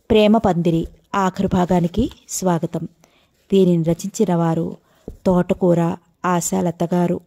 ప్రేమ పందిరి ఆఖరు భాగానికి స్వాగతం దీనిని రచించిన వారు తోటకూర ఆశాలత గారు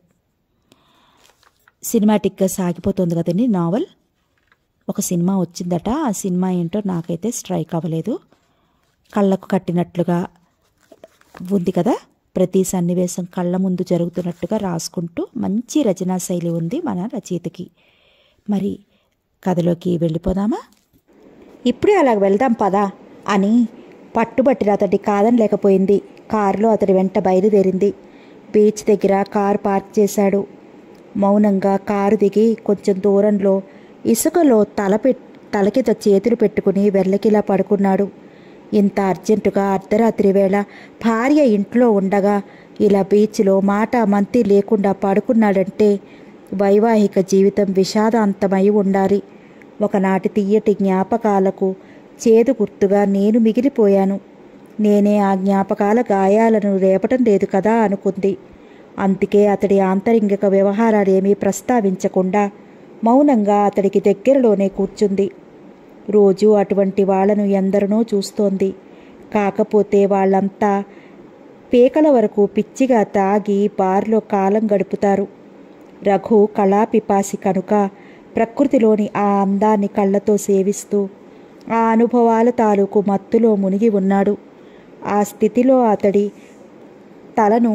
సినిమాటిక్గా సాగిపోతుంది కదండి నావల్ ఒక సినిమా వచ్చిందట ఆ సినిమా ఏంటో నాకైతే స్ట్రైక్ అవ్వలేదు కళ్ళకు కట్టినట్లుగా ఉంది కదా ప్రతి సన్నివేశం కళ్ళ ముందు జరుగుతున్నట్టుగా రాసుకుంటూ మంచి రచనా శైలి ఉంది మన రచయితకి మరి కథలోకి వెళ్ళిపోదామా ఇప్పుడే అలా వెళ్దాం పదా అని పట్టుబట్టిన అతడి కాదనలేకపోయింది కారులో అతడి వెంట బయలుదేరింది బీచ్ దగ్గర కారు పార్క్ చేశాడు మౌనంగా కారు దిగి కొంచెం దూరంలో ఇసుకలో తల పెట్ తలకిత చేతులు పెట్టుకుని వెల్లకిలా పడుకున్నాడు ఇంత అర్జెంటుగా అర్ధరాత్రి వేళ భార్య ఇంట్లో ఉండగా ఇలా బీచ్లో మాట మంతి లేకుండా పడుకున్నాడంటే వైవాహిక జీవితం విషాదాంతమై ఉండాలి ఒకనాటి తీయటి జ్ఞాపకాలకు చేదు గుర్తుగా నేను మిగిలిపోయాను నేనే ఆ జ్ఞాపకాల గాయాలను రేపటం లేదు కదా అనుకుంది అందుకే అతడి ఆంతరింగిక వ్యవహారాలేమీ ప్రస్తావించకుండా మౌనంగా అతడికి దగ్గరలోనే కూర్చుంది రోజు అటువంటి వాళ్లను ఎందరినో చూస్తోంది కాకపోతే వాళ్ళంతా పీకల వరకు పిచ్చిగా తాగి బార్లో కాలం గడుపుతారు రఘు కళాపిపాసి కనుక ప్రకృతిలోని ఆ అందాన్ని కళ్ళతో సేవిస్తూ ఆ అనుభవాల తాలూకు మత్తులో మునిగి ఉన్నాడు ఆ స్థితిలో అతడి తలను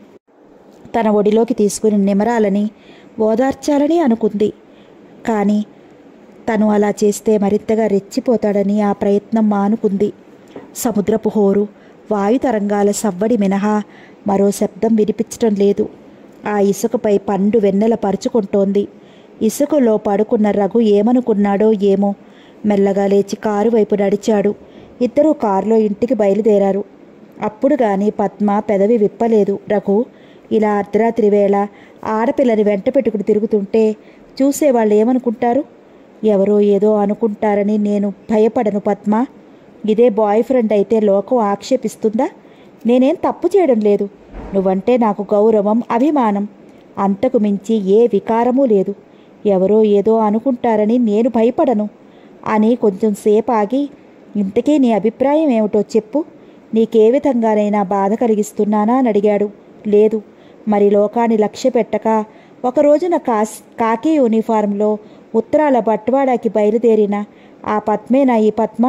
తన ఒడిలోకి తీసుకుని నిమరాలని ఓదార్చాలని అనుకుంది కానీ తను అలా చేస్తే మరింతగా రెచ్చిపోతాడని ఆ ప్రయత్నం మానుకుంది సముద్రపు హోరు వాయు తరంగాల సవ్వడి మినహా మరో శబ్దం వినిపించటం లేదు ఆ ఇసుకపై పండు వెన్నెల పరుచుకుంటోంది ఇసుకలో పడుకున్న రఘు ఏమనుకున్నాడో ఏమో మెల్లగా లేచి కారు వైపు నడిచాడు ఇద్దరూ కారులో ఇంటికి బయలుదేరారు అప్పుడు గాని పద్మ పెదవి విప్పలేదు రఘు ఇలా అర్ధరాత్రి వేళ ఆడపిల్లని వెంట పెట్టుకుని తిరుగుతుంటే చూసేవాళ్ళు ఏమనుకుంటారు ఎవరో ఏదో అనుకుంటారని నేను భయపడను పద్మ ఇదే బాయ్ ఫ్రెండ్ అయితే లోకం ఆక్షేపిస్తుందా నేనేం తప్పు చేయడం లేదు నువ్వంటే నాకు గౌరవం అభిమానం అంతకు మించి ఏ వికారమూ లేదు ఎవరో ఏదో అనుకుంటారని నేను భయపడను అని కొంచెం సేపు ఆగి ఇంతకీ నీ అభిప్రాయం ఏమిటో చెప్పు నీకే విధంగానైనా బాధ కలిగిస్తున్నానా అని అడిగాడు లేదు మరి లోకాన్ని లక్ష్య పెట్టక ఒక రోజున కాస్ కాకి యూనిఫారంలో ఉత్తరాల బట్వాడాకి బయలుదేరిన ఆ పద్మేనా ఈ పద్మ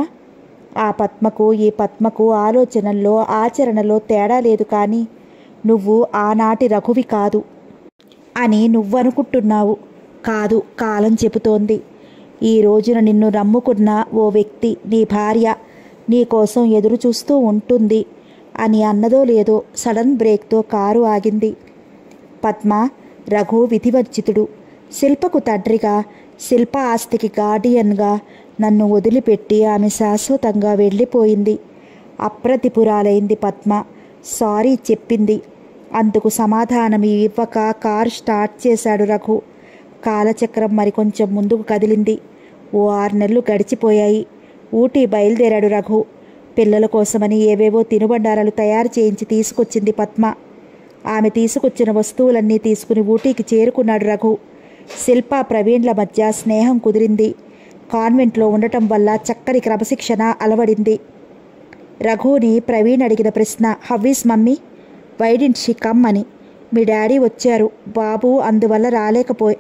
ఆ పద్మకు ఈ పద్మకు ఆలోచనల్లో ఆచరణలో తేడా లేదు కానీ నువ్వు ఆనాటి రఘువి కాదు అని నువ్వనుకుంటున్నావు కాదు కాలం చెబుతోంది ఈ రోజున నిన్ను నమ్ముకున్న ఓ వ్యక్తి నీ భార్య నీ కోసం ఎదురు చూస్తూ ఉంటుంది అని అన్నదో లేదో సడన్ బ్రేక్తో కారు ఆగింది పద్మ రఘు విధివర్జితుడు శిల్పకు తండ్రిగా శిల్ప ఆస్తికి గార్డియన్గా నన్ను వదిలిపెట్టి ఆమె శాశ్వతంగా వెళ్ళిపోయింది అప్రతిపురాలైంది పద్మ సారీ చెప్పింది అందుకు సమాధానం ఇవ్వక కారు స్టార్ట్ చేశాడు రఘు కాలచక్రం మరికొంచెం ముందుకు కదిలింది ఓ ఆరు నెలలు గడిచిపోయాయి ఊటీ బయలుదేరాడు రఘు పిల్లల కోసమని ఏవేవో తినుబండారాలు తయారు చేయించి తీసుకొచ్చింది పద్మ ఆమె తీసుకొచ్చిన వస్తువులన్నీ తీసుకుని ఊటీకి చేరుకున్నాడు రఘు శిల్ప ప్రవీణ్ల మధ్య స్నేహం కుదిరింది కాన్వెంట్లో ఉండటం వల్ల చక్కని క్రమశిక్షణ అలవడింది రఘుని ప్రవీణ్ అడిగిన ప్రశ్న how is mummy why didn't she come అని మీ డాడీ వచ్చారు బాబు అందువల్ల రాలేకపోయి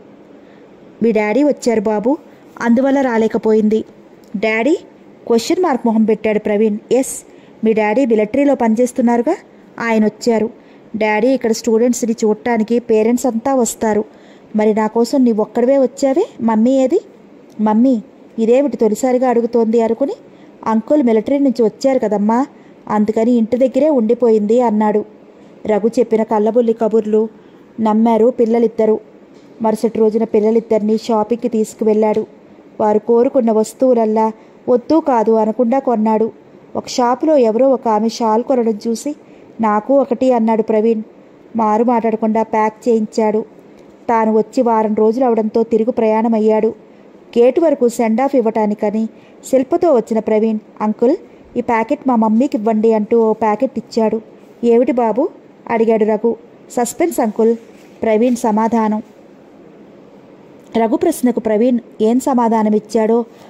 మీ డాడీ వచ్చారు బాబు అందువల్ల రాలేకపోయింది డాడీ క్వశ్చన్ మార్క్ మొహం పెట్టాడు ప్రవీణ్ ఎస్ మీ డాడీ మిలిటరీలో పనిచేస్తున్నారుగా ఆయన వచ్చారు డాడీ ఇక్కడ స్టూడెంట్స్ని చూడటానికి పేరెంట్స్ అంతా వస్తారు మరి నా కోసం నీవు ఒక్కడవే వచ్చావే మమ్మీ ఏది మమ్మీ ఇదేమిటి తొలిసారిగా అడుగుతోంది అనుకుని అంకుల్ మిలిటరీ నుంచి వచ్చారు కదమ్మా అందుకని ఇంటి దగ్గరే ఉండిపోయింది అన్నాడు రఘు చెప్పిన కళ్ళబుల్లి కబుర్లు నమ్మారు పిల్లలిద్దరూ మరుసటి రోజున పిల్లలిద్దరినీ షాపింగ్కి తీసుకువెళ్ళాడు వారు కోరుకున్న వస్తువులల్లా వద్దు కాదు అనకుండా కొన్నాడు ఒక షాపులో ఎవరో ఒక ఆమె షాల్ కొనడం చూసి నాకు ఒకటి అన్నాడు ప్రవీణ్ మారు మాట్లాడకుండా ప్యాక్ చేయించాడు తాను వచ్చి వారం రోజులు అవడంతో తిరుగు ప్రయాణం అయ్యాడు గేటు వరకు సెండ్ ఆఫ్ ఇవ్వటానికని శిల్పతో వచ్చిన ప్రవీణ్ అంకుల్ ఈ ప్యాకెట్ మా మమ్మీకి ఇవ్వండి అంటూ ఓ ప్యాకెట్ ఇచ్చాడు ఏమిటి బాబు అడిగాడు రఘు సస్పెన్స్ అంకుల్ ప్రవీణ్ సమాధానం రఘు ప్రశ్నకు ప్రవీణ్ ఏం సమాధానం ఇచ్చాడో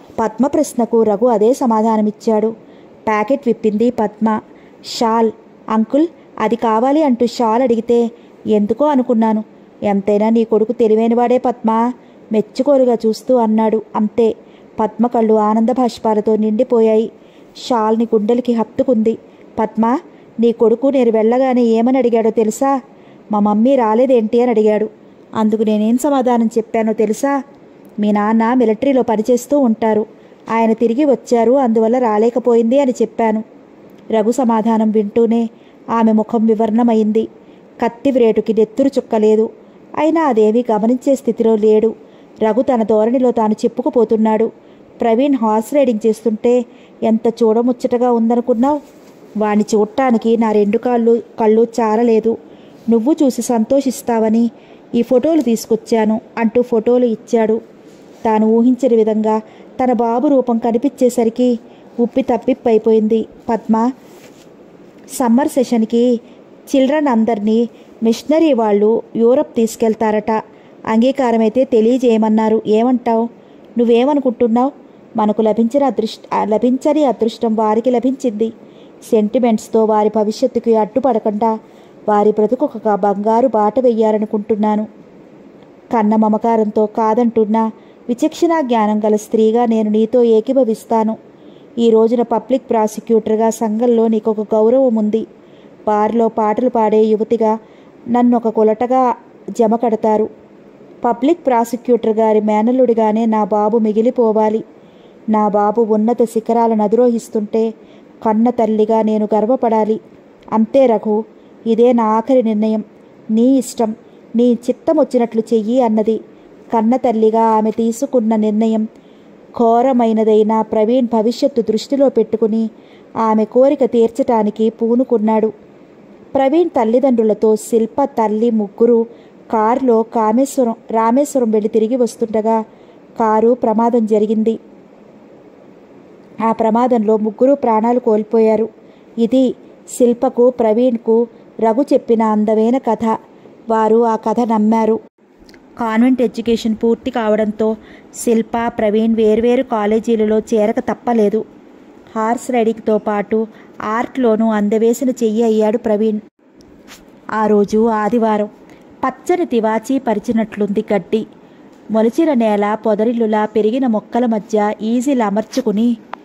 పద్మ ప్రశ్నకు రఘు అదే సమాధానమిచ్చాడు ప్యాకెట్ విప్పింది పద్మ షాల్ అంకుల్ అది కావాలి అంటూ షాల్ అడిగితే ఎందుకో అనుకున్నాను ఎంతైనా నీ కొడుకు తెలివైనవాడే పద్మ మెచ్చుకోలుగా చూస్తూ అన్నాడు అంతే పద్మ కళ్ళు ఆనంద భాష్పాలతో నిండిపోయాయి షాల్ని గుండెలకి హత్తుకుంది పద్మ నీ కొడుకు నేను వెళ్ళగానే ఏమని అడిగాడో తెలుసా మా మమ్మీ రాలేదేంటి అని అడిగాడు అందుకు నేనేం సమాధానం చెప్పానో తెలుసా మీ నాన్న మిలిటరీలో పనిచేస్తూ ఉంటారు ఆయన తిరిగి వచ్చారు అందువల్ల రాలేకపోయింది అని చెప్పాను రఘు సమాధానం వింటూనే ఆమె ముఖం వివర్ణమైంది కత్తి వ్రేటుకి నెత్తురు చుక్కలేదు అయినా అదేమీ గమనించే స్థితిలో లేడు రఘు తన ధోరణిలో తాను చెప్పుకుపోతున్నాడు ప్రవీణ్ హార్స్ రైడింగ్ చేస్తుంటే ఎంత చూడముచ్చటగా ఉందనుకున్నావు వాణ్ణి చూడటానికి నా రెండు కాళ్ళు కళ్ళు చాలలేదు నువ్వు చూసి సంతోషిస్తావని ఈ ఫోటోలు తీసుకొచ్చాను అంటూ ఫోటోలు ఇచ్చాడు తాను ఊహించిన విధంగా తన బాబు రూపం కనిపించేసరికి ఉప్పి తప్పిప్పైపోయింది పద్మ సమ్మర్ సెషన్కి చిల్డ్రన్ అందరినీ మిషనరీ వాళ్ళు యూరప్ తీసుకెళ్తారట అంగీకారమైతే తెలియజేయమన్నారు ఏమంటావు నువ్వేమనుకుంటున్నావు మనకు లభించిన అదృష్ట లభించని అదృష్టం వారికి లభించింది సెంటిమెంట్స్తో వారి భవిష్యత్తుకి అడ్డుపడకుండా వారి బ్రతుకు ఒక బంగారు బాట వెయ్యాలనుకుంటున్నాను కన్న మమకారంతో కాదంటున్నా విచక్షణ జ్ఞానం గల స్త్రీగా నేను నీతో ఏకీభవిస్తాను ఈ రోజున పబ్లిక్ ప్రాసిక్యూటర్గా సంఘంలో నీకు ఒక గౌరవం ఉంది బార్లో పాటలు పాడే యువతిగా నన్ను ఒక కొలటగా జమ కడతారు పబ్లిక్ ప్రాసిక్యూటర్ గారి మేనల్లుడిగానే నా బాబు మిగిలిపోవాలి నా బాబు ఉన్నత శిఖరాలను అధిరోహిస్తుంటే కన్న తల్లిగా నేను గర్వపడాలి అంతే రఘు ఇదే నా ఆఖరి నిర్ణయం నీ ఇష్టం నీ చిత్తం వచ్చినట్లు చెయ్యి అన్నది కన్న తల్లిగా ఆమె తీసుకున్న నిర్ణయం ఘోరమైనదైన ప్రవీణ్ భవిష్యత్తు దృష్టిలో పెట్టుకుని ఆమె కోరిక తీర్చటానికి పూనుకున్నాడు ప్రవీణ్ తల్లిదండ్రులతో శిల్ప తల్లి ముగ్గురు కారులో కామేశ్వరం రామేశ్వరం వెళ్ళి తిరిగి వస్తుండగా కారు ప్రమాదం జరిగింది ఆ ప్రమాదంలో ముగ్గురు ప్రాణాలు కోల్పోయారు ఇది శిల్పకు ప్రవీణ్కు రఘు చెప్పిన అందమైన కథ వారు ఆ కథ నమ్మారు కాన్వెంట్ ఎడ్యుకేషన్ పూర్తి కావడంతో శిల్ప ప్రవీణ్ వేర్వేరు కాలేజీలలో చేరక తప్పలేదు హార్స్ రైడింగ్తో పాటు ఆర్ట్లోనూ అందవేసిన చెయ్యి అయ్యాడు ప్రవీణ్ ఆ రోజు ఆదివారం పచ్చని తివాచీ పరిచినట్లుంది గడ్డి మొలిచిన నేల పొదరిల్లులా పెరిగిన మొక్కల మధ్య ఈజీలు అమర్చుకుని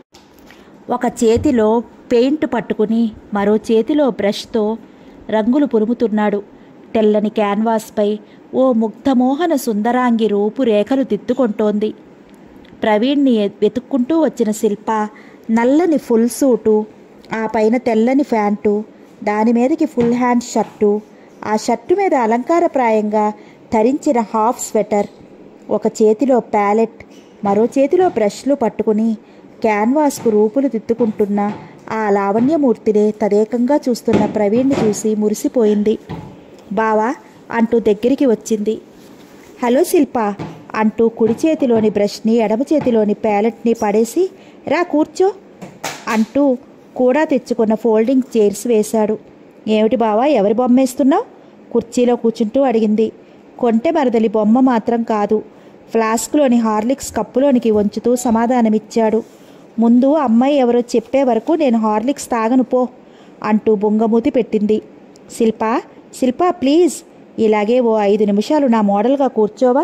ఒక చేతిలో పెయింట్ పట్టుకుని మరో చేతిలో బ్రష్తో రంగులు పురుముతున్నాడు తెల్లని క్యాన్వాస్పై ఓ ముగ్ధమోహన సుందరాంగి రూపురేఖలు దిద్దుకుంటోంది ప్రవీణ్ని వెతుక్కుంటూ వచ్చిన శిల్ప నల్లని ఫుల్ సూటు ఆ పైన తెల్లని ప్యాంటు దాని మీదకి ఫుల్ హ్యాండ్ షర్టు ఆ షర్టు మీద అలంకారప్రాయంగా ధరించిన హాఫ్ స్వెటర్ ఒక చేతిలో ప్యాలెట్ మరో చేతిలో బ్రష్లు పట్టుకుని క్యాన్వాస్కు రూపులు దిద్దుకుంటున్న ఆ లావణ్యమూర్తినే తదేకంగా చూస్తున్న ప్రవీణ్ని చూసి మురిసిపోయింది బావా అంటూ దగ్గరికి వచ్చింది హలో శిల్ప అంటూ కుడి చేతిలోని బ్రష్ని ఎడమ చేతిలోని ప్యాలెట్ని పడేసి రా కూర్చో అంటూ కూడా తెచ్చుకున్న ఫోల్డింగ్ చైర్స్ వేశాడు ఏమిటి బావా ఎవరి బొమ్మ వేస్తున్నావు కుర్చీలో కూర్చుంటూ అడిగింది కొంటె మరదలి బొమ్మ మాత్రం కాదు ఫ్లాస్క్లోని హార్లిక్స్ కప్పులోనికి వంచుతూ సమాధానమిచ్చాడు ముందు అమ్మాయి ఎవరో చెప్పే వరకు నేను హార్లిక్స్ తాగను పో అంటూ బొంగమూతి పెట్టింది శిల్ప శిల్ప ప్లీజ్ ఇలాగే ఓ ఐదు నిమిషాలు నా మోడల్గా కూర్చోవా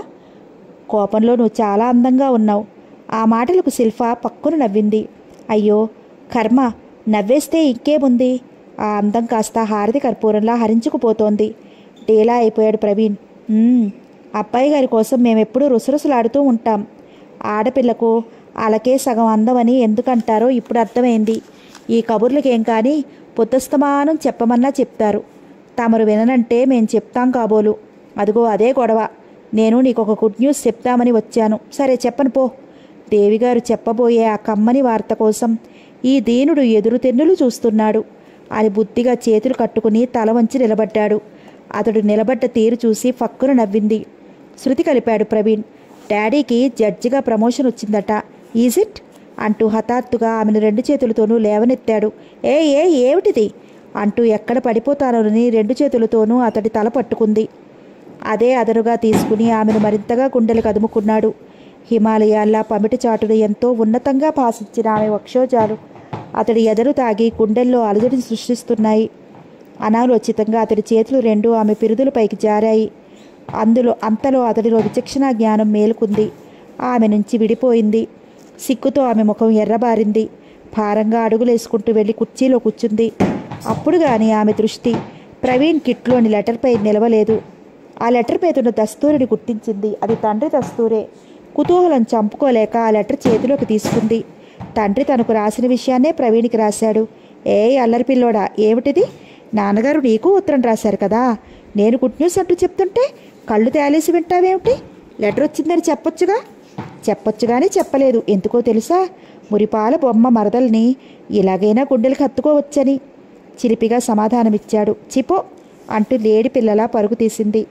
కోపంలో నువ్వు చాలా అందంగా ఉన్నావు ఆ మాటలకు శిల్ప పక్కున నవ్వింది అయ్యో కర్మ నవ్వేస్తే ఇంకేముంది ఆ అందం కాస్త హారతి కర్పూరంలా హరించుకుపోతోంది డేలా అయిపోయాడు ప్రవీణ్ "మ్మ్, అబ్బాయి గారి కోసం మేమెప్పుడూ రుసరుసలాడుతూ ఉంటాం ఆడపిల్లకు అలకే సగం అందమని ఎందుకంటారో ఇప్పుడు అర్థమైంది ఈ కబుర్లకేం కానీ పొద్దుస్తమానం చెప్పమన్నా చెప్తారు తమరు విననంటే మేం చెప్తాం కాబోలు అదిగో అదే గొడవ నేను నీకు ఒక గుడ్ న్యూస్ చెప్తామని వచ్చాను సరే చెప్పను పో దేవిగారు చెప్పబోయే ఆ కమ్మని వార్త కోసం ఈ దీనుడు ఎదురు తెన్నులు చూస్తున్నాడు అని బుద్ధిగా చేతులు కట్టుకుని తల వంచి నిలబడ్డాడు అతడు నిలబడ్డ తీరు చూసి ఫక్కున నవ్వింది శృతి కలిపాడు ప్రవీణ్ డాడీకి జడ్జిగా ప్రమోషన్ వచ్చిందట ఈజ్ ఇట్ అంటూ హఠాత్తుగా ఆమెను రెండు చేతులతోనూ లేవనెత్తాడు ఏ ఏ ఏమిటిది అంటూ ఎక్కడ పడిపోతానోనని రెండు చేతులతోనూ అతడి తల పట్టుకుంది అదే అదనుగా తీసుకుని ఆమెను మరింతగా గుండెలు కదుముకున్నాడు హిమాలయాల్లా పమిటి చాటును ఎంతో ఉన్నతంగా భాషించిన ఆమె వక్షోజాలు అతడి ఎదరు తాగి గుండెల్లో అలజడిని సృష్టిస్తున్నాయి అనాలోచితంగా అతడి చేతులు రెండు ఆమె పిరుదులపైకి జారాయి అందులో అంతలో అతడిలో విచక్షణ జ్ఞానం మేలుకుంది ఆమె నుంచి విడిపోయింది సిగ్గుతో ఆమె ముఖం ఎర్రబారింది భారంగా అడుగులేసుకుంటూ వెళ్ళి కుర్చీలో కూర్చుంది అప్పుడు గాని ఆమె దృష్టి ప్రవీణ్ కిట్లోని లెటర్పై నిలవలేదు ఆ లెటర్ మీద ఉన్న దస్తూరిని గుర్తించింది అది తండ్రి దస్తూరే కుతూహలం చంపుకోలేక ఆ లెటర్ చేతిలోకి తీసుకుంది తండ్రి తనకు రాసిన విషయాన్నే ప్రవీణ్కి రాశాడు ఏ అల్లరి పిల్లోడా ఏమిటిది నాన్నగారు నీకు ఉత్తరం రాశారు కదా నేను గుడ్ న్యూస్ అంటూ చెప్తుంటే కళ్ళు తేలేసి వింటావేమిటి లెటర్ వచ్చిందని చెప్పొచ్చుగా చెప్పొచ్చు కానీ చెప్పలేదు ఎందుకో తెలుసా మురిపాల బొమ్మ మరదల్ని ఇలాగైనా గుండెలకు హత్తుకోవచ్చని చిలిపిగా సమాధానమిచ్చాడు చిపో అంటూ లేడి పిల్లలా పరుగు తీసింది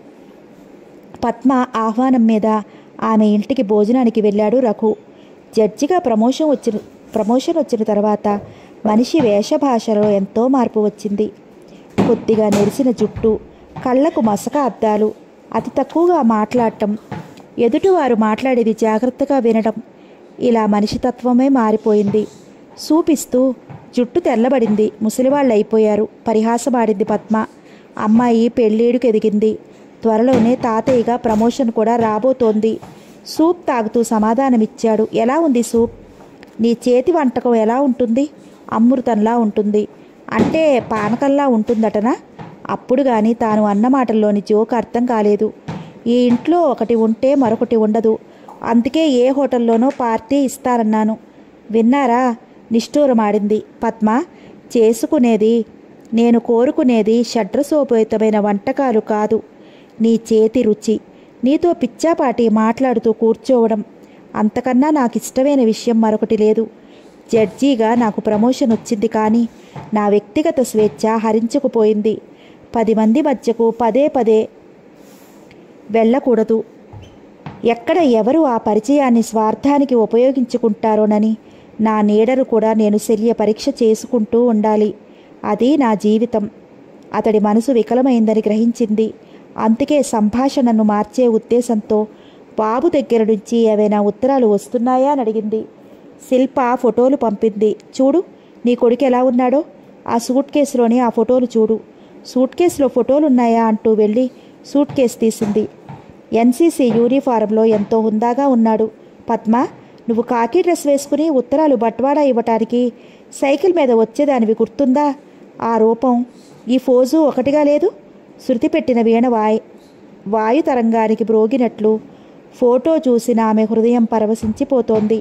పద్మ ఆహ్వానం మీద ఆమె ఇంటికి భోజనానికి వెళ్ళాడు రఘు జడ్జిగా ప్రమోషన్ వచ్చిన ప్రమోషన్ వచ్చిన తర్వాత మనిషి వేషభాషలో ఎంతో మార్పు వచ్చింది కొద్దిగా నెరిసిన జుట్టు కళ్ళకు మసక అద్దాలు అతి తక్కువగా మాట్లాడటం ఎదుటివారు మాట్లాడేది జాగ్రత్తగా వినడం ఇలా మనిషి తత్వమే మారిపోయింది చూపిస్తూ జుట్టు తెల్లబడింది ముసలివాళ్ళు అయిపోయారు పరిహాసమాడింది పద్మ అమ్మాయి పెళ్ళేడుకు ఎదిగింది త్వరలోనే తాతయ్యగా ప్రమోషన్ కూడా రాబోతోంది సూప్ తాగుతూ సమాధానమిచ్చాడు ఎలా ఉంది సూప్ నీ చేతి వంటకం ఎలా ఉంటుంది అమృతంలా ఉంటుంది అంటే పానకంలా ఉంటుందటనా అప్పుడు కానీ తాను అన్న మాటల్లోని జోక్ అర్థం కాలేదు ఈ ఇంట్లో ఒకటి ఉంటే మరొకటి ఉండదు అందుకే ఏ హోటల్లోనో పార్టీ ఇస్తారన్నాను విన్నారా నిష్ఠూరమాడింది పద్మ చేసుకునేది నేను కోరుకునేది షడ్రసోపేతమైన వంటకాలు కాదు నీ చేతి రుచి నీతో పిచ్చాపాటి మాట్లాడుతూ కూర్చోవడం అంతకన్నా నాకు ఇష్టమైన విషయం మరొకటి లేదు జడ్జీగా నాకు ప్రమోషన్ వచ్చింది కానీ నా వ్యక్తిగత స్వేచ్ఛ హరించుకుపోయింది పది మంది మధ్యకు పదే పదే వెళ్ళకూడదు ఎక్కడ ఎవరు ఆ పరిచయాన్ని స్వార్థానికి ఉపయోగించుకుంటారోనని నా నీడను కూడా నేను శల్య పరీక్ష చేసుకుంటూ ఉండాలి అది నా జీవితం అతడి మనసు వికలమైందని గ్రహించింది అందుకే సంభాషణను మార్చే ఉద్దేశంతో బాబు దగ్గర నుంచి ఏవైనా ఉత్తరాలు వస్తున్నాయా అని అడిగింది శిల్ప ఫోటోలు పంపింది చూడు నీ కొడుకు ఎలా ఉన్నాడో ఆ సూట్ కేసులోని ఆ ఫోటోలు చూడు సూట్ కేసులో ఫోటోలు ఉన్నాయా అంటూ వెళ్ళి సూట్ కేసు తీసింది ఎన్సీసీ యూనిఫారంలో ఎంతో హుందాగా ఉన్నాడు పద్మ నువ్వు కాకి డ్రెస్ వేసుకుని ఉత్తరాలు బట్వాడా ఇవ్వటానికి సైకిల్ మీద వచ్చేదానివి గుర్తుందా ఆ రూపం ఈ ఫోజు ఒకటిగా లేదు శృతి పెట్టిన వీణ వాయ్ వాయు తరంగానికి బ్రోగినట్లు ఫోటో చూసిన ఆమె హృదయం పరవశించిపోతోంది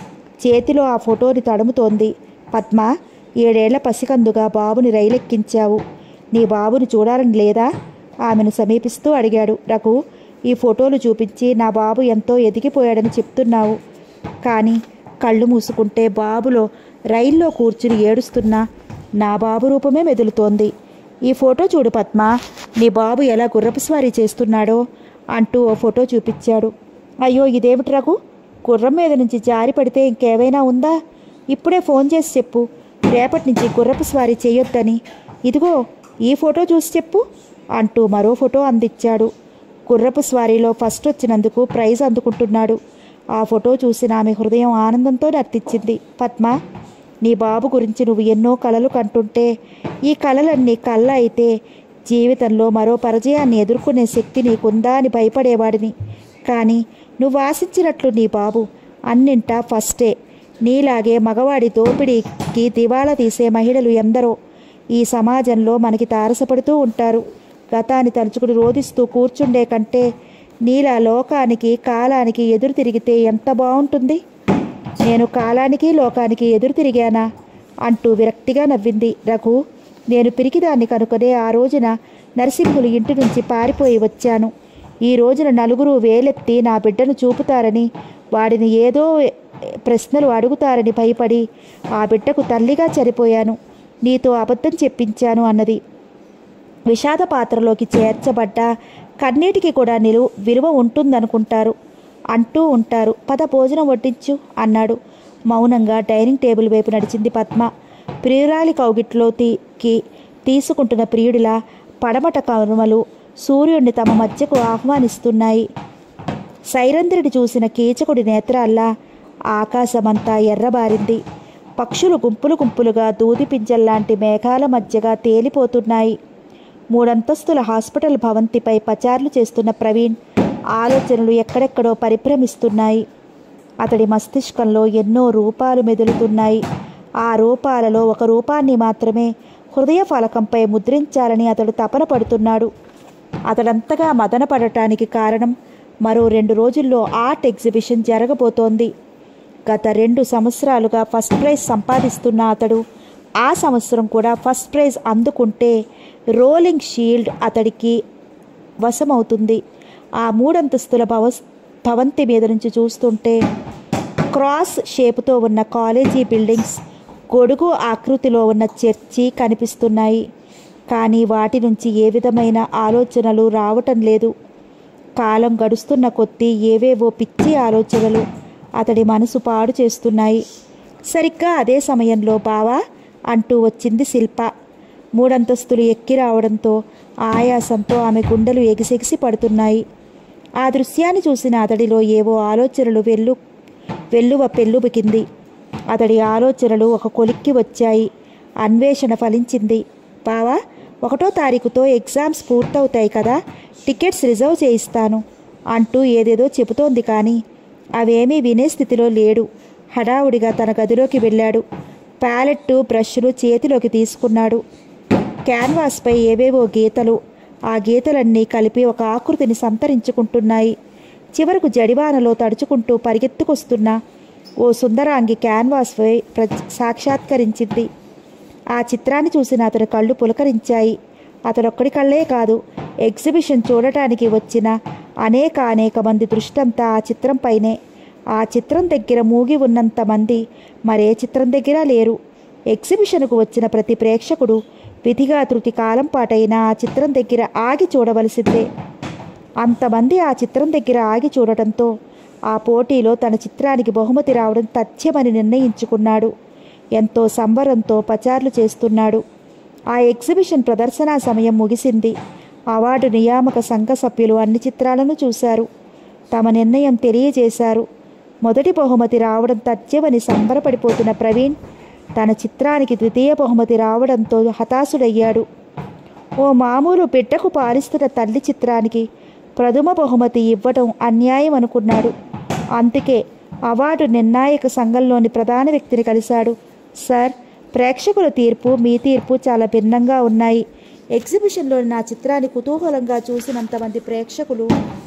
చేతిలో ఆ ఫోటోని తడుముతోంది పద్మ ఏడేళ్ల పసికందుగా బాబుని రైలెక్కించావు నీ బాబుని చూడాలని లేదా ఆమెను సమీపిస్తూ అడిగాడు రఘు ఈ ఫోటోలు చూపించి నా బాబు ఎంతో ఎదిగిపోయాడని చెప్తున్నావు కానీ కళ్ళు మూసుకుంటే బాబులో రైల్లో కూర్చుని ఏడుస్తున్నా నా బాబు రూపమే మెదులుతోంది ఈ ఫోటో చూడు పద్మ నీ బాబు ఎలా గుర్రపు స్వారీ చేస్తున్నాడో అంటూ ఓ ఫోటో చూపించాడు అయ్యో ఇదేమిటి రఘు గుర్రం మీద నుంచి జారి పడితే ఇంకేమైనా ఉందా ఇప్పుడే ఫోన్ చేసి చెప్పు రేపటి నుంచి గుర్రపు స్వారీ చేయొద్దని ఇదిగో ఈ ఫోటో చూసి చెప్పు అంటూ మరో ఫోటో అందించాడు గుర్రపు స్వారీలో ఫస్ట్ వచ్చినందుకు ప్రైజ్ అందుకుంటున్నాడు ఆ ఫోటో చూసిన ఆమె హృదయం ఆనందంతో నర్తించింది పద్మ నీ బాబు గురించి నువ్వు ఎన్నో కలలు కంటుంటే ఈ కలలన్నీ కళ్ళ అయితే జీవితంలో మరో పరాజయాన్ని ఎదుర్కొనే శక్తి నీకుందా అని భయపడేవాడిని కానీ నువ్వు ఆశించినట్లు నీ బాబు అన్నింటా ఫస్టే నీలాగే మగవాడి దోపిడీకి దివాళా తీసే మహిళలు ఎందరో ఈ సమాజంలో మనకి తారసపడుతూ ఉంటారు గతాన్ని తలుచుకుని రోధిస్తూ కూర్చుండే కంటే నీలా లోకానికి కాలానికి ఎదురు తిరిగితే ఎంత బాగుంటుంది నేను కాలానికి లోకానికి ఎదురు తిరిగానా అంటూ విరక్తిగా నవ్వింది రఘు నేను పిరికిదాన్ని కనుకనే ఆ రోజున నరసింహులు ఇంటి నుంచి పారిపోయి వచ్చాను ఈ రోజున నలుగురు వేలెత్తి నా బిడ్డను చూపుతారని వాడిని ఏదో ప్రశ్నలు అడుగుతారని భయపడి ఆ బిడ్డకు తల్లిగా చనిపోయాను నీతో అబద్ధం చెప్పించాను అన్నది విషాద పాత్రలోకి చేర్చబడ్డ కన్నీటికి కూడా నిలువ విలువ ఉంటుందనుకుంటారు అంటూ ఉంటారు పద భోజనం వడ్డించు అన్నాడు మౌనంగా డైనింగ్ టేబుల్ వైపు నడిచింది పద్మ ప్రియురాలి కౌగిట్లో తీకి తీసుకుంటున్న ప్రియుడిలా పడమట కనుమలు సూర్యుడిని తమ మధ్యకు ఆహ్వానిస్తున్నాయి సైరంధ్రుడి చూసిన కీచకుడి నేత్రాల్లా ఆకాశమంతా ఎర్రబారింది పక్షులు గుంపులు గుంపులుగా దూది పింజల్లాంటి మేఘాల మధ్యగా తేలిపోతున్నాయి మూడంతస్తుల హాస్పిటల్ భవంతిపై పచార్లు చేస్తున్న ప్రవీణ్ ఆలోచనలు ఎక్కడెక్కడో పరిభ్రమిస్తున్నాయి అతడి మస్తిష్కంలో ఎన్నో రూపాలు మెదులుతున్నాయి ఆ రూపాలలో ఒక రూపాన్ని మాత్రమే హృదయ ఫలకంపై ముద్రించాలని అతడు తపన పడుతున్నాడు అతడంతగా మదన పడటానికి కారణం మరో రెండు రోజుల్లో ఆర్ట్ ఎగ్జిబిషన్ జరగబోతోంది గత రెండు సంవత్సరాలుగా ఫస్ట్ ప్రైజ్ సంపాదిస్తున్న అతడు ఆ సంవత్సరం కూడా ఫస్ట్ ప్రైజ్ అందుకుంటే రోలింగ్ షీల్డ్ అతడికి వశమవుతుంది ఆ మూడంతస్తుల భవ భవంతి మీద నుంచి చూస్తుంటే క్రాస్ షేపుతో ఉన్న కాలేజీ బిల్డింగ్స్ గొడుగు ఆకృతిలో ఉన్న చర్చి కనిపిస్తున్నాయి కానీ వాటి నుంచి ఏ విధమైన ఆలోచనలు రావటం లేదు కాలం గడుస్తున్న కొద్దీ ఏవేవో పిచ్చి ఆలోచనలు అతడి మనసు పాడు చేస్తున్నాయి సరిగ్గా అదే సమయంలో బావా అంటూ వచ్చింది శిల్ప మూడంతస్తులు ఎక్కి రావడంతో ఆయాసంతో ఆమె గుండెలు ఎగిసెగిసి పడుతున్నాయి ఆ దృశ్యాన్ని చూసిన అతడిలో ఏవో ఆలోచనలు వెల్లు వెల్లువ పెల్లుబికింది అతడి ఆలోచనలు ఒక కొలిక్కి వచ్చాయి అన్వేషణ ఫలించింది బావా ఒకటో తారీఖుతో ఎగ్జామ్స్ పూర్తవుతాయి కదా టికెట్స్ రిజర్వ్ చేయిస్తాను అంటూ ఏదేదో చెబుతోంది కానీ అవేమీ వినే స్థితిలో లేడు హడావుడిగా తన గదిలోకి వెళ్ళాడు ప్యాలెట్టు బ్రష్లు చేతిలోకి తీసుకున్నాడు క్యాన్వాస్పై ఏవేవో గీతలు ఆ గీతలన్నీ కలిపి ఒక ఆకృతిని సంతరించుకుంటున్నాయి చివరకు జడివానలో తడుచుకుంటూ పరిగెత్తుకొస్తున్న ఓ సుందరాంగి క్యాన్వాస్పై ప్ర సాక్షాత్కరించింది ఆ చిత్రాన్ని చూసిన అతని కళ్ళు పులకరించాయి అతడొక్కడి కళ్ళే కాదు ఎగ్జిబిషన్ చూడటానికి వచ్చిన అనేక అనేక మంది దృష్టంతా ఆ చిత్రంపైనే ఆ చిత్రం దగ్గర మూగి ఉన్నంత మంది మరే చిత్రం దగ్గర లేరు ఎగ్జిబిషన్కు వచ్చిన ప్రతి ప్రేక్షకుడు విధిగా త్రుటి కాలం పాటైనా ఆ చిత్రం దగ్గర ఆగి చూడవలసిందే అంతమంది ఆ చిత్రం దగ్గర ఆగి చూడటంతో ఆ పోటీలో తన చిత్రానికి బహుమతి రావడం తథ్యమని నిర్ణయించుకున్నాడు ఎంతో సంబరంతో పచార్లు చేస్తున్నాడు ఆ ఎగ్జిబిషన్ ప్రదర్శనా సమయం ముగిసింది అవార్డు నియామక సంఘ సభ్యులు అన్ని చిత్రాలను చూశారు తమ నిర్ణయం తెలియజేశారు మొదటి బహుమతి రావడం తథ్యమని సంబరపడిపోతున్న ప్రవీణ్ తన చిత్రానికి ద్వితీయ బహుమతి రావడంతో హతాశుడయ్యాడు ఓ మామూలు బిడ్డకు పాలిస్తున్న తల్లి చిత్రానికి ప్రథమ బహుమతి ఇవ్వటం అన్యాయం అనుకున్నాడు అందుకే అవార్డు నిర్ణాయక సంఘంలోని ప్రధాన వ్యక్తిని కలిశాడు సార్ ప్రేక్షకుల తీర్పు మీ తీర్పు చాలా భిన్నంగా ఉన్నాయి ఎగ్జిబిషన్లోని నా చిత్రాన్ని కుతూహలంగా చూసినంతమంది ప్రేక్షకులు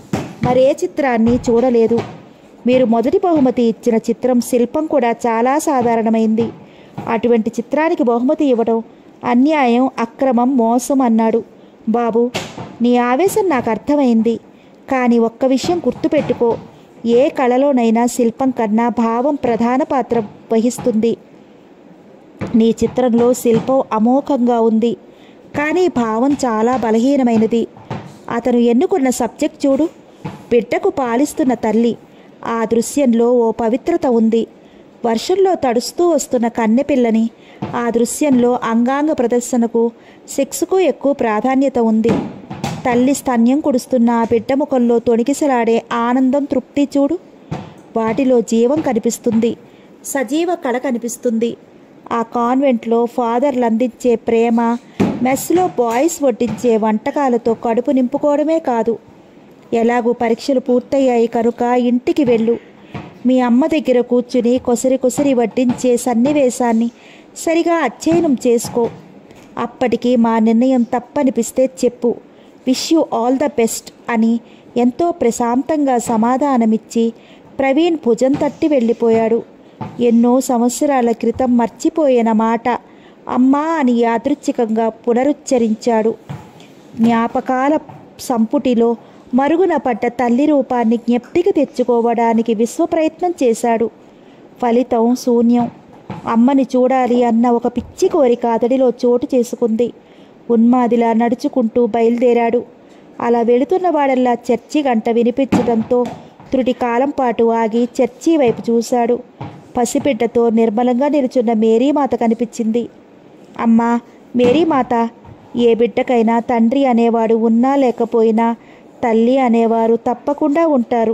మరే చిత్రాన్ని చూడలేదు మీరు మొదటి బహుమతి ఇచ్చిన చిత్రం శిల్పం కూడా చాలా సాధారణమైంది అటువంటి చిత్రానికి బహుమతి ఇవ్వడం అన్యాయం అక్రమం మోసం అన్నాడు బాబు నీ ఆవేశం నాకు అర్థమైంది కానీ ఒక్క విషయం గుర్తుపెట్టుకో ఏ కళలోనైనా శిల్పం కన్నా భావం ప్రధాన పాత్ర వహిస్తుంది నీ చిత్రంలో శిల్పం అమోఘంగా ఉంది కానీ భావం చాలా బలహీనమైనది అతను ఎన్నుకున్న సబ్జెక్ట్ చూడు బిడ్డకు పాలిస్తున్న తల్లి ఆ దృశ్యంలో ఓ పవిత్రత ఉంది వర్షంలో తడుస్తూ వస్తున్న కన్నెపిల్లని ఆ దృశ్యంలో అంగాంగ ప్రదర్శనకు సెక్స్కు ఎక్కువ ప్రాధాన్యత ఉంది తల్లి స్తన్యం కుడుస్తున్న ఆ బిడ్డ ముఖంలో తొణికిసలాడే ఆనందం తృప్తి చూడు వాటిలో జీవం కనిపిస్తుంది సజీవ కళ కనిపిస్తుంది ఆ కాన్వెంట్లో ఫాదర్లు అందించే ప్రేమ మెస్లో బాయ్స్ వడ్డించే వంటకాలతో కడుపు నింపుకోవడమే కాదు ఎలాగూ పరీక్షలు పూర్తయ్యాయి కనుక ఇంటికి వెళ్ళు మీ అమ్మ దగ్గర కూర్చుని కొసరి కొసరి వడ్డించే సన్నివేశాన్ని సరిగా అధ్యయనం చేసుకో అప్పటికి మా నిర్ణయం తప్పనిపిస్తే చెప్పు wish you all the best అని ఎంతో ప్రశాంతంగా సమాధానమిచ్చి ప్రవీణ్ భుజం తట్టి వెళ్ళిపోయాడు ఎన్నో సంవత్సరాల క్రితం మర్చిపోయిన మాట అమ్మా అని యాదృచ్ఛికంగా పునరుచ్చరించాడు జ్ఞాపకాల సంపుటిలో మరుగున పడ్డ తల్లి రూపాన్ని జ్ఞప్తికి తెచ్చుకోవడానికి విశ్వప్రయత్నం చేశాడు ఫలితం శూన్యం అమ్మని చూడాలి అన్న ఒక పిచ్చి కోరిక అతడిలో చోటు చేసుకుంది ఉన్మాదిలా నడుచుకుంటూ బయలుదేరాడు అలా వెళుతున్న వాడల్లా చర్చి గంట వినిపించడంతో త్రుటి కాలం పాటు ఆగి చర్చి వైపు చూశాడు పసిబిడ్డతో నిర్మలంగా నిలుచున్న మేరీమాత కనిపించింది అమ్మా మేరీమాత ఏ బిడ్డకైనా తండ్రి అనేవాడు ఉన్నా లేకపోయినా తల్లి అనేవారు తప్పకుండా ఉంటారు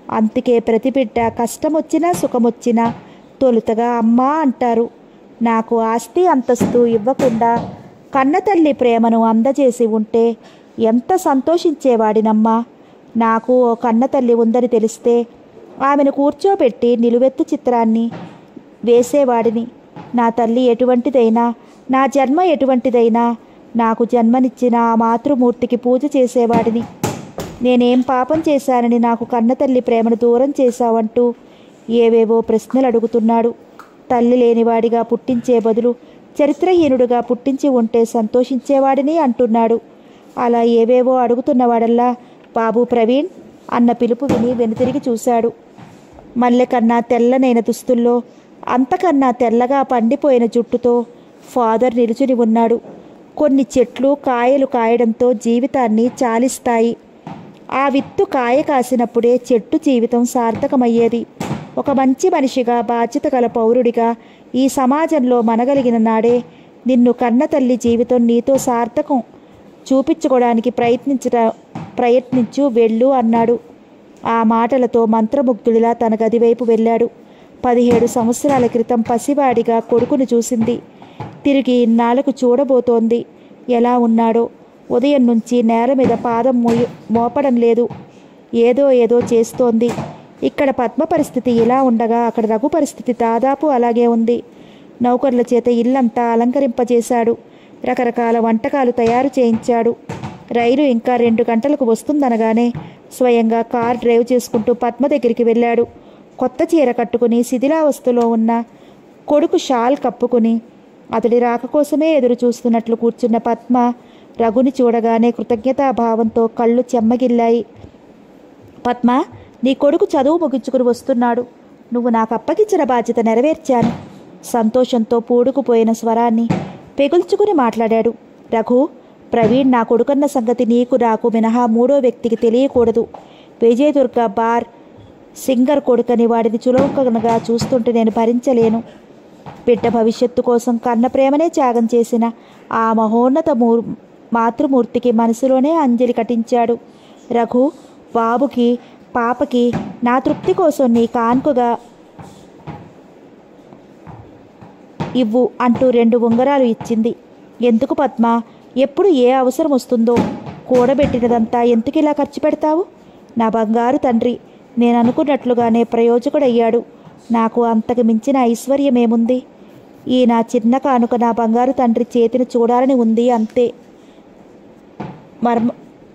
అందుకే ప్రతి బిడ్డ కష్టమొచ్చినా సుఖమొచ్చినా తొలుతగా అమ్మా అంటారు నాకు ఆస్తి అంతస్తు ఇవ్వకుండా కన్నతల్లి ప్రేమను అందజేసి ఉంటే ఎంత సంతోషించేవాడినమ్మా నాకు ఓ కన్నతల్లి ఉందని తెలిస్తే ఆమెను కూర్చోబెట్టి నిలువెత్తు చిత్రాన్ని వేసేవాడిని నా తల్లి ఎటువంటిదైనా నా జన్మ ఎటువంటిదైనా నాకు జన్మనిచ్చిన ఆ మాతృమూర్తికి పూజ చేసేవాడిని నేనేం పాపం చేశానని నాకు కన్నతల్లి ప్రేమను దూరం చేశావంటూ ఏవేవో ప్రశ్నలు అడుగుతున్నాడు తల్లి లేనివాడిగా పుట్టించే బదులు చరిత్రహీనుడుగా పుట్టించి ఉంటే సంతోషించేవాడిని అంటున్నాడు అలా ఏవేవో అడుగుతున్నవాడల్లా బాబు ప్రవీణ్ అన్న పిలుపు విని వెనుతిరిగి చూశాడు మల్లె కన్నా తెల్లనైన దుస్తుల్లో అంతకన్నా తెల్లగా పండిపోయిన జుట్టుతో ఫాదర్ నిలుచుని ఉన్నాడు కొన్ని చెట్లు కాయలు కాయడంతో జీవితాన్ని చాలిస్తాయి ఆ విత్తు కాయ కాసినప్పుడే చెట్టు జీవితం సార్థకమయ్యేది ఒక మంచి మనిషిగా బాధ్యత గల పౌరుడిగా ఈ సమాజంలో మనగలిగిన నాడే నిన్ను కన్న తల్లి జీవితం నీతో సార్థకం చూపించుకోవడానికి ప్రయత్నించట ప్రయత్నించు వెళ్ళు అన్నాడు ఆ మాటలతో మంత్రముగ్ధుడిలా తన గది వైపు వెళ్ళాడు పదిహేడు సంవత్సరాల క్రితం పసివాడిగా కొడుకును చూసింది తిరిగి ఇన్నాళ్లకు చూడబోతోంది ఎలా ఉన్నాడో ఉదయం నుంచి నేల మీద పాదం మోయ మోపడం లేదు ఏదో ఏదో చేస్తోంది ఇక్కడ పద్మ పరిస్థితి ఇలా ఉండగా అక్కడ రఘు పరిస్థితి దాదాపు అలాగే ఉంది నౌకర్ల చేత ఇల్లంతా అలంకరింపజేశాడు రకరకాల వంటకాలు తయారు చేయించాడు రైలు ఇంకా రెండు గంటలకు వస్తుందనగానే స్వయంగా కార్ డ్రైవ్ చేసుకుంటూ పద్మ దగ్గరికి వెళ్ళాడు కొత్త చీర కట్టుకుని శిథిలావస్థలో ఉన్న కొడుకు షాల్ కప్పుకుని అతడి రాక కోసమే ఎదురు చూస్తున్నట్లు కూర్చున్న పద్మ రఘుని చూడగానే కృతజ్ఞతాభావంతో కళ్ళు చెమ్మగిల్లాయి పద్మ నీ కొడుకు చదువు ముగించుకుని వస్తున్నాడు నువ్వు నాకు అప్పగించిన బాధ్యత నెరవేర్చాను సంతోషంతో పూడుకుపోయిన స్వరాన్ని పెగుల్చుకుని మాట్లాడాడు రఘు ప్రవీణ్ నా కొడుకన్న సంగతి నీకు నాకు మినహా మూడో వ్యక్తికి తెలియకూడదు విజయదుర్గ బార్ సింగర్ కొడుకని వాడిని చులకనగా చూస్తుంటే నేను భరించలేను బిడ్డ భవిష్యత్తు కోసం కన్న ప్రేమనే త్యాగం చేసిన ఆ మహోన్నత మూ మాతృమూర్తికి మనసులోనే అంజలి కటించాడు రఘు బాబుకి పాపకి నా తృప్తి కోసం నీ కాన్పుగా ఇవ్వు అంటూ రెండు ఉంగరాలు ఇచ్చింది ఎందుకు పద్మ ఎప్పుడు ఏ అవసరం వస్తుందో కూడబెట్టినదంతా ఎందుకు ఇలా ఖర్చు పెడతావు నా బంగారు తండ్రి నేను అనుకున్నట్లుగానే ప్రయోజకుడయ్యాడు నాకు అంతకు మించిన ఐశ్వర్యమేముంది ఈ నా చిన్న కానుక నా బంగారు తండ్రి చేతిని చూడాలని ఉంది అంతే మర్మ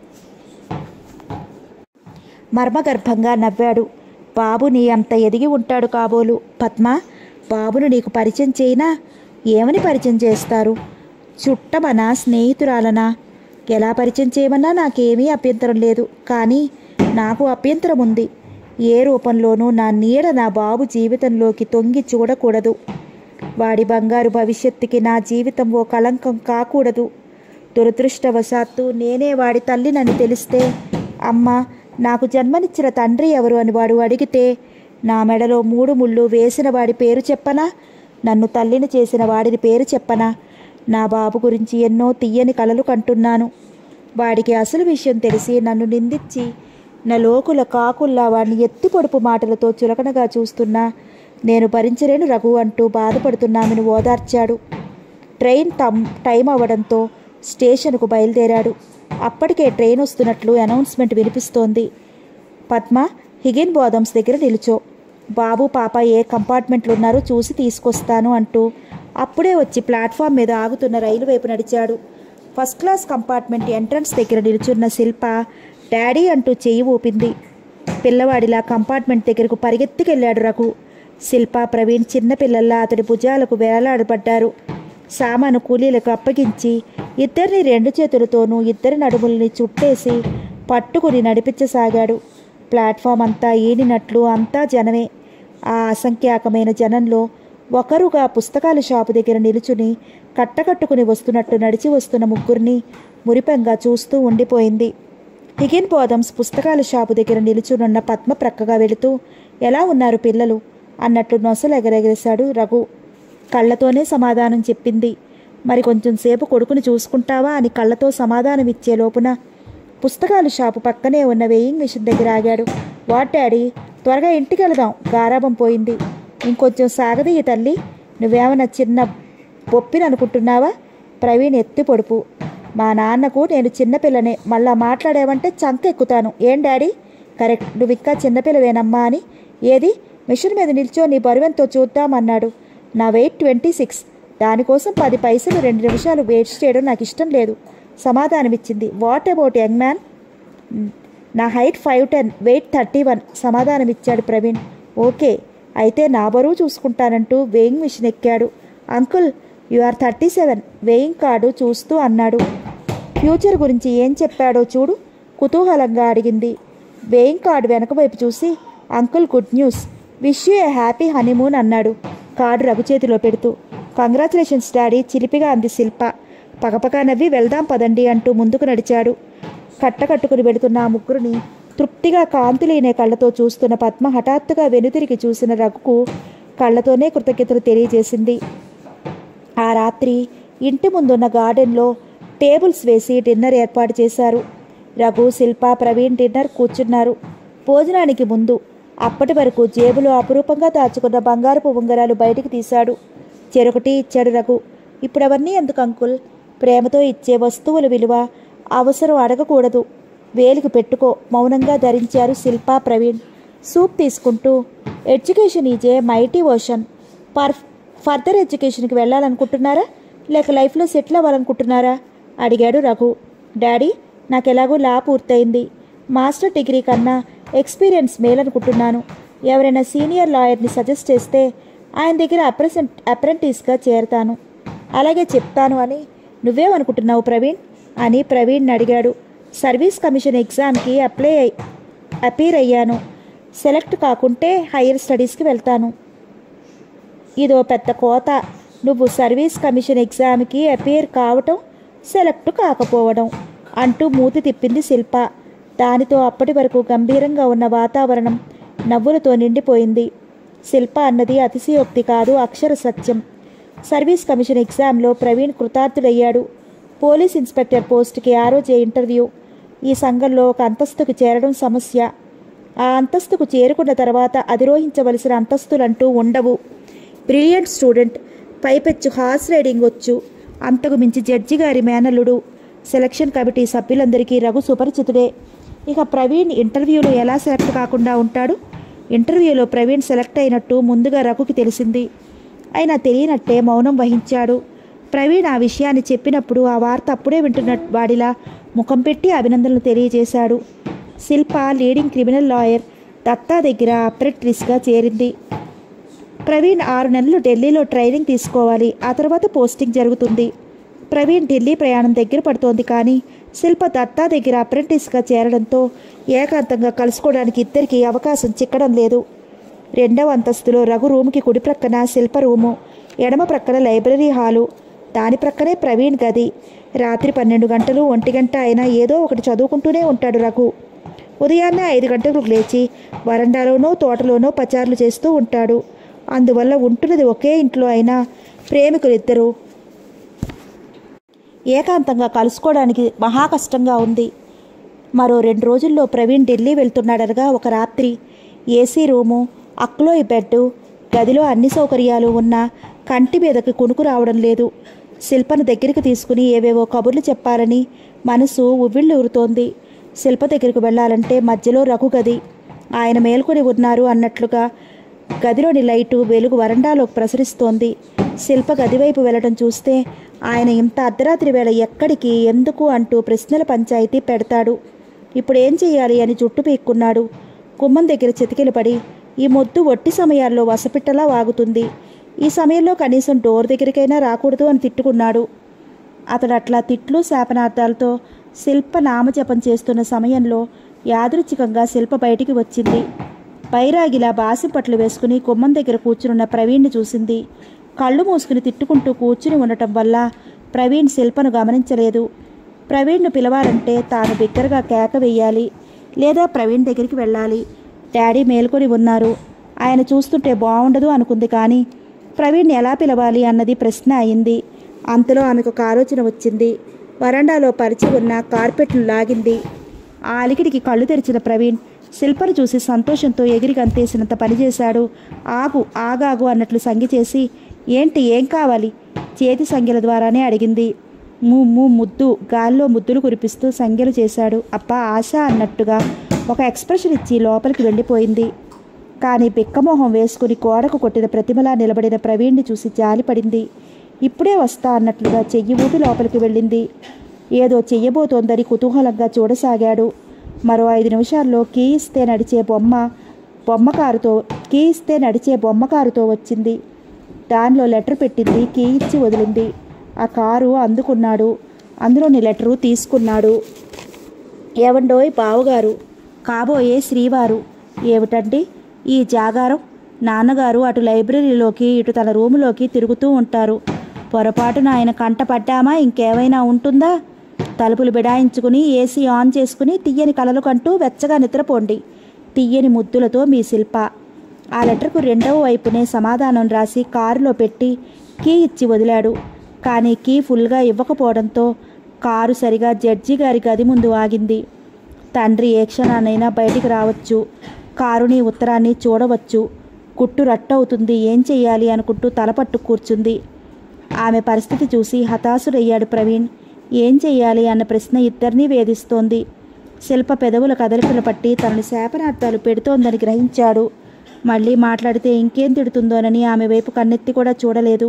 మర్మగర్భంగా నవ్వాడు బాబు నీ అంత ఎదిగి ఉంటాడు కాబోలు పద్మ బాబును నీకు పరిచయం చేయనా ఏమని పరిచయం చేస్తారు చుట్టమనా స్నేహితురాలనా ఎలా పరిచయం చేయమన్నా నాకేమీ అభ్యంతరం లేదు కానీ నాకు అభ్యంతరం ఉంది ఏ రూపంలోనూ నా నీడ నా బాబు జీవితంలోకి తొంగి చూడకూడదు వాడి బంగారు భవిష్యత్తుకి నా జీవితం ఓ కళంకం కాకూడదు దురదృష్టవశాత్తు నేనే వాడి తల్లినని తెలిస్తే అమ్మ నాకు జన్మనిచ్చిన తండ్రి ఎవరు అని వాడు అడిగితే నా మెడలో మూడు ముళ్ళు వేసిన వాడి పేరు చెప్పనా నన్ను తల్లిని చేసిన వాడిని పేరు చెప్పనా నా బాబు గురించి ఎన్నో తీయని కలలు కంటున్నాను వాడికి అసలు విషయం తెలిసి నన్ను నిందించి నా లోకుల కాకుల్లా వాడిని ఎత్తి పొడుపు మాటలతో చులకనగా చూస్తున్నా నేను భరించలేను రఘు అంటూ బాధపడుతున్నామని ఓదార్చాడు ట్రైన్ తమ్ టైం అవ్వడంతో స్టేషన్కు బయలుదేరాడు అప్పటికే ట్రైన్ వస్తున్నట్లు అనౌన్స్మెంట్ వినిపిస్తోంది పద్మ హిగిన్ బోదమ్స్ దగ్గర నిలుచో బాబు పాప ఏ కంపార్ట్మెంట్లు ఉన్నారో చూసి తీసుకొస్తాను అంటూ అప్పుడే వచ్చి ప్లాట్ఫామ్ మీద ఆగుతున్న రైలు వైపు నడిచాడు ఫస్ట్ క్లాస్ కంపార్ట్మెంట్ ఎంట్రన్స్ దగ్గర నిలుచున్న శిల్ప డాడీ అంటూ చెయ్యి ఊపింది పిల్లవాడిలా కంపార్ట్మెంట్ దగ్గరకు పరిగెత్తుకెళ్ళాడు రఘు శిల్ప ప్రవీణ్ చిన్నపిల్లల్లా అతడి భుజాలకు వేలాడబడ్డారు సామాను కూలీలకు అప్పగించి ఇద్దరిని రెండు చేతులతోనూ ఇద్దరి నడుముల్ని చుట్టేసి పట్టుకుని నడిపించసాగాడు ప్లాట్ఫామ్ అంతా ఈనినట్లు అంతా జనమే ఆ అసంఖ్యాకమైన జనంలో ఒకరుగా పుస్తకాల షాపు దగ్గర నిలుచుని కట్టకట్టుకుని వస్తున్నట్టు నడిచి వస్తున్న ముగ్గురిని మురిపెంగా చూస్తూ ఉండిపోయింది హిగిన్ బోధమ్స్ పుస్తకాల షాపు దగ్గర నిలుచునున్న పద్మ ప్రక్కగా వెళుతూ ఎలా ఉన్నారు పిల్లలు అన్నట్లు నొసలు ఎగరెగరేశాడు రఘు కళ్ళతోనే సమాధానం చెప్పింది మరి కొంచెం సేపు కొడుకుని చూసుకుంటావా అని కళ్ళతో సమాధానం ఇచ్చే లోపున పుస్తకాల షాపు పక్కనే ఉన్న వేయింగ్ మిషన్ దగ్గర ఆగాడు వాట్ డాడీ త్వరగా ఇంటికి వెళదాం గారాబం పోయింది ఇంకొంచెం సాగదీయ తల్లి నువ్వేమన్నా చిన్న బొప్పిని అనుకుంటున్నావా ప్రవీణ్ ఎత్తి పొడుపు మా నాన్నకు నేను చిన్నపిల్లనే మళ్ళా మాట్లాడావంటే చంక ఎక్కుతాను ఏం డాడీ కరెక్ట్ నువ్వు ఇంకా చిన్నపిల్లవేనమ్మా అని ఏది మిషన్ మీద నిల్చో నీ బరువెంతో చూద్దామన్నాడు నా వెయిట్ ట్వంటీ సిక్స్ దానికోసం పది పైసలు రెండు నిమిషాలు వేస్ట్ చేయడం నాకు ఇష్టం లేదు సమాధానమిచ్చింది వాట్ అబౌట్ యంగ్ మ్యాన్ నా height five ten weight thirty one సమాధానమిచ్చాడు ప్రవీణ్ ఓకే అయితే నా బరువు చూసుకుంటానంటూ వేయింగ్ మిషన్ ఎక్కాడు uncle you are thirty seven weighing card చూస్తూ అన్నాడు ఫ్యూచర్ గురించి ఏం చెప్పాడో చూడు కుతూహలంగా అడిగింది వేయింగ్ కార్డు వెనక వైపు చూసి uncle good news wish you a happy honeymoon అన్నాడు కార్డు రఘు చేతిలో పెడుతూ కంగ్రాచులేషన్స్ డాడీ చిలిపిగా అంది శిల్ప పకపకా నవ్వి వెళ్దాం పదండి అంటూ ముందుకు నడిచాడు కట్టకట్టుకుని వెళుతున్న ఆ ముగ్గురిని తృప్తిగా కాంతులీనే కళ్ళతో చూస్తున్న పద్మ హఠాత్తుగా వెనుతిరిగి చూసిన రఘుకు కళ్ళతోనే కృతజ్ఞతలు తెలియజేసింది ఆ రాత్రి ఇంటి ముందున్న గార్డెన్లో టేబుల్స్ వేసి డిన్నర్ ఏర్పాటు చేశారు రఘు శిల్ప ప్రవీణ్ డిన్నర్ కూర్చున్నారు భోజనానికి ముందు అప్పటి వరకు జేబులో అపురూపంగా దాచుకున్న బంగారపు ఉంగరాలు బయటికి తీశాడు చెరొకటి ఇచ్చాడు రఘు ఇప్పుడు అవన్నీ ఎందుకు అంకుల్ ప్రేమతో ఇచ్చే వస్తువుల విలువ అవసరం అడగకూడదు వేలికి పెట్టుకో మౌనంగా ధరించారు శిల్ప ప్రవీణ్ సూప్ తీసుకుంటూ education is a mighty ocean for further ఎడ్యుకేషన్కి వెళ్ళాలనుకుంటున్నారా లేక లైఫ్లో సెటిల్ అవ్వాలనుకుంటున్నారా అడిగాడు రఘు డాడీ నాకు ఎలాగో లా పూర్తయింది మాస్టర్ డిగ్రీ కన్నా ఎక్స్పీరియన్స్ మేలనుకుంటున్నాను ఎవరైనా సీనియర్ లాయర్ని సజెస్ట్ చేస్తే ఆయన దగ్గర అప్రెసెంట్ అప్రెంటిస్గా చేరతాను అలాగే చెప్తాను అని నువ్వేమనుకుంటున్నావు ప్రవీణ్ అని ప్రవీణ్ అడిగాడు సర్వీస్ కమిషన్ ఎగ్జామ్కి అప్లై అయ్ అపీర్ అయ్యాను సెలెక్ట్ కాకుంటే హైయర్ స్టడీస్కి వెళ్తాను ఇదో పెద్ద కోత నువ్వు సర్వీస్ కమిషన్ ఎగ్జామ్కి అపేర్ కావటం సెలెక్ట్ కాకపోవడం అంటూ మూతి తిప్పింది శిల్ప దానితో అప్పటి వరకు గంభీరంగా ఉన్న వాతావరణం నవ్వులతో నిండిపోయింది శిల్ప అన్నది అతిశయోక్తి కాదు అక్షర సత్యం సర్వీస్ కమిషన్ ఎగ్జామ్లో ప్రవీణ్ కృతార్థుడయ్యాడు పోలీస్ ఇన్స్పెక్టర్ పోస్ట్కి ఆ రోజే ఇంటర్వ్యూ ఈ సంఘంలో ఒక అంతస్తుకు చేరడం సమస్య ఆ అంతస్తుకు చేరుకున్న తర్వాత అధిరోహించవలసిన అంతస్తులంటూ ఉండవు బ్రిలియంట్ స్టూడెంట్ పైపెచ్చు హార్స్ రైడింగ్ వచ్చు అంతకు మించి జడ్జి గారి మేనల్లుడు సెలక్షన్ కమిటీ సభ్యులందరికీ రఘు సుపరిచితుడే ఇక ప్రవీణ్ ఇంటర్వ్యూలో ఎలా సెలెక్ట్ కాకుండా ఉంటాడు ఇంటర్వ్యూలో ప్రవీణ్ సెలెక్ట్ అయినట్టు ముందుగా రఘుకి తెలిసింది అయినా తెలియనట్టే మౌనం వహించాడు ప్రవీణ్ ఆ విషయాన్ని చెప్పినప్పుడు ఆ వార్త అప్పుడే వింటున్న వాడిలా ముఖం పెట్టి అభినందనలు తెలియజేశాడు Shilpa leading criminal lawyer Datta దగ్గర అప్రెంటిస్గా చేరింది ప్రవీణ్ ఆరు నెలలు ఢిల్లీలో ట్రైనింగ్ తీసుకోవాలి ఆ తర్వాత పోస్టింగ్ జరుగుతుంది ప్రవీణ్ ఢిల్లీ ప్రయాణం దగ్గర పడుతోంది కానీ శిల్ప దత్తా దగ్గర అప్రెంటిస్గా చేరడంతో ఏకాంతంగా కలుసుకోవడానికి ఇద్దరికి అవకాశం చిక్కడం లేదు రెండవ అంతస్తులో రఘు రూమ్కి కుడి ప్రక్కన శిల్ప రూము ఎడమ ప్రక్కన లైబ్రరీ హాలు దాని ప్రక్కనే ప్రవీణ్ గది రాత్రి పన్నెండు గంటలు ఒంటి గంట అయినా ఏదో ఒకటి చదువుకుంటూనే ఉంటాడు రఘు ఉదయాన్నే ఐదు గంటలకు లేచి వరండాలోనో తోటలోనో పచారులు చేస్తూ ఉంటాడు అందువల్ల ఉంటున్నది ఒకే ఇంట్లో అయినా ప్రేమికులిద్దరూ ఏకాంతంగా కలుసుకోవడానికి మహా కష్టంగా ఉంది మరో రెండు రోజుల్లో ప్రవీణ్ ఢిల్లీ వెళ్తున్నాడనగా ఒక రాత్రి ఏసీ రూము అక్లోయ్ బెడ్ గదిలో అన్ని సౌకర్యాలు ఉన్నా కంటి మీదకి కునుకు రావడం లేదు శిల్పను దగ్గరికి తీసుకుని ఏవేవో కబుర్లు చెప్పాలని మనసు ఉవ్విళ్ళు ఊరుతోంది శిల్ప దగ్గరికి వెళ్ళాలంటే మధ్యలో రఘు గది ఆయన మేల్కొని ఉన్నారు అన్నట్లుగా గదిలోని లైటు వెలుగు వరండాలోకి ప్రసరిస్తోంది శిల్ప గదివైపు వెళ్ళడం చూస్తే ఆయన ఇంత అర్ధరాత్రి వేళ ఎక్కడికి ఎందుకు అంటూ ప్రశ్నల పంచాయతీ పెడతాడు ఇప్పుడు ఏం చేయాలి అని జుట్టు పీక్కున్నాడు గుమ్మం దగ్గర చితికిలు పడి ఈ మొద్దు ఒట్టి సమయాల్లో వసపిట్టలా వాగుతుంది ఈ సమయంలో కనీసం డోర్ దగ్గరికైనా రాకూడదు అని తిట్టుకున్నాడు అతడు అట్లా తిట్లు శాపనార్థాలతో శిల్ప నామజపం చేస్తున్న సమయంలో యాదృచ్ఛికంగా శిల్ప బయటికి వచ్చింది బైరాగిలా బాసిపట్లు వేసుకుని గుమ్మం దగ్గర కూర్చునున్న ప్రవీణ్ని చూసింది కళ్ళు మూసుకుని తిట్టుకుంటూ కూర్చుని ఉండటం వల్ల ప్రవీణ్ శిల్పను గమనించలేదు ప్రవీణ్ను పిలవాలంటే తాను బిగ్గరగా కేక వేయాలి లేదా ప్రవీణ్ దగ్గరికి వెళ్ళాలి డాడీ మేల్కొని ఉన్నారు ఆయన చూస్తుంటే బాగుండదు అనుకుంది కానీ ప్రవీణ్ ఎలా పిలవాలి అన్నది ప్రశ్న అయింది అంతలో ఆమెకు ఒక ఆలోచన వచ్చింది వరండాలో పరిచి ఉన్న కార్పెట్లు లాగింది ఆ అలికిడికి కళ్ళు తెరిచిన ప్రవీణ్ శిల్పను చూసి సంతోషంతో ఎగిరి గంతేసినంత పనిచేశాడు ఆగు ఆగాగు అన్నట్లు సంగి చేసి ఏంటి ఏం కావాలి చేతి సంఖ్యల ద్వారానే అడిగింది ముమ్ము ముద్దు గాల్లో ముద్దులు కురిపిస్తూ సంఖ్యలు చేశాడు అప్ప ఆశ అన్నట్టుగా ఒక ఎక్స్ప్రెషన్ ఇచ్చి లోపలికి వెళ్ళిపోయింది కానీ బిక్కమోహం వేసుకుని గోడకు కొట్టిన ప్రతిమలా నిలబడిన ప్రవీణ్ని చూసి జాలిపడింది ఇప్పుడే వస్తా అన్నట్లుగా చెయ్యి ఊపి లోపలికి వెళ్ళింది ఏదో చెయ్యబోతోందని కుతూహలంగా చూడసాగాడు మరో ఐదు నిమిషాల్లో కీ ఇస్తే నడిచే బొమ్మ బొమ్మకారుతో కీ ఇస్తే నడిచే బొమ్మకారుతో వచ్చింది దానిలో లెటర్ పెట్టింది కీ ఇచ్చి వదిలింది ఆ కారు అందుకున్నాడు అందులోని లెటరు తీసుకున్నాడు ఏవండోయ్ బావగారు కాబోయే శ్రీవారు ఏమిటండి ఈ జాగారం నాన్నగారు అటు లైబ్రరీలోకి ఇటు తన రూములోకి తిరుగుతూ ఉంటారు పొరపాటున ఆయన కంట పడ్డామా ఇంకేమైనా ఉంటుందా తలుపులు బిడాయించుకుని ఏసీ ఆన్ చేసుకుని తీయని కలలు కంటూ వెచ్చగా నిద్రపోండి తీయని ముద్దులతో మీ శిల్ప ఆ లెటర్కు రెండవ వైపునే సమాధానం రాసి కారులో పెట్టి కీ ఇచ్చి వదిలాడు కానీ కీ ఫుల్గా ఇవ్వకపోవడంతో కారు సరిగా జడ్జి గారి గది ముందు ఆగింది తండ్రి ఏ క్షణానైనా బయటికి రావచ్చు కారుని ఉత్తరాన్ని చూడవచ్చు కుట్టు రట్టవుతుంది ఏం చెయ్యాలి అనుకుంటూ తలపట్టు కూర్చుంది ఆమె పరిస్థితి చూసి హతాశుడయ్యాడు ప్రవీణ్ ఏం చెయ్యాలి అన్న ప్రశ్న ఇద్దరినీ వేధిస్తోంది శిల్ప పెదవుల కదలికలు పట్టి తనని శాపనార్థాలు పెడుతోందని గ్రహించాడు మళ్ళీ మాట్లాడితే ఇంకేం తిడుతుందోనని ఆమె వైపు కన్నెత్తి కూడా చూడలేదు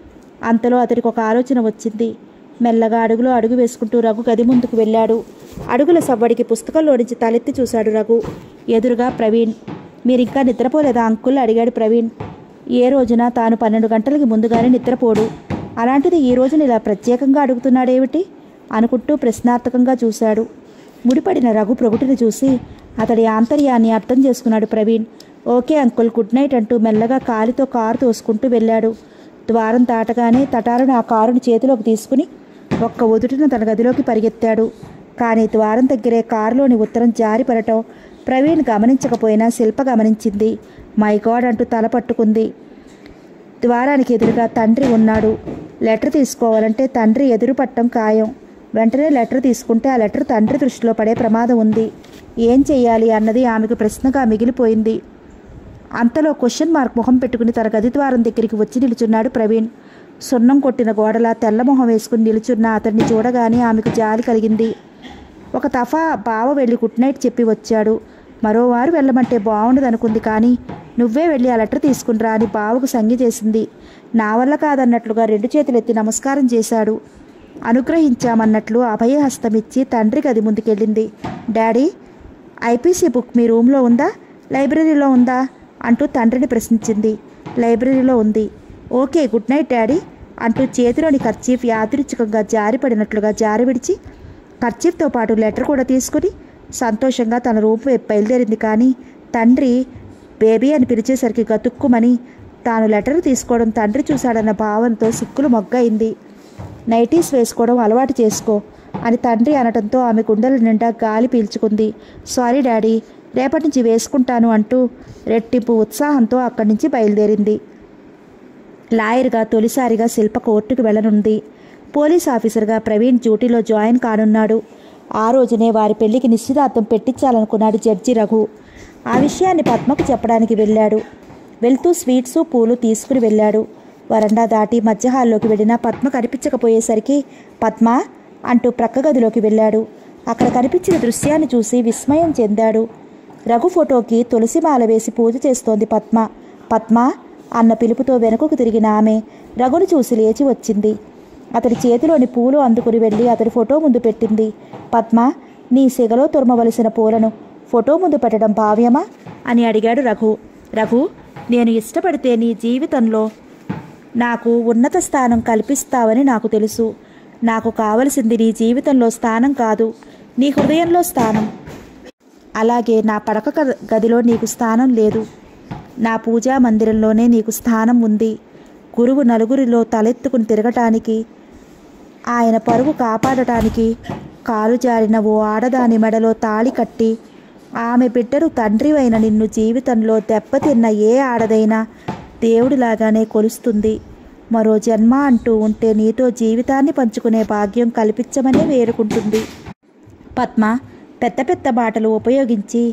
అంతలో అతడికి ఒక ఆలోచన వచ్చింది మెల్లగా అడుగులో అడుగు వేసుకుంటూ రఘు గది ముందుకు వెళ్ళాడు అడుగుల సవ్వడికి పుస్తకంలో నుంచి తలెత్తి చూశాడు రఘు ఎదురుగా ప్రవీణ్ మీరింకా నిద్రపోలేదా అంకుల్ అడిగాడు ప్రవీణ్ ఏ రోజున తాను పన్నెండు గంటలకి ముందుగానే నిద్రపోడు అలాంటిది ఈ రోజున ఇలా ప్రత్యేకంగా అడుగుతున్నాడేమిటి అనుకుంటూ ప్రశ్నార్థకంగా చూశాడు ముడిపడిన రఘు ప్రొగుటిని చూసి అతడి ఆంతర్యాన్ని అర్థం చేసుకున్నాడు Praveen okay uncle good night అంటూ మెల్లగా కాలితో కారు తోసుకుంటూ వెళ్ళాడు ద్వారం దాటగానే తటాలను ఆ కారుని చేతిలోకి తీసుకుని ఒక్క ఒదుటిన తన గదిలోకి పరిగెత్తాడు కానీ ద్వారం దగ్గరే కారులోని ఉత్తరం జారిపడటం ప్రవీణ్ గమనించకపోయినా శిల్ప గమనించింది మై గాడ్ అంటూ తల పట్టుకుంది ద్వారానికి ఎదురుగా తండ్రి ఉన్నాడు లెటర్ తీసుకోవాలంటే తండ్రి ఎదురు పట్టం ఖాయం వెంటనే లెటర్ తీసుకుంటే ఆ లెటర్ తండ్రి దృష్టిలో పడే ప్రమాదం ఉంది ఏం చెయ్యాలి అన్నది ఆమెకు ప్రశ్నగా మిగిలిపోయింది అంతలో క్వశ్చన్ మార్క్ మొహం పెట్టుకుని తన గది ద్వారం దగ్గరికి వచ్చి నిలుచున్నాడు ప్రవీణ్ సున్నం కొట్టిన గోడలా తెల్లమొహం వేసుకుని నిలుచున్న అతన్ని చూడగానే ఆమెకు జాలి కలిగింది ఒక తఫా బావ వెళ్ళి గుడ్ నైట్ చెప్పి వచ్చాడు మరోవారు వెళ్ళమంటే బాగుండదనుకుంది కానీ నువ్వే వెళ్ళి ఆ లెటర్ తీసుకునిరా అని బావకు సంగి చేసింది నా వల్ల కాదన్నట్లుగా రెండు చేతులెత్తి నమస్కారం చేశాడు అనుగ్రహించామన్నట్లు అభయహస్తమిచ్చి తండ్రి గది ముందుకెళ్ళింది డాడీ ఐపీసీ బుక్ మీ రూమ్లో ఉందా లైబ్రరీలో ఉందా అంటూ తండ్రిని ప్రశ్నించింది లైబ్రరీలో ఉంది ఓకే గుడ్ నైట్ డాడీ అంటూ చేతిలోని ఖర్చీఫ్ యాదృచ్ఛికంగా జారిపడినట్లుగా జారి విడిచి ఖర్చీఫ్తో పాటు లెటర్ కూడా తీసుకుని సంతోషంగా తన రూపు వైపు బయలుదేరింది కానీ తండ్రి బేబీ అని పిలిచేసరికి గతుక్కుమని తాను లెటర్ తీసుకోవడం తండ్రి చూశాడన్న భావనతో సిక్కులు మొగ్గయింది నైటీస్ వేసుకోవడం అలవాటు చేసుకో అని తండ్రి అనటంతో ఆమె గుండెల నిండా గాలి పీల్చుకుంది సారీ డాడీ రేపటి నుంచి వేసుకుంటాను అంటూ రెట్టింపు ఉత్సాహంతో అక్కడి నుంచి బయలుదేరింది లాయర్గా తొలిసారిగా శిల్ప కోర్టుకు వెళ్ళనుంది పోలీస్ ఆఫీసర్గా ప్రవీణ్ డ్యూటీలో జాయిన్ కానున్నాడు ఆ రోజునే వారి పెళ్లికి నిశ్చితార్థం పెట్టించాలనుకున్నాడు జడ్జి రఘు ఆ విషయాన్ని పద్మకు చెప్పడానికి వెళ్ళాడు వెళ్తూ స్వీట్సు పూలు తీసుకుని వెళ్ళాడు వరండా దాటి మధ్య హాల్లోకి వెళ్ళిన పద్మ కనిపించకపోయేసరికి పద్మ అంటూ ప్రక్క గదిలోకి వెళ్ళాడు అక్కడ కనిపించిన దృశ్యాన్ని చూసి విస్మయం చెందాడు రఘు ఫోటోకి తులసిమాల వేసి పూజ చేస్తోంది పద్మ పద్మ అన్న పిలుపుతో వెనుకకు తిరిగిన ఆమె రఘుని చూసి లేచి వచ్చింది అతడి చేతిలోని పూలు అందుకుని వెళ్ళి అతడి ఫోటో ముందు పెట్టింది పద్మ నీ సిగలో తురమవలసిన పూలను ఫోటో ముందు పెట్టడం భావ్యమా అని అడిగాడు రఘు రఘు నేను ఇష్టపడితే నీ జీవితంలో నాకు ఉన్నత స్థానం కల్పిస్తావని నాకు తెలుసు నాకు కావలసింది నీ జీవితంలో స్థానం కాదు నీ హృదయంలో స్థానం అలాగే నా పడక గ- గదిలో నీకు స్థానం లేదు నా పూజా మందిరంలోనే నీకు స్థానం ఉంది గురువు నలుగురిలో తలెత్తుకుని తిరగటానికి ఆయన పరువు కాపాడటానికి కాలు జారిన ఓ ఆడదాని మెడలో తాళి కట్టి ఆమె బిడ్డను తండ్రివైన నిన్ను జీవితంలో దెబ్బతిన్న ఏ ఆడదైనా దేవుడిలాగానే కొలుస్తుంది మరో జన్మ అంటూ ఉంటే నీతో జీవితాన్ని పంచుకునే భాగ్యం కల్పించమనే వేరుకుంటుంది పద్మ పెద్ద పెద్ద మాటలు ఉపయోగించి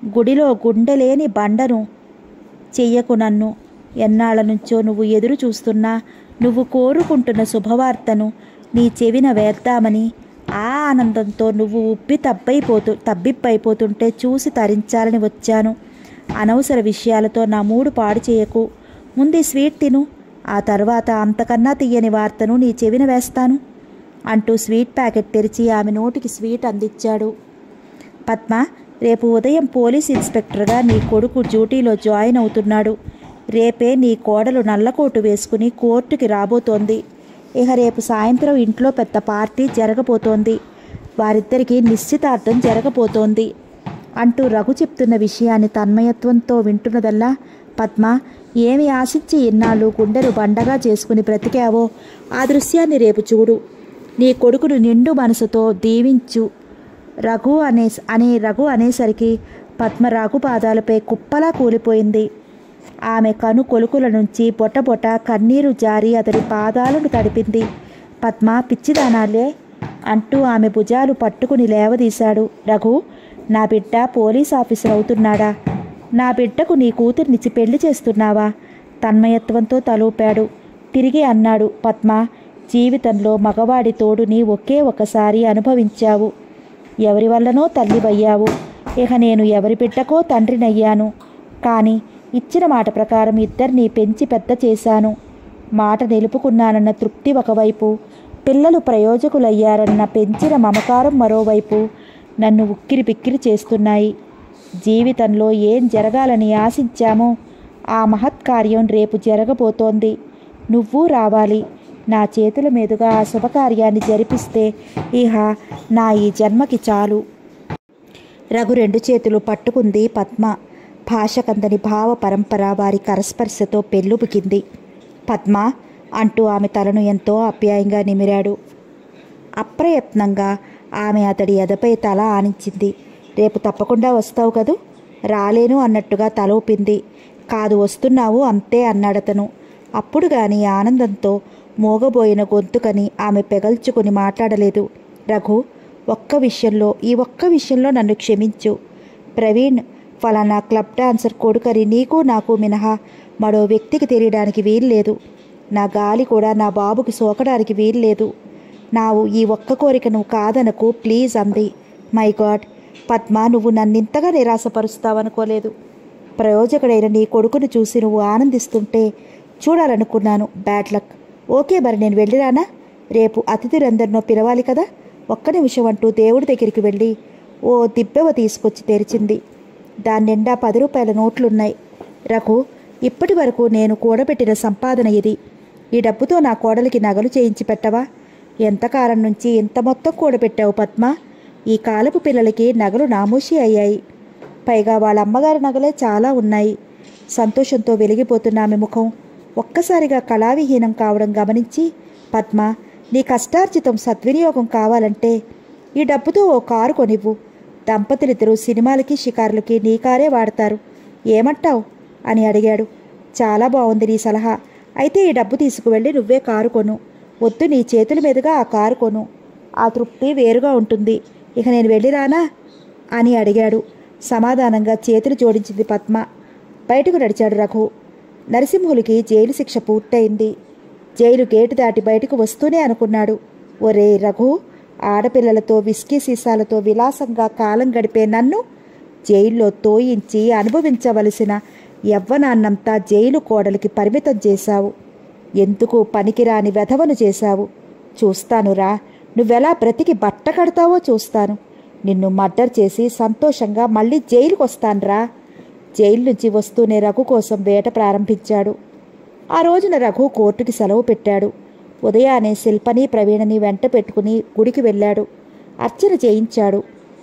గుడిలో గుండెలేని బండను చెయ్యకు నన్ను ఎన్నాళ్ళ నుంచో నువ్వు ఎదురు చూస్తున్నా నువ్వు కోరుకుంటున్న శుభవార్తను నీ చెవిన వేద్దామని ఆ ఆనందంతో నువ్వు ఉబ్బి తబ్బైపోతూ తబ్బిబ్బైపోతుంటే చూసి తరించాలని వచ్చాను అనవసర విషయాలతో నా మూడు పాడు చేయకు ముందు ఈ స్వీట్ తిను ఆ తర్వాత అంతకన్నా తీయని వార్తను నీ చెవిన వేస్తాను అంటూ స్వీట్ ప్యాకెట్ తెరిచి ఆమె నోటికి స్వీట్ అందించాడు పద్మ రేపు ఉదయం పోలీస్ ఇన్స్పెక్టర్గా నీ కొడుకు డ్యూటీలో జాయిన్ అవుతున్నాడు రేపే నీ కోడలు నల్లకోటు వేసుకుని కోర్టుకి రాబోతోంది ఇక రేపు సాయంత్రం ఇంట్లో పెద్ద పార్టీ జరగబోతోంది వారిద్దరికీ నిశ్చితార్థం జరగబోతోంది అంటూ రఘు చెప్తున్న విషయాన్ని తన్మయత్వంతో వింటున్నదల్లా పద్మ ఏమి ఆశించి ఇన్నాళ్ళు గుండెలు బండగా చేసుకుని బ్రతికావో ఆ దృశ్యాన్ని రేపు చూడు నీ కొడుకును నిండు మనసుతో దీవించు రఘు అనే అనే రఘు అనేసరికి పద్మ రఘు పాదాలపై కుప్పలా కూలిపోయింది ఆమె కను కొలుకుల నుంచి బొట బొట కన్నీరు జారి అతడి పాదాలను తడిపింది పద్మ పిచ్చిదానాలే అంటూ ఆమె భుజాలు పట్టుకుని లేవదీశాడు రఘు నా బిడ్డ పోలీస్ ఆఫీసర్ అవుతున్నాడా నా బిడ్డకు నీ కూతుర్నిచ్చి పెళ్లి చేస్తున్నావా తన్మయత్వంతో తలూపాడు తిరిగి అన్నాడు పద్మ జీవితంలో మగవాడి తోడుని ఒకే ఒకసారి అనుభవించావు ఎవరి వల్లనో తల్లివయ్యావు ఇక నేను ఎవరి బిడ్డకో తండ్రినయ్యాను కానీ ఇచ్చిన మాట ప్రకారం ఇద్దరిని పెంచి పెద్ద చేశాను మాట నిలుపుకున్నానన్న తృప్తి ఒకవైపు పిల్లలు ప్రయోజకులయ్యారన్న పెంచిన మమకారం మరోవైపు నన్ను ఉక్కిరి పిక్కిరి చేస్తున్నాయి జీవితంలో ఏం జరగాలని ఆశించామో ఆ మహత్కార్యం రేపు జరగబోతోంది నువ్వు రావాలి నా చేతుల మీదుగా ఆ శుభకార్యాన్ని జరిపిస్తే ఇహ నా ఈ జన్మకి చాలు రఘు రెండు చేతులు పట్టుకుంది పద్మ భాషకందని భావ పరంపర వారి కరస్పర్శతో పెళ్ళుబుకింది పద్మ అంటూ ఆమె తలను ఎంతో ఆప్యాయంగా నిమిరాడు అప్రయత్నంగా ఆమె అతడి ఎదపై తల ఆనించింది రేపు తప్పకుండా వస్తావు కదూ రాలేను అన్నట్టుగా తల ఊపింది కాదు వస్తున్నావు అంతే అన్నాడతను అప్పుడు గాని ఆనందంతో మోగబోయిన గొంతుకని ఆమె పెగల్చుకుని మాట్లాడలేదు రఘు ఒక్క విషయంలో ఈ ఒక్క విషయంలో నన్ను క్షమించు ప్రవీణ్ ఫలానా క్లబ్ డాన్సర్ కొడుకని నీకు నాకు మినహా మరో వ్యక్తికి తెలియడానికి వీల్లేదు నా గాలి కూడా నా బాబుకి సోకడానికి వీల్లేదు నావు ఈ ఒక్క కోరిక నువ్వు కాదనకు ప్లీజ్ అంది మై గాడ్ పద్మ నువ్వు నన్నింతగా నిరాశపరుస్తావనుకోలేదు ప్రయోజకుడైన నీ కొడుకును చూసి నువ్వు ఆనందిస్తుంటే చూడాలనుకున్నాను బ్యాడ్ లక్ ఓకే మరి నేను వెళ్ళిరానా రేపు అతిథులందరినో పిలవాలి కదా ఒక్క నిమిషం అంటూ దేవుడి దగ్గరికి వెళ్ళి ఓ దిబ్బెవ తీసుకొచ్చి తెరిచింది దాని నిండా పది రూపాయల నోట్లున్నాయి రఘు ఇప్పటి వరకు నేను కూడబెట్టిన సంపాదన ఇది ఈ డబ్బుతో నా కోడలికి నగలు చేయించి పెట్టవా ఎంతకాలం నుంచి ఇంత మొత్తం కూడబెట్టావు పద్మ ఈ కాలపు పిల్లలకి నగలు నామూషి అయ్యాయి పైగా వాళ్ళ అమ్మగారి నగలే చాలా ఉన్నాయి సంతోషంతో వెలిగిపోతున్న ఆమె ముఖం ఒక్కసారిగా కళావిహీనం కావడం గమనించి పద్మ నీ కష్టార్జితం సద్వినియోగం కావాలంటే ఈ డబ్బుతో ఓ కారు కొనివ్వు దంపతులిద్దరూ సినిమాలకి షికారులకి నీ కారే వాడతారు ఏమంటావు అని అడిగాడు చాలా బాగుంది నీ సలహా అయితే ఈ డబ్బు తీసుకువెళ్ళి నువ్వే కారు కొను వద్దు నీ చేతుల మీదుగా ఆ కారు కొను ఆ తృప్తి వేరుగా ఉంటుంది ఇక నేను వెళ్ళిరానా అని అడిగాడు సమాధానంగా చేతులు జోడించింది పద్మ బయటకు నడిచాడు రఘు నరసింహులకి జైలు శిక్ష పూర్తయింది జైలు గేటు దాటి బయటకు వస్తూనే అనుకున్నాడు ఒరే రఘు ఆడపిల్లలతో విస్కీ సీసాలతో విలాసంగా కాలం గడిపే నన్ను జైల్లో తోయించి అనుభవించవలసిన యవ్వనాన్నంతా జైలు కోడలికి పరిమితం చేశావు ఎందుకు పనికిరాని వెధవను చేశావు చూస్తానురా నువ్వెలా బ్రతికి బట్ట కడతావో చూస్తాను నిన్ను మర్డర్ చేసి సంతోషంగా మళ్ళీ జైలుకు వస్తానురా జైలు నుంచి వస్తూనే రఘు కోసం వేట ప్రారంభించాడు ఆ రోజున రఘు కోర్టుకి సెలవు పెట్టాడు ఉదయాన్నే శిల్పని ప్రవీణని వెంట పెట్టుకుని గుడికి వెళ్ళాడు అర్చన చేయించాడు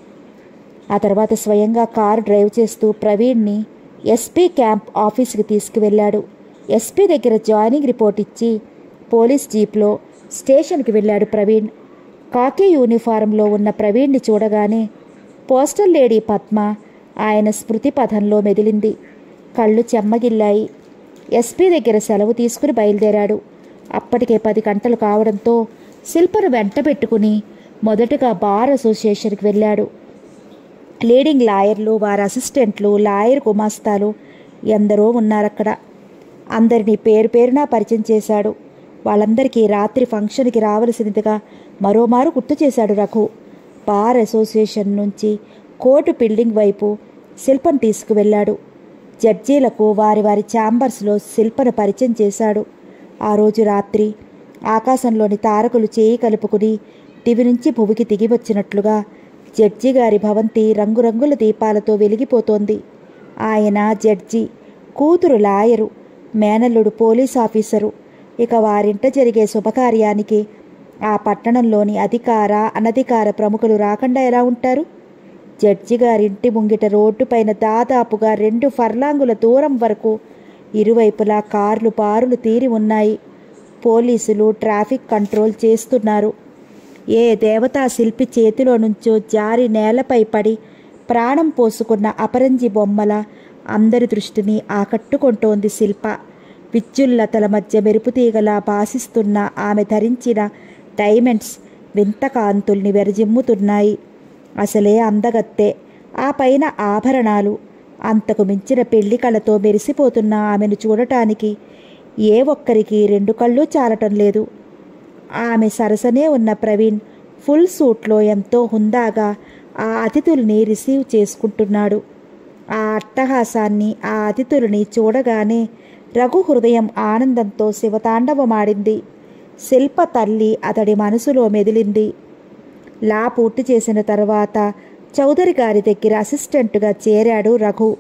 ఆ తర్వాత స్వయంగా కారు డ్రైవ్ చేస్తూ ప్రవీణ్ని ఎస్పీ క్యాంప్ ఆఫీస్కి తీసుకువెళ్ళాడు ఎస్పీ దగ్గర జాయినింగ్ రిపోర్ట్ ఇచ్చి పోలీస్ జీప్లో స్టేషన్కి వెళ్ళాడు ప్రవీణ్ కాకి యూనిఫారంలో ఉన్న ప్రవీణ్ని చూడగానే పోస్టల్ లేడీ పద్మ ఆయన స్మృతి పథంలో మెదిలింది కళ్ళు చెమ్మగిల్లాయి ఎస్పీ దగ్గర సెలవు తీసుకుని బయలుదేరాడు అప్పటికే పది గంటలు కావడంతో శిల్పను వెంట పెట్టుకుని మొదటగా బార్ అసోసియేషన్కి వెళ్ళాడు లీడింగ్ లాయర్లు వారి అసిస్టెంట్లు లాయర్ గుమాస్తాలు ఎందరో ఉన్నారక్కడ అందరినీ పేరు పేరునా పరిచయం చేశాడు వాళ్ళందరికీ రాత్రి ఫంక్షన్కి రావలసినదిగా మరోమారు గుర్తు చేశాడు రఘు బార్ అసోసియేషన్ నుంచి కోర్టు బిల్డింగ్ వైపు శిల్పం తీసుకువెళ్ళాడు జడ్జీలకు వారి వారి ఛాంబర్స్లో శిల్పను పరిచయం చేశాడు ఆ రోజు రాత్రి ఆకాశంలోని తారకులు చేయి కలుపుకుని దివి నుంచి భువికి దిగి వచ్చినట్లుగా జడ్జి గారి భవంతి రంగురంగుల దీపాలతో వెలిగిపోతోంది ఆయన జడ్జి కూతురు లాయరు మేనల్లుడు పోలీస్ ఆఫీసరు ఇక వారింట జరిగే శుభకార్యానికి ఆ పట్టణంలోని అధికార అనధికార ప్రముఖులు రాకుండా ఎలా ఉంటారు జడ్జి గారింటి ముంగిట రోడ్డుపైన దాదాపుగా రెండు ఫర్లాంగుల దూరం వరకు ఇరువైపులా కార్లు బారులు తీరి ఉన్నాయి పోలీసులు ట్రాఫిక్ కంట్రోల్ చేస్తున్నారు ఏ దేవతా శిల్పి చేతిలో నుంచో జారి నేలపై పడి ప్రాణం పోసుకున్న అపరంజి బొమ్మల అందరి దృష్టిని ఆకట్టుకుంటోంది శిల్ప విద్యుల్లతల మధ్య మెరుపుతీగలా భాసిస్తున్న ఆమె ధరించిన డైమండ్స్ వింత కాంతుల్ని వెరజిమ్ముతున్నాయి అసలే అందగత్తే ఆ పైన ఆభరణాలు అంతకు మించిన పెళ్లి కళతో మెరిసిపోతున్న ఆమెను చూడటానికి ఏ ఒక్కరికి రెండు కళ్ళు చాలటం లేదు ఆమె సరసనే ఉన్న ప్రవీణ్ ఫుల్ సూట్లో ఎంతో హుందాగా ఆ అతిథుల్ని రిసీవ్ చేసుకుంటున్నాడు ఆ అట్టహాసాన్ని ఆ అతిథుల్ని చూడగానే రఘు హృదయం ఆనందంతో శివతాండవమాడింది శిల్ప తల్లి అతడి మనసులో మెదిలింది లా పూర్తి చేసిన తర్వాత చౌదరి గారి దగ్గర అసిస్టెంటుగా చేరాడు రఘు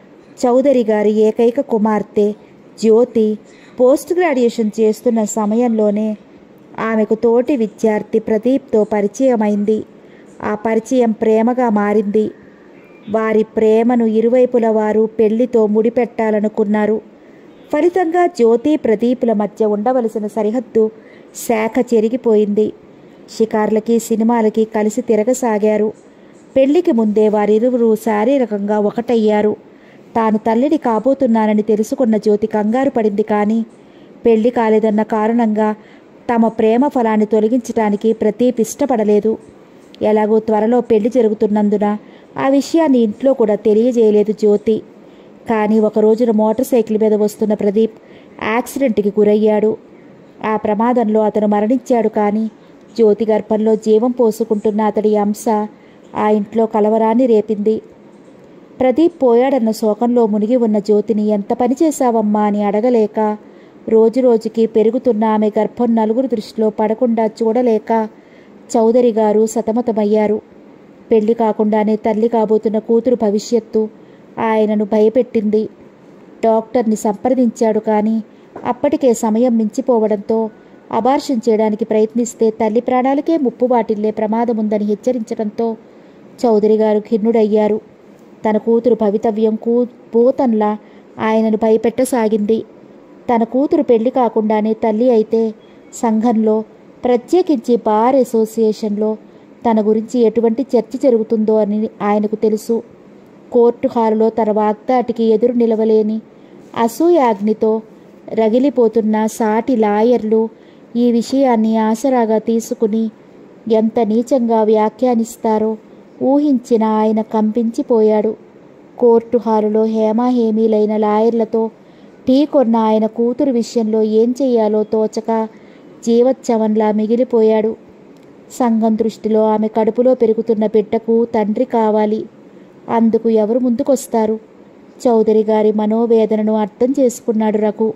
చౌదరి గారి ఏకైక కుమార్తె జ్యోతి పోస్ట్ గ్రాడ్యుయేషన్ చేస్తున్న సమయంలోనే ఆమెకు తోటి విద్యార్థి ప్రదీప్తో పరిచయమైంది ఆ పరిచయం ప్రేమగా మారింది వారి ప్రేమను ఇరువైపుల వారు పెళ్లితో ముడిపెట్టాలనుకున్నారు ఫలితంగా జ్యోతి ప్రదీపుల మధ్య ఉండవలసిన సరిహద్దు శాఖ చెరిగిపోయింది షికార్లకి సినిమాలకి కలిసి తిరగసాగారు పెళ్లికి ముందే వారిరువురు శారీరకంగా ఒకటయ్యారు తాను తల్లిని కాబోతున్నానని తెలుసుకున్న జ్యోతి కంగారు పడింది కానీ పెళ్లి కాలేదన్న కారణంగా తమ ప్రేమ ఫలాన్ని తొలగించడానికి ప్రదీప్ ఇష్టపడలేదు ఎలాగో త్వరలో పెళ్లి జరుగుతున్నందున ఆ విషయాన్ని ఇంట్లో కూడా తెలియజేయలేదు జ్యోతి కానీ ఒక రోజున మోటార్ సైకిల్ మీద వస్తున్న ప్రదీప్ యాక్సిడెంట్కి గురయ్యాడు ఆ ప్రమాదంలో అతను మరణించాడు కానీ జ్యోతి గర్భంలో జీవం పోసుకుంటున్న అతడి అంశ ఆ ఇంట్లో కలవరాన్ని రేపింది ప్రదీప్ పోయాడన్న శోకంలో మునిగి ఉన్న జ్యోతిని ఎంత పని చేశావమ్మా అని అడగలేక రోజురోజుకి పెరుగుతున్న ఆమె గర్భం నలుగురు దృష్టిలో పడకుండా చూడలేక చౌదరి గారు సతమతమయ్యారు పెళ్లి కాకుండానే తల్లి కాబోతున్న కూతురు భవిష్యత్తు ఆయనను భయపెట్టింది డాక్టర్ని సంప్రదించాడు కానీ అప్పటికే సమయం మించిపోవడంతో అబార్షన్ చేయడానికి ప్రయత్నిస్తే తల్లి ప్రాణాలకే ముప్పు వాటిల్లే ప్రమాదం ఉందని హెచ్చరించడంతో చౌదరి గారు ఖిన్నుడయ్యారు తన కూతురు భవితవ్యం కూ భూతంలా ఆయనను భయపెట్టసాగింది తన కూతురు పెళ్లి కాకుండానే తల్లి అయితే సంఘంలో ప్రత్యేకించి బార్ అసోసియేషన్లో తన గురించి ఎటువంటి చర్చ జరుగుతుందో అని ఆయనకు తెలుసు కోర్టు హాలులో తన వాగ్దాటికి ఎదురు నిలవలేని అసూయాగ్నితో రగిలిపోతున్న సాటి లాయర్లు ఈ విషయాన్ని ఆసరాగా తీసుకుని ఎంత నీచంగా వ్యాఖ్యానిస్తారో ఊహించిన ఆయన కంపించిపోయాడు కోర్టు హాలులో హేమాహేమీలైన లాయర్లతో టీ కొన్న ఆయన కూతురు విషయంలో ఏం చెయ్యాలో తోచక జీవచ్చవంలా మిగిలిపోయాడు సంఘం దృష్టిలో ఆమె కడుపులో పెరుగుతున్న బిడ్డకు తండ్రి కావాలి అందుకు ఎవరు ముందుకొస్తారు చౌదరి గారి మనోవేదనను అర్థం చేసుకున్నాడు రఘు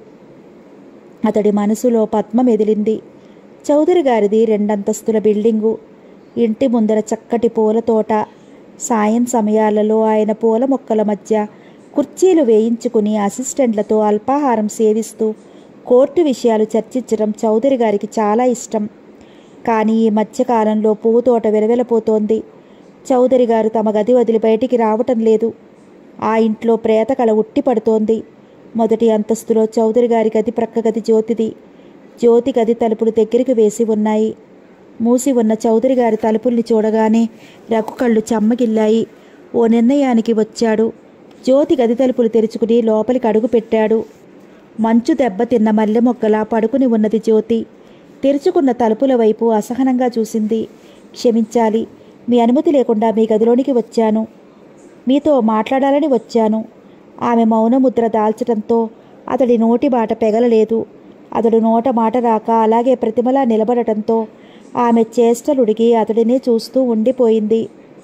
అతడి మనసులో పద్మ మెదిలింది చౌదరి గారిది రెండంతస్తుల బిల్డింగు ఇంటి ముందర చక్కటి పూల తోట సాయం సమయాలలో ఆయన పూల మొక్కల మధ్య కుర్చీలు వేయించుకుని అసిస్టెంట్లతో అల్పాహారం సేవిస్తూ కోర్టు విషయాలు చర్చించడం చౌదరి గారికి చాలా ఇష్టం కానీ ఈ మధ్యకాలంలో పువ్వు తోట వెలవెలపోతోంది చౌదరి గారు తమ గది వదిలి బయటికి రావటం లేదు ఆ ఇంట్లో ప్రేతకళ ఉట్టి పడుతోంది మొదటి అంతస్తులో చౌదరి గారి గది ప్రక్క గది జ్యోతిది జ్యోతి గది తలుపులు దగ్గరికి వేసి ఉన్నాయి మూసి ఉన్న చౌదరి గారి తలుపుల్ని చూడగానే రఘు కళ్ళు చెమ్మగిల్లాయి ఓ నిర్ణయానికి వచ్చాడు జ్యోతి గది తలుపులు తెరుచుకుని లోపలికి అడుగు పెట్టాడు మంచు దెబ్బతిన్న మల్లె మొగ్గలా పడుకుని ఉన్నది జ్యోతి తెరుచుకున్న తలుపుల వైపు అసహనంగా చూసింది క్షమించాలి మీ అనుమతి లేకుండా మీ గదిలోనికి వచ్చాను మీతో మాట్లాడాలని వచ్చాను ఆమె మౌనముద్ర దాల్చడంతో అతడి నోటి మాట పెగలలేదు అతడు నోట మాట రాక అలాగే ప్రతిమలా నిలబడటంతో ఆమె చేష్టలుడిగి అతడిని చూస్తూ ఉండిపోయింది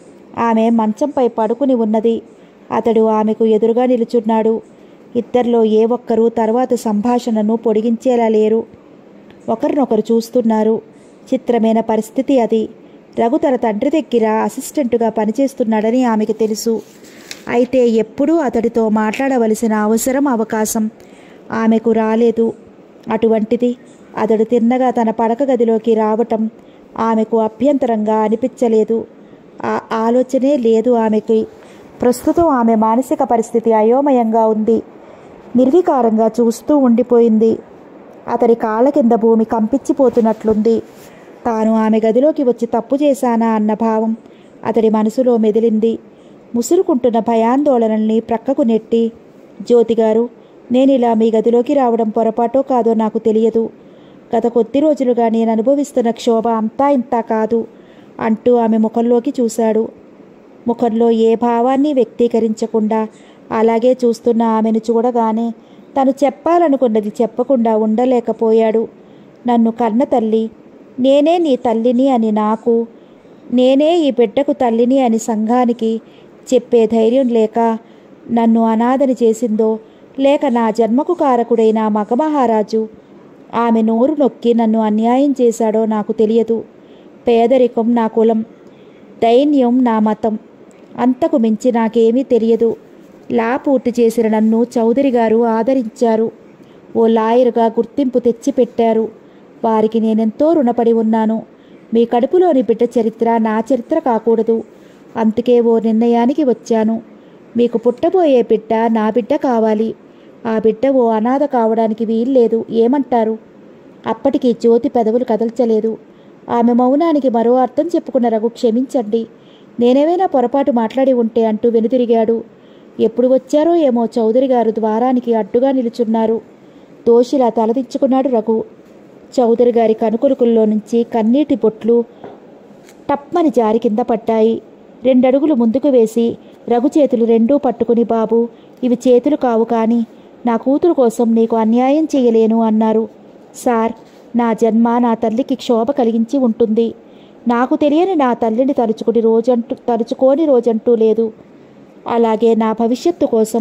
ఆమె మంచంపై పడుకుని ఉన్నది అతడు ఆమెకు ఎదురుగా నిలుచున్నాడు ఇద్దరిలో ఏ ఒక్కరూ తర్వాత సంభాషణను పొడిగించేలా లేరు ఒకరినొకరు చూస్తున్నారు చిత్రమైన పరిస్థితి అది రఘు తన తండ్రి దగ్గర అసిస్టెంటుగా పనిచేస్తున్నాడని ఆమెకు తెలుసు అయితే ఎప్పుడూ అతడితో మాట్లాడవలసిన అవసరం అవకాశం ఆమెకు రాలేదు అటువంటిది అతడు తిన్నగా తన పడక గదిలోకి రావటం ఆమెకు అభ్యంతరంగా అనిపించలేదు ఆ ఆలోచనే లేదు ఆమెకి ప్రస్తుతం ఆమె మానసిక పరిస్థితి అయోమయంగా ఉంది నిర్వికారంగా చూస్తూ ఉండిపోయింది అతడి కాళ్ళ కింద భూమి కంపించిపోతున్నట్లుంది తాను ఆమె గదిలోకి వచ్చి తప్పు చేశానా అన్న భావం అతడి మనసులో మెదిలింది ముసురుకుంటున్న భయాందోళనల్ని ప్రక్కకు నెట్టి జ్యోతి గారు నేను ఇలా మీ గదిలోకి రావడం పొరపాటో కాదో నాకు తెలియదు గత కొద్ది రోజులుగా నేను అనుభవిస్తున్న క్షోభ అంతా ఇంతా కాదు అంటూ ఆమె ముఖంలోకి చూశాడు ముఖంలో ఏ భావాన్ని వ్యక్తీకరించకుండా అలాగే చూస్తున్న ఆమెను చూడగానే తను చెప్పాలనుకున్నది చెప్పకుండా ఉండలేకపోయాడు నన్ను కన్న తల్లి నేనే నీ తల్లిని అని నాకు నేనే ఈ బిడ్డకు తల్లిని అని సంఘానికి చెప్పే ధైర్యం లేక నన్ను అనాథని చేసిందో లేక నా జన్మకు కారకుడైన ఆ మగమహారాజు ఆమె నోరు నొక్కి నన్ను అన్యాయం చేశాడో నాకు తెలియదు పేదరికం నా కులం దైన్యం నా మతం అంతకు మించి నాకేమీ తెలియదు లా పూర్తి చేసిన నన్ను చౌదరి గారు ఆదరించారు ఓ లాయర్గా గుర్తింపు తెచ్చిపెట్టారు వారికి నేనెంతో రుణపడి ఉన్నాను మీ కడుపులోని బిడ్డ చరిత్ర నా చరిత్ర కాకూడదు అందుకే ఓ నిర్ణయానికి వచ్చాను మీకు పుట్టబోయే బిడ్డ నా బిడ్డ కావాలి ఆ బిడ్డ ఓ అనాథ కావడానికి వీల్లేదు ఏమంటారు అప్పటికి జ్యోతి పెదవులు కదల్చలేదు ఆమె మౌనానికి మరో అర్థం చెప్పుకున్న రఘు క్షమించండి నేనేమైనా పొరపాటు మాట్లాడి ఉంటే అంటూ వెనుతిరిగాడు ఎప్పుడు వచ్చారో ఏమో చౌదరి గారు ద్వారానికి అడ్డుగా నిలుచున్నారు దోషిలా తలదించుకున్నాడు రఘు చౌదరి గారి కనుకొలుకుల్లో నుంచి కన్నీటి బొట్లు టప్మని జారి కింద పడ్డాయి రెండడుగులు ముందుకు వేసి రఘు చేతులు రెండూ పట్టుకుని బాబు ఇవి చేతులు కావు కానీ నా కూతురు కోసం నీకు అన్యాయం చేయలేను అన్నారు సార్ నా జన్మ నా తల్లికి క్షోభ కలిగించి ఉంటుంది నాకు తెలియని నా తల్లిని తలుచుకుని రోజంటూ తలుచుకోని రోజంటూ లేదు అలాగే నా భవిష్యత్తు కోసం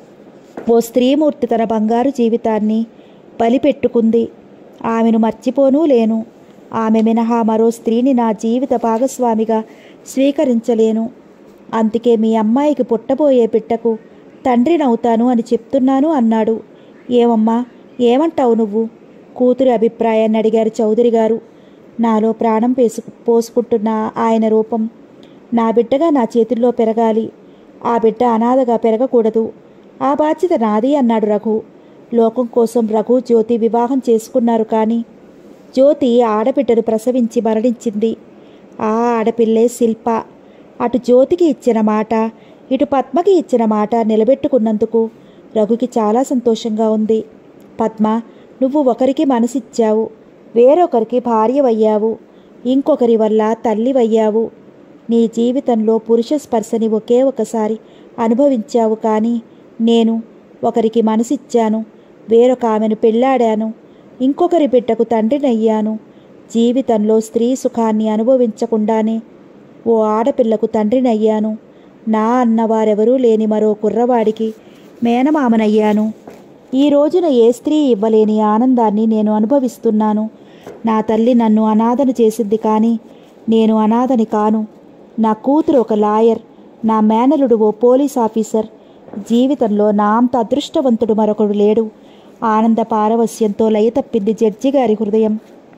ఓ స్త్రీమూర్తి తన బంగారు జీవితాన్ని బలిపెట్టుకుంది ఆమెను మర్చిపోనూ లేను ఆమె మినహా మరో స్త్రీని నా జీవిత భాగస్వామిగా స్వీకరించలేను అందుకే మీ అమ్మాయికి పుట్టబోయే బిడ్డకు తండ్రినవుతాను అని చెప్తున్నాను అన్నాడు ఏమమ్మా ఏమంటావు నువ్వు కూతురి అభిప్రాయాన్ని అడిగారు చౌదరి గారు నాలో ప్రాణం పేసు పోసుకుంటున్న ఆయన రూపం నా బిడ్డగా నా చేతుల్లో పెరగాలి ఆ బిడ్డ అనాథగా పెరగకూడదు ఆ బాధ్యత నాది అన్నాడు రఘు లోకం కోసం రఘు జ్యోతి వివాహం చేసుకున్నారు కానీ జ్యోతి ఆడబిడ్డను ప్రసవించి మరణించింది ఆ ఆడపిల్లే శిల్ప అటు జ్యోతికి ఇచ్చిన మాట ఇటు పద్మకి ఇచ్చిన మాట నిలబెట్టుకున్నందుకు రఘుకి చాలా సంతోషంగా ఉంది పద్మ నువ్వు ఒకరికి మనసిచ్చావు వేరొకరికి భార్యవయ్యావు ఇంకొకరి వల్ల తల్లివయ్యావు నీ జీవితంలో పురుష స్పర్శని ఒకే ఒకసారి అనుభవించావు కానీ నేను ఒకరికి మనసిచ్చాను వేరొక ఆమెను పెళ్ళాడాను ఇంకొకరి బిడ్డకు తండ్రినయ్యాను జీవితంలో స్త్రీ సుఖాన్ని అనుభవించకుండానే ఓ ఆడపిల్లకు తండ్రినయ్యాను నా అన్నవారెవరూ లేని మరో కుర్రవాడికి మేనమామనయ్యాను ఈ రోజున ఏ స్త్రీ ఇవ్వలేని ఆనందాన్ని నేను అనుభవిస్తున్నాను నా తల్లి నన్ను అనాథను చేసింది కానీ నేను అనాథని కాను నా కూతురు ఒక లాయర్ నా మేనలుడు ఓ పోలీస్ ఆఫీసర్ జీవితంలో నా అంత అదృష్టవంతుడు మరొకడు లేడు ఆనంద పారవస్యంతో లయ తప్పింది జడ్జి గారి హృదయం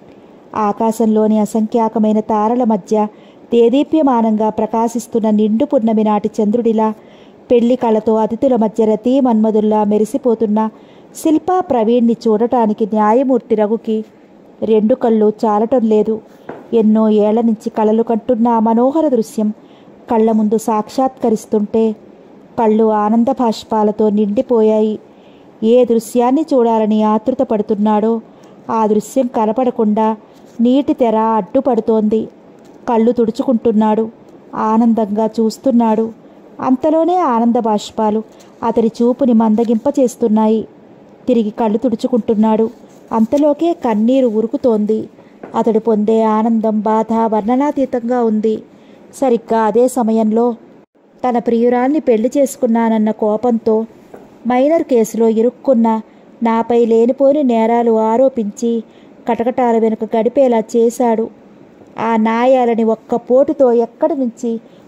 ఆకాశంలోని అసంఖ్యాకమైన తారల మధ్య దేదీప్యమానంగా ప్రకాశిస్తున్న నిండు పున్నమి నాటి చంద్రుడిలా పెళ్లి కళతో అతిథుల మధ్య రతీ మన్మధుల్లా మెరిసిపోతున్న శిల్పా ప్రవీణ్ని చూడటానికి న్యాయమూర్తి రఘుకి రెండు కళ్ళు చాలటం లేదు ఎన్నో ఏళ్ల నుంచి కలలు కంటున్న ఆ మనోహర దృశ్యం కళ్ళ ముందు సాక్షాత్కరిస్తుంటే కళ్ళు ఆనంద భాష్పాలతో నిండిపోయాయి ఏ దృశ్యాన్ని చూడాలని ఆతృత పడుతున్నాడో ఆ దృశ్యం కనపడకుండా నీటి తెర అడ్డుపడుతోంది కళ్ళు తుడుచుకుంటున్నాడు ఆనందంగా చూస్తున్నాడు అంతలోనే ఆనంద బాష్పాలు అతడి చూపుని మందగింపచేస్తున్నాయి తిరిగి కళ్ళు తుడుచుకుంటున్నాడు అంతలోకే కన్నీరు ఉరుకుతోంది అతడు పొందే ఆనందం బాధ వర్ణనాతీతంగా ఉంది సరిగ్గా అదే సమయంలో తన ప్రియురాల్ని పెళ్లి చేసుకున్నానన్న కోపంతో మైనర్ కేసులో ఇరుక్కున్న నాపై లేనిపోని నేరాలు ఆరోపించి కటకటాల వెనుక గడిపేలా చేశాడు ఆ నాయాలని ఒక్క పోటుతో ఎక్కడి నుంచి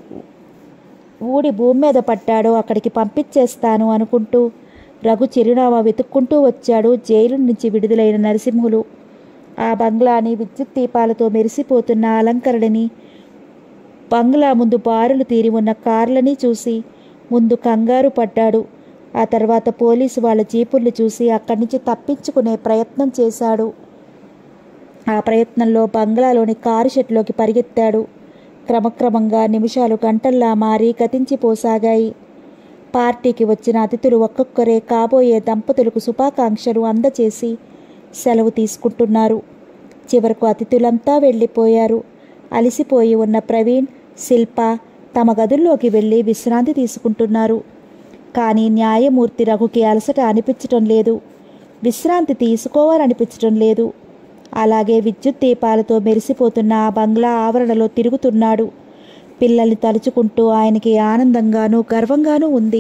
ఊడి భూమి మీద పట్టాడో అక్కడికి పంపించేస్తాను అనుకుంటూ రఘు చిరునామా వెతుక్కుంటూ వచ్చాడు జైలు నుంచి విడుదలైన నరసింహులు ఆ బంగ్లాని విద్యుత్ దీపాలతో మెరిసిపోతున్న అలంకరణని బంగ్లా ముందు బారులు తీరి ఉన్న కార్లని చూసి ముందు కంగారు పడ్డాడు ఆ తర్వాత పోలీసు వాళ్ళ జీపుల్ని చూసి అక్కడి నుంచి తప్పించుకునే ప్రయత్నం చేశాడు ఆ ప్రయత్నంలో బంగ్లాలోని కారు షెడ్లోకి పరిగెత్తాడు క్రమక్రమంగా నిమిషాలు గంటల్లా మారి గతించిపోసాగాయి పార్టీకి వచ్చిన అతిథులు ఒక్కొక్కరే కాబోయే దంపతులకు శుభాకాంక్షలు అందచేసి సెలవు తీసుకుంటున్నారు చివరకు అతిథులంతా వెళ్ళిపోయారు అలసిపోయి ఉన్న ప్రవీణ్ శిల్ప తమ గదుల్లోకి వెళ్ళి విశ్రాంతి తీసుకుంటున్నారు కానీ న్యాయమూర్తి రఘుకి అలసట అనిపించటం లేదు విశ్రాంతి తీసుకోవాలనిపించటం లేదు అలాగే విద్యుత్ దీపాలతో మెరిసిపోతున్న ఆ బంగ్లా ఆవరణలో తిరుగుతున్నాడు పిల్లల్ని తలుచుకుంటూ ఆయనకి ఆనందంగానూ గర్వంగానూ ఉంది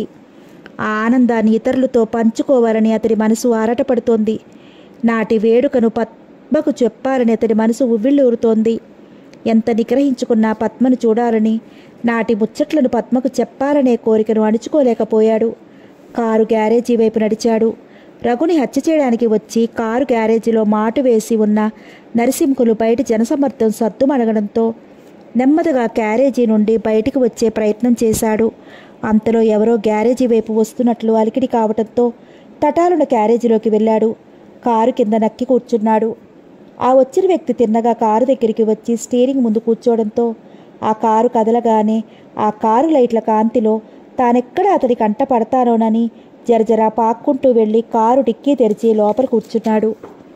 ఆ ఆనందాన్ని ఇతరులతో పంచుకోవాలని అతడి మనసు ఆరాటపడుతోంది నాటి వేడుకను పద్మకు చెప్పాలని అతడి మనసు ఉవ్విళ్ళూరుతోంది ఎంత నిగ్రహించుకున్నా పద్మను చూడాలని నాటి ముచ్చట్లను పద్మకు చెప్పాలనే కోరికను అణుచుకోలేకపోయాడు కారు గ్యారేజీ వైపు నడిచాడు రఘుని హత్య చేయడానికి వచ్చి కారు గ్యారేజీలో మాటు వేసి ఉన్న నరసింహులు బయట జనసమర్థం సద్దుమణగడంతో నెమ్మదిగా గ్యారేజీ నుండి బయటికి వచ్చే ప్రయత్నం చేశాడు అంతలో ఎవరో గ్యారేజీ వైపు వస్తున్నట్లు అలికిడి కావటంతో తటాలున గ్యారేజీలోకి వెళ్ళాడు కారు కింద నక్కి కూర్చున్నాడు ఆ వచ్చిన వ్యక్తి తిన్నగా కారు దగ్గరికి వచ్చి స్టీరింగ్ ముందు కూర్చోవడంతో ఆ కారు కదలగానే ఆ కారు లైట్ల కాంతిలో తానెక్కడ అతడి కంట పడతానోనని జరజరా పాక్కుంటూ వెళ్ళి కారు డిక్కీ తెరిచి లోపల కూర్చున్నాడు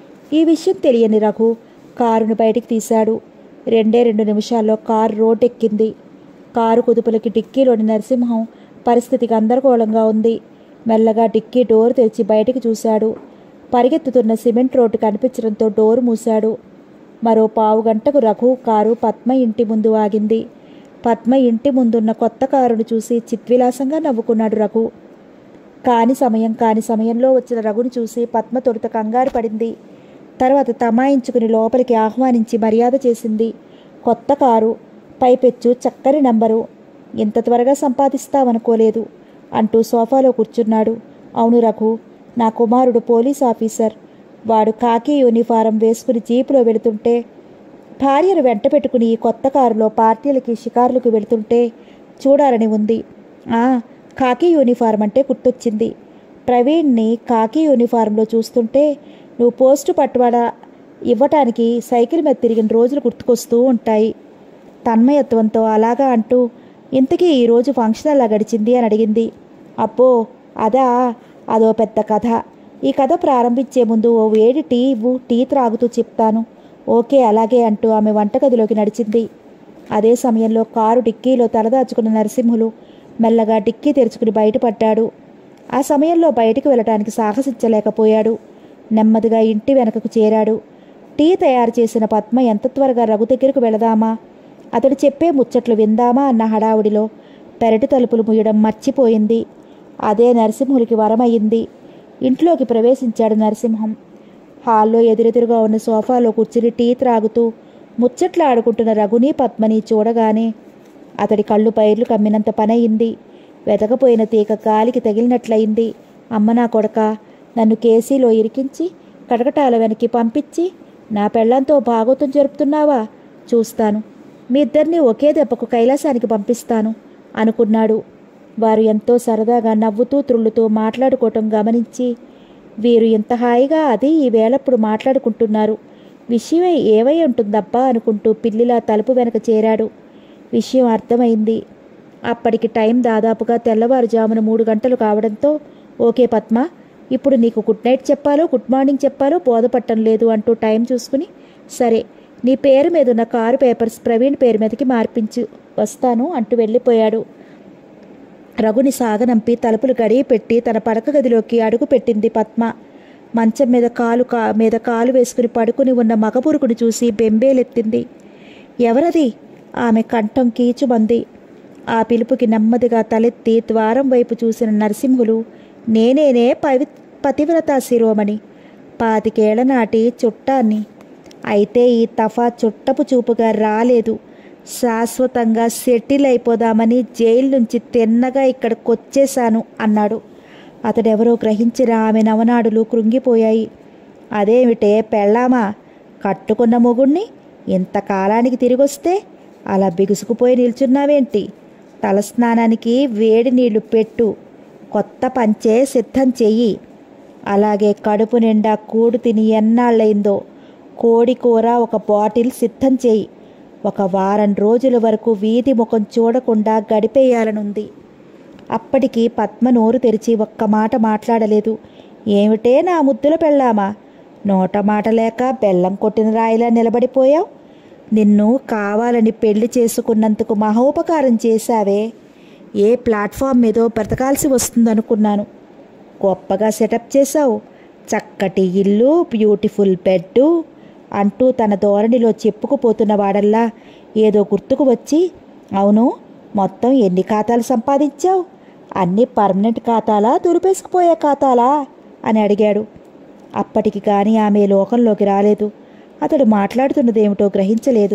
ఈ విషయం తెలియని రఘు కారును బయటికి తీశాడు రెండే రెండు నిమిషాల్లో కారు రోడ్డెక్కింది కారు కుదుపులకి డిక్కీలోని నరసింహం పరిస్థితి గందరగోళంగా ఉంది మెల్లగా డిక్కీ డోర్ తెరిచి బయటికి చూశాడు పరిగెత్తుతున్న సిమెంట్ రోడ్డు కనిపించడంతో డోరు మూశాడు మరో పావు గంటకు రఘు కారు పద్మ ఇంటి ముందు ఆగింది పద్మ ఇంటి ముందున్న కొత్త కారును చూసి చిత్విలాసంగా నవ్వుకున్నాడు రఘు కాని సమయం కాని సమయంలో వచ్చిన రఘుని చూసి పద్మ తొలుత కంగారు పడింది తర్వాత తమాయించుకుని లోపలికి ఆహ్వానించి మర్యాద చేసింది కొత్త కారు పైపెచ్చు చక్కని నంబరు ఇంత త్వరగా సంపాదిస్తావనుకోలేదు అంటూ సోఫాలో కూర్చున్నాడు అవును రఘు నా కుమారుడు పోలీస్ ఆఫీసర్ వాడు కాకి యూనిఫారం వేసుకుని జీపులో వెళుతుంటే భార్యను వెంట పెట్టుకుని ఈ కొత్త కారులో పార్టీలకి షికారులకు వెళుతుంటే చూడాలని ఉంది ఆ కాకి యూనిఫారం అంటే గుర్తొచ్చింది ప్రవీణ్ని కాకి యూనిఫారంలో చూస్తుంటే నువ్వు పోస్టు పట్టుబడ ఇవ్వటానికి సైకిల్ మీద తిరిగిన రోజులు గుర్తుకొస్తూ ఉంటాయి తన్మయత్వంతో అలాగా అంటూ ఇంతకీ ఈరోజు ఫంక్షన్ ఎలా గడిచింది అని అడిగింది అబ్బో అదా అదో పెద్ద కథ ఈ కథ ప్రారంభించే ముందు ఓ వేడి టీ ఇవ్వు టీ త్రాగుతూ చెప్తాను ఓకే అలాగే అంటూ ఆమె వంటగదిలోకి నడిచింది అదే సమయంలో కారు డిక్కీలో తలదాచుకున్న నరసింహులు మెల్లగా డిక్కీ తెరుచుకుని బయటపడ్డాడు ఆ సమయంలో బయటికి వెళ్ళటానికి సాహసించలేకపోయాడు నెమ్మదిగా ఇంటి వెనకకు చేరాడు టీ తయారు చేసిన పద్మ ఎంత త్వరగా రఘు దగ్గరకు వెళదామా అతడు చెప్పే ముచ్చట్లు విందామా అన్న హడావుడిలో పెరటి తలుపులు ముయ్యడం మర్చిపోయింది అదే నరసింహుడికి వరమయ్యింది ఇంట్లోకి ప్రవేశించాడు నరసింహం హాల్లో ఎదురెదురుగా ఉన్న సోఫాలో కూర్చుని టీ త్రాగుతూ ముచ్చట్లు ఆడుకుంటున్న రఘుని పద్మని చూడగానే అతడి కళ్ళు పైర్లు కమ్మినంత పనయింది వెతకపోయిన తీగ గాలికి తగిలినట్లయింది అమ్మ నా కొడక నన్ను కేసీలో ఇరికించి కటకటాల వెనక్కి పంపించి నా పెళ్లంతో భాగోతం జరుపుతున్నావా చూస్తాను మీ ఇద్దరిని ఒకే దెబ్బకు కైలాసానికి పంపిస్తాను అనుకున్నాడు వారు ఎంతో సరదాగా నవ్వుతూ త్రుళ్ళుతూ మాట్లాడుకోవటం గమనించి వీరు ఇంత హాయిగా అది ఈ వేళప్పుడు మాట్లాడుకుంటున్నారు విషయమై ఏవై ఉంటుందబ్బా అనుకుంటూ పిల్లిలా తలుపు వెనక చేరాడు విషయం అర్థమైంది అప్పటికి టైం దాదాపుగా తెల్లవారుజామున మూడు గంటలు కావడంతో ఓకే పద్మ ఇప్పుడు నీకు గుడ్ నైట్ చెప్పాలో గుడ్ మార్నింగ్ చెప్పాలో బోధపట్టం లేదు అంటూ టైం చూసుకుని సరే నీ పేరు మీద ఉన్న కారు పేపర్స్ ప్రవీణ్ పేరు మీదకి మార్పించు వస్తాను అంటూ వెళ్ళిపోయాడు రఘుని సాగనంపి తలుపులు గడియ పెట్టి తన పడక గదిలోకి అడుగు పెట్టింది పద్మ మంచం మీద కాలు కా మీద కాలు వేసుకుని పడుకుని ఉన్న మగపురుగుని చూసి బెంబేలెత్తింది ఎవరది ఆమె కంఠం కీచుమంది ఆ పిలుపుకి నెమ్మదిగా తలెత్తి ద్వారం వైపు చూసిన నరసింహులు నేనేనే పవి పతివ్రత శిరోమణి పాతికేళ్ల నాటి చుట్టాన్ని అయితే ఈ తఫా చుట్టపు చూపుగా రాలేదు శాశ్వతంగా సెటిల్ అయిపోదామని జైలు నుంచి తిన్నగా ఇక్కడికొచ్చేశాను అన్నాడు అతడెవరో గ్రహించిన ఆమె నవనాడులు కృంగిపోయాయి అదేమిటే పెళ్ళామా కట్టుకున్న మొగుణ్ణి ఇంతకాలానికి తిరిగొస్తే అలా బిగుసుకుపోయి నిల్చున్నావేంటి తలస్నానానికి వేడి నీళ్లు పెట్టు కొత్త పంచే సిద్ధం చెయ్యి అలాగే కడుపు నిండా కూడు తిని ఎన్నాళ్ళయిందో కోడి కూర ఒక బాటిల్ సిద్ధం చేయి ఒక వారం రోజుల వరకు వీధి ముఖం చూడకుండా గడిపేయాలనుంది అప్పటికి పద్మ నోరు తెరిచి ఒక్క మాట మాట్లాడలేదు ఏమిటే నా ముద్దుల పెళ్ళామా నోట మాట లేక బెల్లం కొట్టిన రాయిలా నిలబడిపోయావు నిన్ను కావాలని పెళ్లి చేసుకున్నందుకు మహోపకారం చేశావే ఏ ప్లాట్ఫామ్ మీదో బ్రతకాల్సి వస్తుందనుకున్నాను గొప్పగా సెటప్ చేశావు చక్కటి ఇల్లు బ్యూటిఫుల్ బెడ్డు అంటూ తన ధోరణిలో చెప్పుకుపోతున్న వాడల్లా ఏదో గుర్తుకు వచ్చి అవును మొత్తం ఎన్ని ఖాతాలు సంపాదించావు అన్ని పర్మనెంట్ ఖాతాలా దులిపేసుకుపోయే ఖాతాలా అని అడిగాడు అప్పటికి కానీ ఆమె లోకంలోకి రాలేదు అతడు మాట్లాడుతున్నదేమిటో గ్రహించలేదు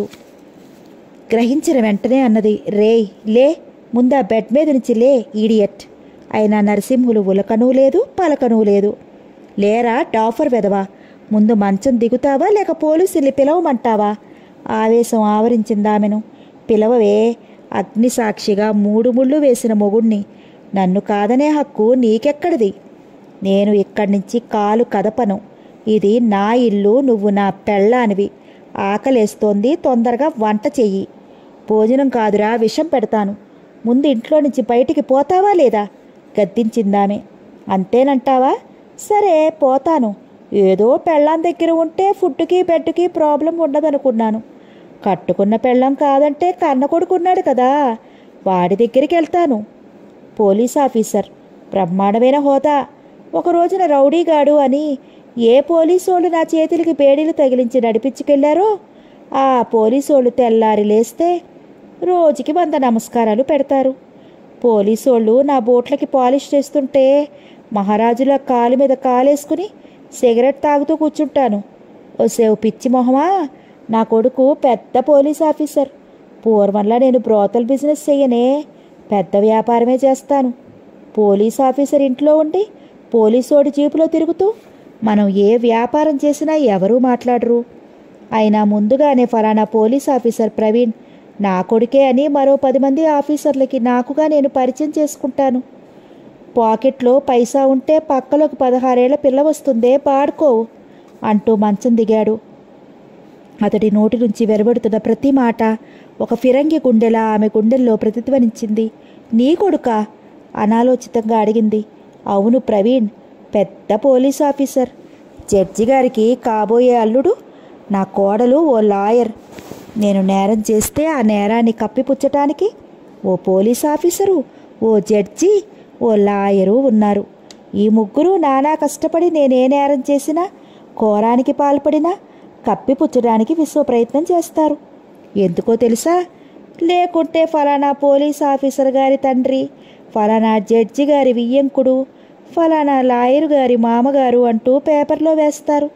గ్రహించిన వెంటనే అన్నది రేయ్ లే ముందా బెడ్ మీద నుంచి లే ఈడియట్ అయినా నరసింహులు ఉలకనూ లేదు పలకనూ లేదు లేరా డాఫర్ వెదవా ముందు మంచం దిగుతావా లేక పోలీసుల్ని పిలవమంటావా ఆవేశం ఆవరించిందామెను పిలవవే అగ్నిసాక్షిగా మూడు ముళ్ళు వేసిన మొగుణ్ణి నన్ను కాదనే హక్కు నీకెక్కడిది నేను ఇక్కడి నుంచి కాలు కదపను ఇది నా ఇల్లు నువ్వు నా పెళ్ళానివి ఆకలేస్తోంది తొందరగా వంట చెయ్యి భోజనం కాదురా విషం పెడతాను ముందు ఇంట్లో నుంచి బయటికి పోతావా లేదా గద్దించిందామె అంతేనంటావా సరే పోతాను ఏదో పెళ్ళాం దగ్గర ఉంటే ఫుడ్కి బెడ్కి ప్రాబ్లం ఉండదనుకున్నాను కట్టుకున్న పెళ్ళం కాదంటే కన్న కొడుకున్నాడు కదా వాడి దగ్గరికి వెళ్తాను పోలీస్ ఆఫీసర్ బ్రహ్మాండమైన హోదా ఒక రోజున రౌడీగాడు అని ఏ పోలీసోళ్ళు నా చేతులకి బేడీలు తగిలించి నడిపించుకెళ్లారో ఆ పోలీసోళ్ళు తెల్లారి లేస్తే రోజుకి వంద నమస్కారాలు పెడతారు పోలీసోళ్ళు నా బోట్లకి పాలిష్ చేస్తుంటే మహారాజుల కాలు మీద కాలేసుకుని సిగరెట్ తాగుతూ కూర్చుంటాను ఓ సేవ్ పిచ్చి మొహమా నా కొడుకు పెద్ద పోలీస్ ఆఫీసర్ పూర్వంలా నేను బ్రోతల్ బిజినెస్ చెయ్యనే పెద్ద వ్యాపారమే చేస్తాను పోలీస్ ఆఫీసర్ ఇంట్లో ఉండి పోలీసోడి జీపులో తిరుగుతూ మనం ఏ వ్యాపారం చేసినా ఎవరూ మాట్లాడరు అయినా ముందుగానే ఫలానా పోలీస్ ఆఫీసర్ ప్రవీణ్ నా కొడుకే అని మరో పది మంది ఆఫీసర్లకి నాకుగా నేను పరిచయం చేసుకుంటాను పాకెట్లో పైసా ఉంటే పక్కలోకి పదహారేళ్ల పిల్ల వస్తుందే పాడుకో అంటూ మంచం దిగాడు అతడి నోటి నుంచి వెలువడుతున్న ప్రతి మాట ఒక ఫిరంగి గుండెలా ఆమె గుండెల్లో ప్రతిధ్వనించింది నీ కొడుకా అనాలోచితంగా అడిగింది అవును ప్రవీణ్ పెద్ద పోలీస్ ఆఫీసర్ జడ్జి గారికి కాబోయే అల్లుడు నా కోడలు ఓ లాయర్ నేను నేరం చేస్తే ఆ నేరాన్ని కప్పిపుచ్చటానికి ఓ పోలీస్ ఆఫీసరు ఓ జడ్జి ఓ లాయరు ఉన్నారు ఈ ముగ్గురు నానా కష్టపడి నేనే నేరం చేసినా కోరానికి పాల్పడినా కప్పిపుచ్చడానికి విశ్వ ప్రయత్నం చేస్తారు ఎందుకో తెలుసా లేకుంటే ఫలానా పోలీస్ ఆఫీసర్ గారి తండ్రి ఫలానా జడ్జి గారి వియ్యంకుడు ఫలానా లాయరు గారి మామగారు అంటూ పేపర్లో వేస్తారు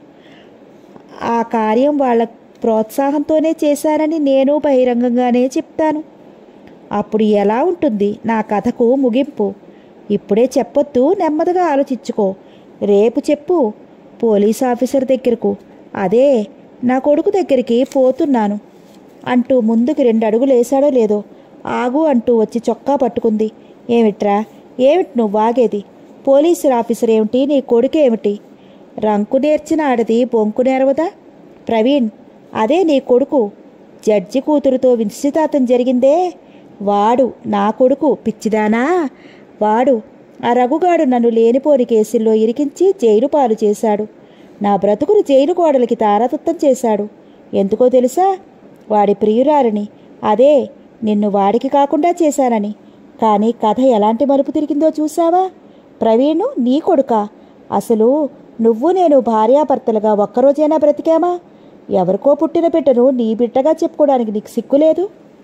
ఆ కార్యం వాళ్ళ ప్రోత్సాహంతోనే చేశానని నేను బహిరంగంగానే చెప్తాను అప్పుడు ఎలా ఉంటుంది నా కథకు ముగింపు ఇప్పుడే చెప్పొద్దు నెమ్మదిగా ఆలోచించుకో రేపు చెప్పు పోలీస్ ఆఫీసర్ దగ్గరకు అదే నా కొడుకు దగ్గరికి పోతున్నాను అంటూ ముందుకు రెండు అడుగులు వేశాడో లేదో ఆగు అంటూ వచ్చి చొక్కా పట్టుకుంది ఏమిట్రా ఏమిటి నువ్వు వాగేది పోలీసు ఆఫీసర్ ఏమిటి నీ కొడుకు ఏమిటి రంకు నేర్చిన ఆడది బొంకు నేరవదా ప్రవీణ్ అదే నీ కొడుకు జడ్జి కూతురుతో నిశ్చితార్థం జరిగిందే వాడు నా కొడుకు పిచ్చిదానా వాడు ఆ రఘుగాడు నన్ను లేనిపోని కేసుల్లో ఇరికించి జైలు పాలు చేశాడు నా బ్రతుకును జైలు గోడలకి తారాతత్తం చేశాడు ఎందుకో తెలుసా వాడి ప్రియురాలని అదే నిన్ను వాడికి కాకుండా చేశానని కానీ కథ ఎలాంటి మలుపు తిరిగిందో చూసావా ప్రవీణు నీ కొడుక అసలు నువ్వు నేను భార్యాభర్తలుగా ఒక్కరోజైనా బ్రతికామా ఎవరికో పుట్టిన బిడ్డను నీ బిడ్డగా చెప్పుకోవడానికి నీకు సిగ్గులేదు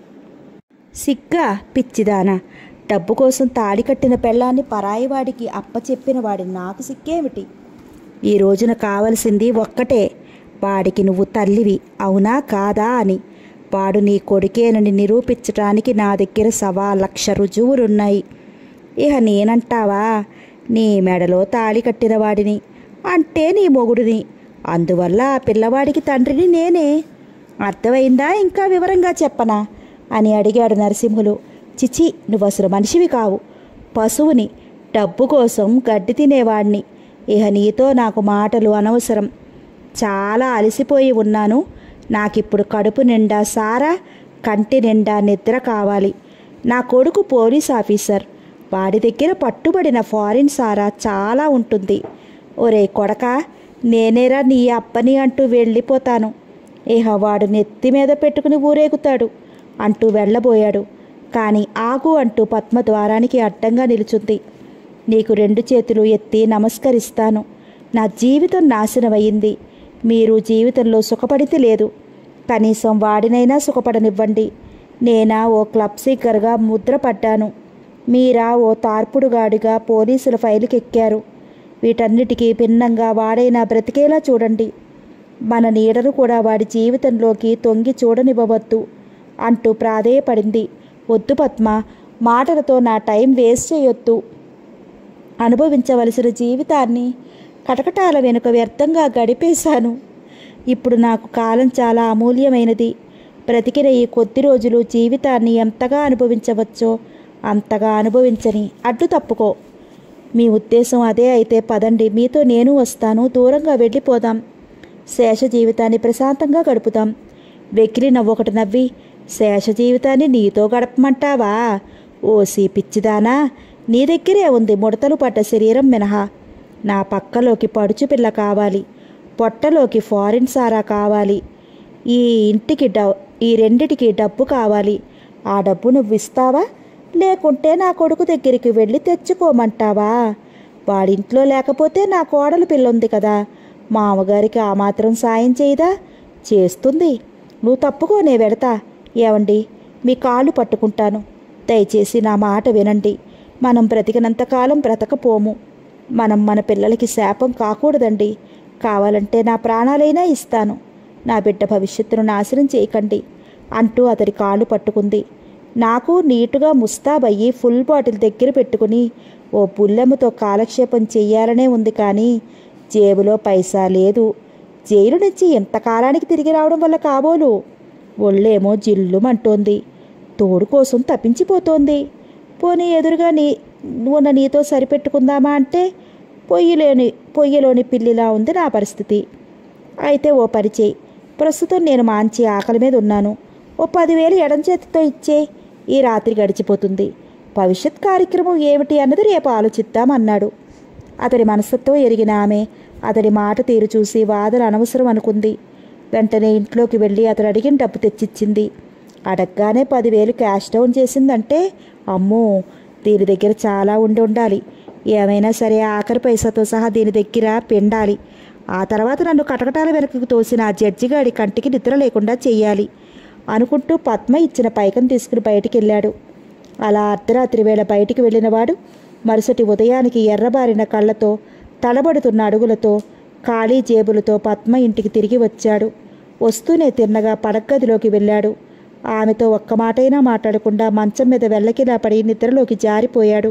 సిగ్గా పిచ్చిదానా డబ్బు కోసం తాడి కట్టిన పెళ్ళాన్ని పరాయివాడికి అప్పచెప్పిన వాడి నాకు సిగ్గేమిటి ఈ రోజున కావలసింది ఒక్కటే వాడికి నువ్వు తల్లివి అవునా కాదా అని వాడు నీ కొడుకేనని నిరూపించటానికి నా దగ్గర సవా లక్ష రుజువులున్నాయి ఇహ నేనంటావా నీ మెడలో తాళి కట్టిన వాడిని అంటే నీ మొగుడిని అందువల్ల ఆ పిల్లవాడికి తండ్రిని నేనే అర్థమైందా ఇంకా వివరంగా చెప్పనా అని అడిగాడు నరసింహులు చిచి నువ్వు అసలు మనిషివి కావు పశువుని డబ్బు కోసం గడ్డి తినేవాడిని ఇహ నీతో నాకు మాటలు అనవసరం చాలా అలసిపోయి ఉన్నాను నాకిప్పుడు కడుపు నిండా సారా కంటి నిండా నిద్ర కావాలి నా కొడుకు పోలీస్ ఆఫీసర్ వాడి దగ్గర పట్టుబడిన ఫారిన్ సారా చాలా ఉంటుంది ఒరే కొడక నేనేరా నీ అప్పని అంటూ వెళ్ళిపోతాను ఇహ వాడు నెత్తి మీద పెట్టుకుని ఊరేగుతాడు అంటూ వెళ్ళబోయాడు కానీ ఆగు అంటూ పద్మ ద్వారానికి అడ్డంగా నిలుచుంది నీకు రెండు చేతులు ఎత్తి నమస్కరిస్తాను నా జీవితం నాశనమయ్యింది మీరు జీవితంలో సుఖపడితే లేదు కనీసం వాడినైనా సుఖపడనివ్వండి నేనా ఓ క్లబ్ సీకర్గా ముద్రపడ్డాను మీరా ఓ తార్పుడుగాడిగా పోలీసుల ఫైలుకి ఎక్కారు వీటన్నిటికీ భిన్నంగా వాడైనా బ్రతికేలా చూడండి మన నీడను కూడా వాడి జీవితంలోకి తొంగి చూడనివ్వవద్దు అంటూ ప్రాధేయపడింది వద్దు పద్మ మాటలతో నా టైం వేస్ట్ చేయొద్దు అనుభవించవలసిన జీవితాన్ని కటకటాల వెనుక వ్యర్థంగా గడిపేశాను ఇప్పుడు నాకు కాలం చాలా అమూల్యమైనది బ్రతికిన ఈ కొద్ది రోజులు జీవితాన్ని ఎంతగా అనుభవించవచ్చో అంతగా అనుభవించని అడ్డు తప్పుకో మీ ఉద్దేశం అదే అయితే పదండి మీతో నేను వస్తాను దూరంగా వెళ్ళిపోదాం శేష జీవితాన్ని ప్రశాంతంగా గడుపుదాం వెకిలి నవ్వొకటి నవ్వి శేష జీవితాన్ని నీతో గడపమంటావా ఓసి పిచ్చిదానా నీ దగ్గరే ఉంది ముడతలు పడ్డ శరీరం మినహా నా పక్కలోకి పడుచు పిల్ల కావాలి పొట్టలోకి ఫారిన్ సారా కావాలి ఈ ఇంటికి డ ఈ రెండిటికి డబ్బు కావాలి ఆ డబ్బు నువ్వు ఇస్తావా లేకుంటే నా కొడుకు దగ్గరికి వెళ్ళి తెచ్చుకోమంటావా వాడింట్లో లేకపోతే నా కోడలు పిల్ల ఉంది కదా మామగారికి ఆ మాత్రం సాయం చేయదా చేస్తుంది నువ్వు తప్పుకోనే వెడతా ఏవండి మీ కాళ్ళు పట్టుకుంటాను దయచేసి నా మాట వినండి మనం బ్రతికినంతకాలం బ్రతకపోము మనం మన పిల్లలకి శాపం కాకూడదండి కావాలంటే నా ప్రాణాలైనా ఇస్తాను నా బిడ్డ భవిష్యత్తును నాశనం చేయకండి అంటూ అతడి కాళ్ళు పట్టుకుంది నాకు నీటుగా ముస్తాబయ్యి ఫుల్ బాటిల్ దగ్గర పెట్టుకుని ఓ పుల్లెమ్మతో కాలక్షేపం చెయ్యాలనే ఉంది కానీ జేబులో పైసా లేదు జైలు నుంచి ఎంతకాలానికి తిరిగి రావడం వల్ల కాబోలు ఒళ్ళేమో జిల్లుమంటోంది తోడు కోసం తప్పించిపోతోంది పోనీ ఎదురుగా నీ ఉన్న నీతో సరిపెట్టుకుందామా అంటే పొయ్యిలోని పొయ్యిలోని పిల్లిలా ఉంది నా పరిస్థితి అయితే ఓ పరిచయ్ ప్రస్తుతం నేను మంచి ఆకలి మీద ఉన్నాను ఓ పదివేలు ఎడం చేతితో ఇచ్చే ఈ రాత్రి గడిచిపోతుంది భవిష్యత్ కార్యక్రమం ఏమిటి అన్నది రేపు ఆలోచిద్దామన్నాడు అతడి మనస్తత్వం ఎరిగిన ఆమె అతడి మాట తీరు చూసి వాదన అనవసరం అనుకుంది వెంటనే ఇంట్లోకి వెళ్ళి అతడు అడిగిన డబ్బు తెచ్చిచ్చింది అడగగానే పదివేలు క్యాష్ డౌన్ చేసిందంటే అమ్మో దీని దగ్గర చాలా ఉండి ఉండాలి ఏమైనా సరే ఆఖరి పైసాతో సహా దీని దగ్గర పిండాలి ఆ తర్వాత నన్ను కటకటాల వెనకకు తోసిన ఆ జడ్జిగాడి కంటికి నిద్ర లేకుండా చెయ్యాలి అనుకుంటూ పద్మ ఇచ్చిన పైకం తీసుకుని బయటికి వెళ్ళాడు అలా అర్ధరాత్రి వేళ బయటికి వెళ్ళినవాడు మరుసటి ఉదయానికి ఎర్రబారిన కళ్ళతో తడబడుతున్న అడుగులతో ఖాళీ జేబులతో పద్మ ఇంటికి తిరిగి వచ్చాడు వస్తూనే తిన్నగా పడగ్గదిలోకి వెళ్ళాడు ఆమెతో ఒక్క మాటైనా మాట్లాడకుండా మంచం మీద వెళ్ళకిలా పడి నిద్రలోకి జారిపోయాడు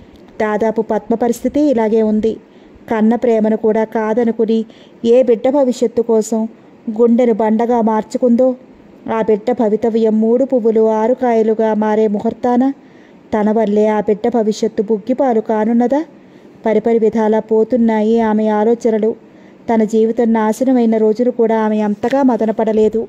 దాదాపు పద్మ పరిస్థితి ఇలాగే ఉంది కన్న ప్రేమను కూడా కాదనుకుని ఏ బిడ్డ భవిష్యత్తు కోసం గుండెను బండగా మార్చుకుందో ఆ బిడ్డ భవితవ్యం మూడు పువ్వులు ఆరు కాయలుగా మారే ముహూర్తాన తన వల్లే ఆ బిడ్డ భవిష్యత్తు బుగ్గిపాలు కానున్నదా పరిపరి విధాలా పోతున్నాయి ఆమె ఆలోచనలు తన జీవితం నాశనమైన రోజులు కూడా ఆమె అంతగా మదనపడలేదు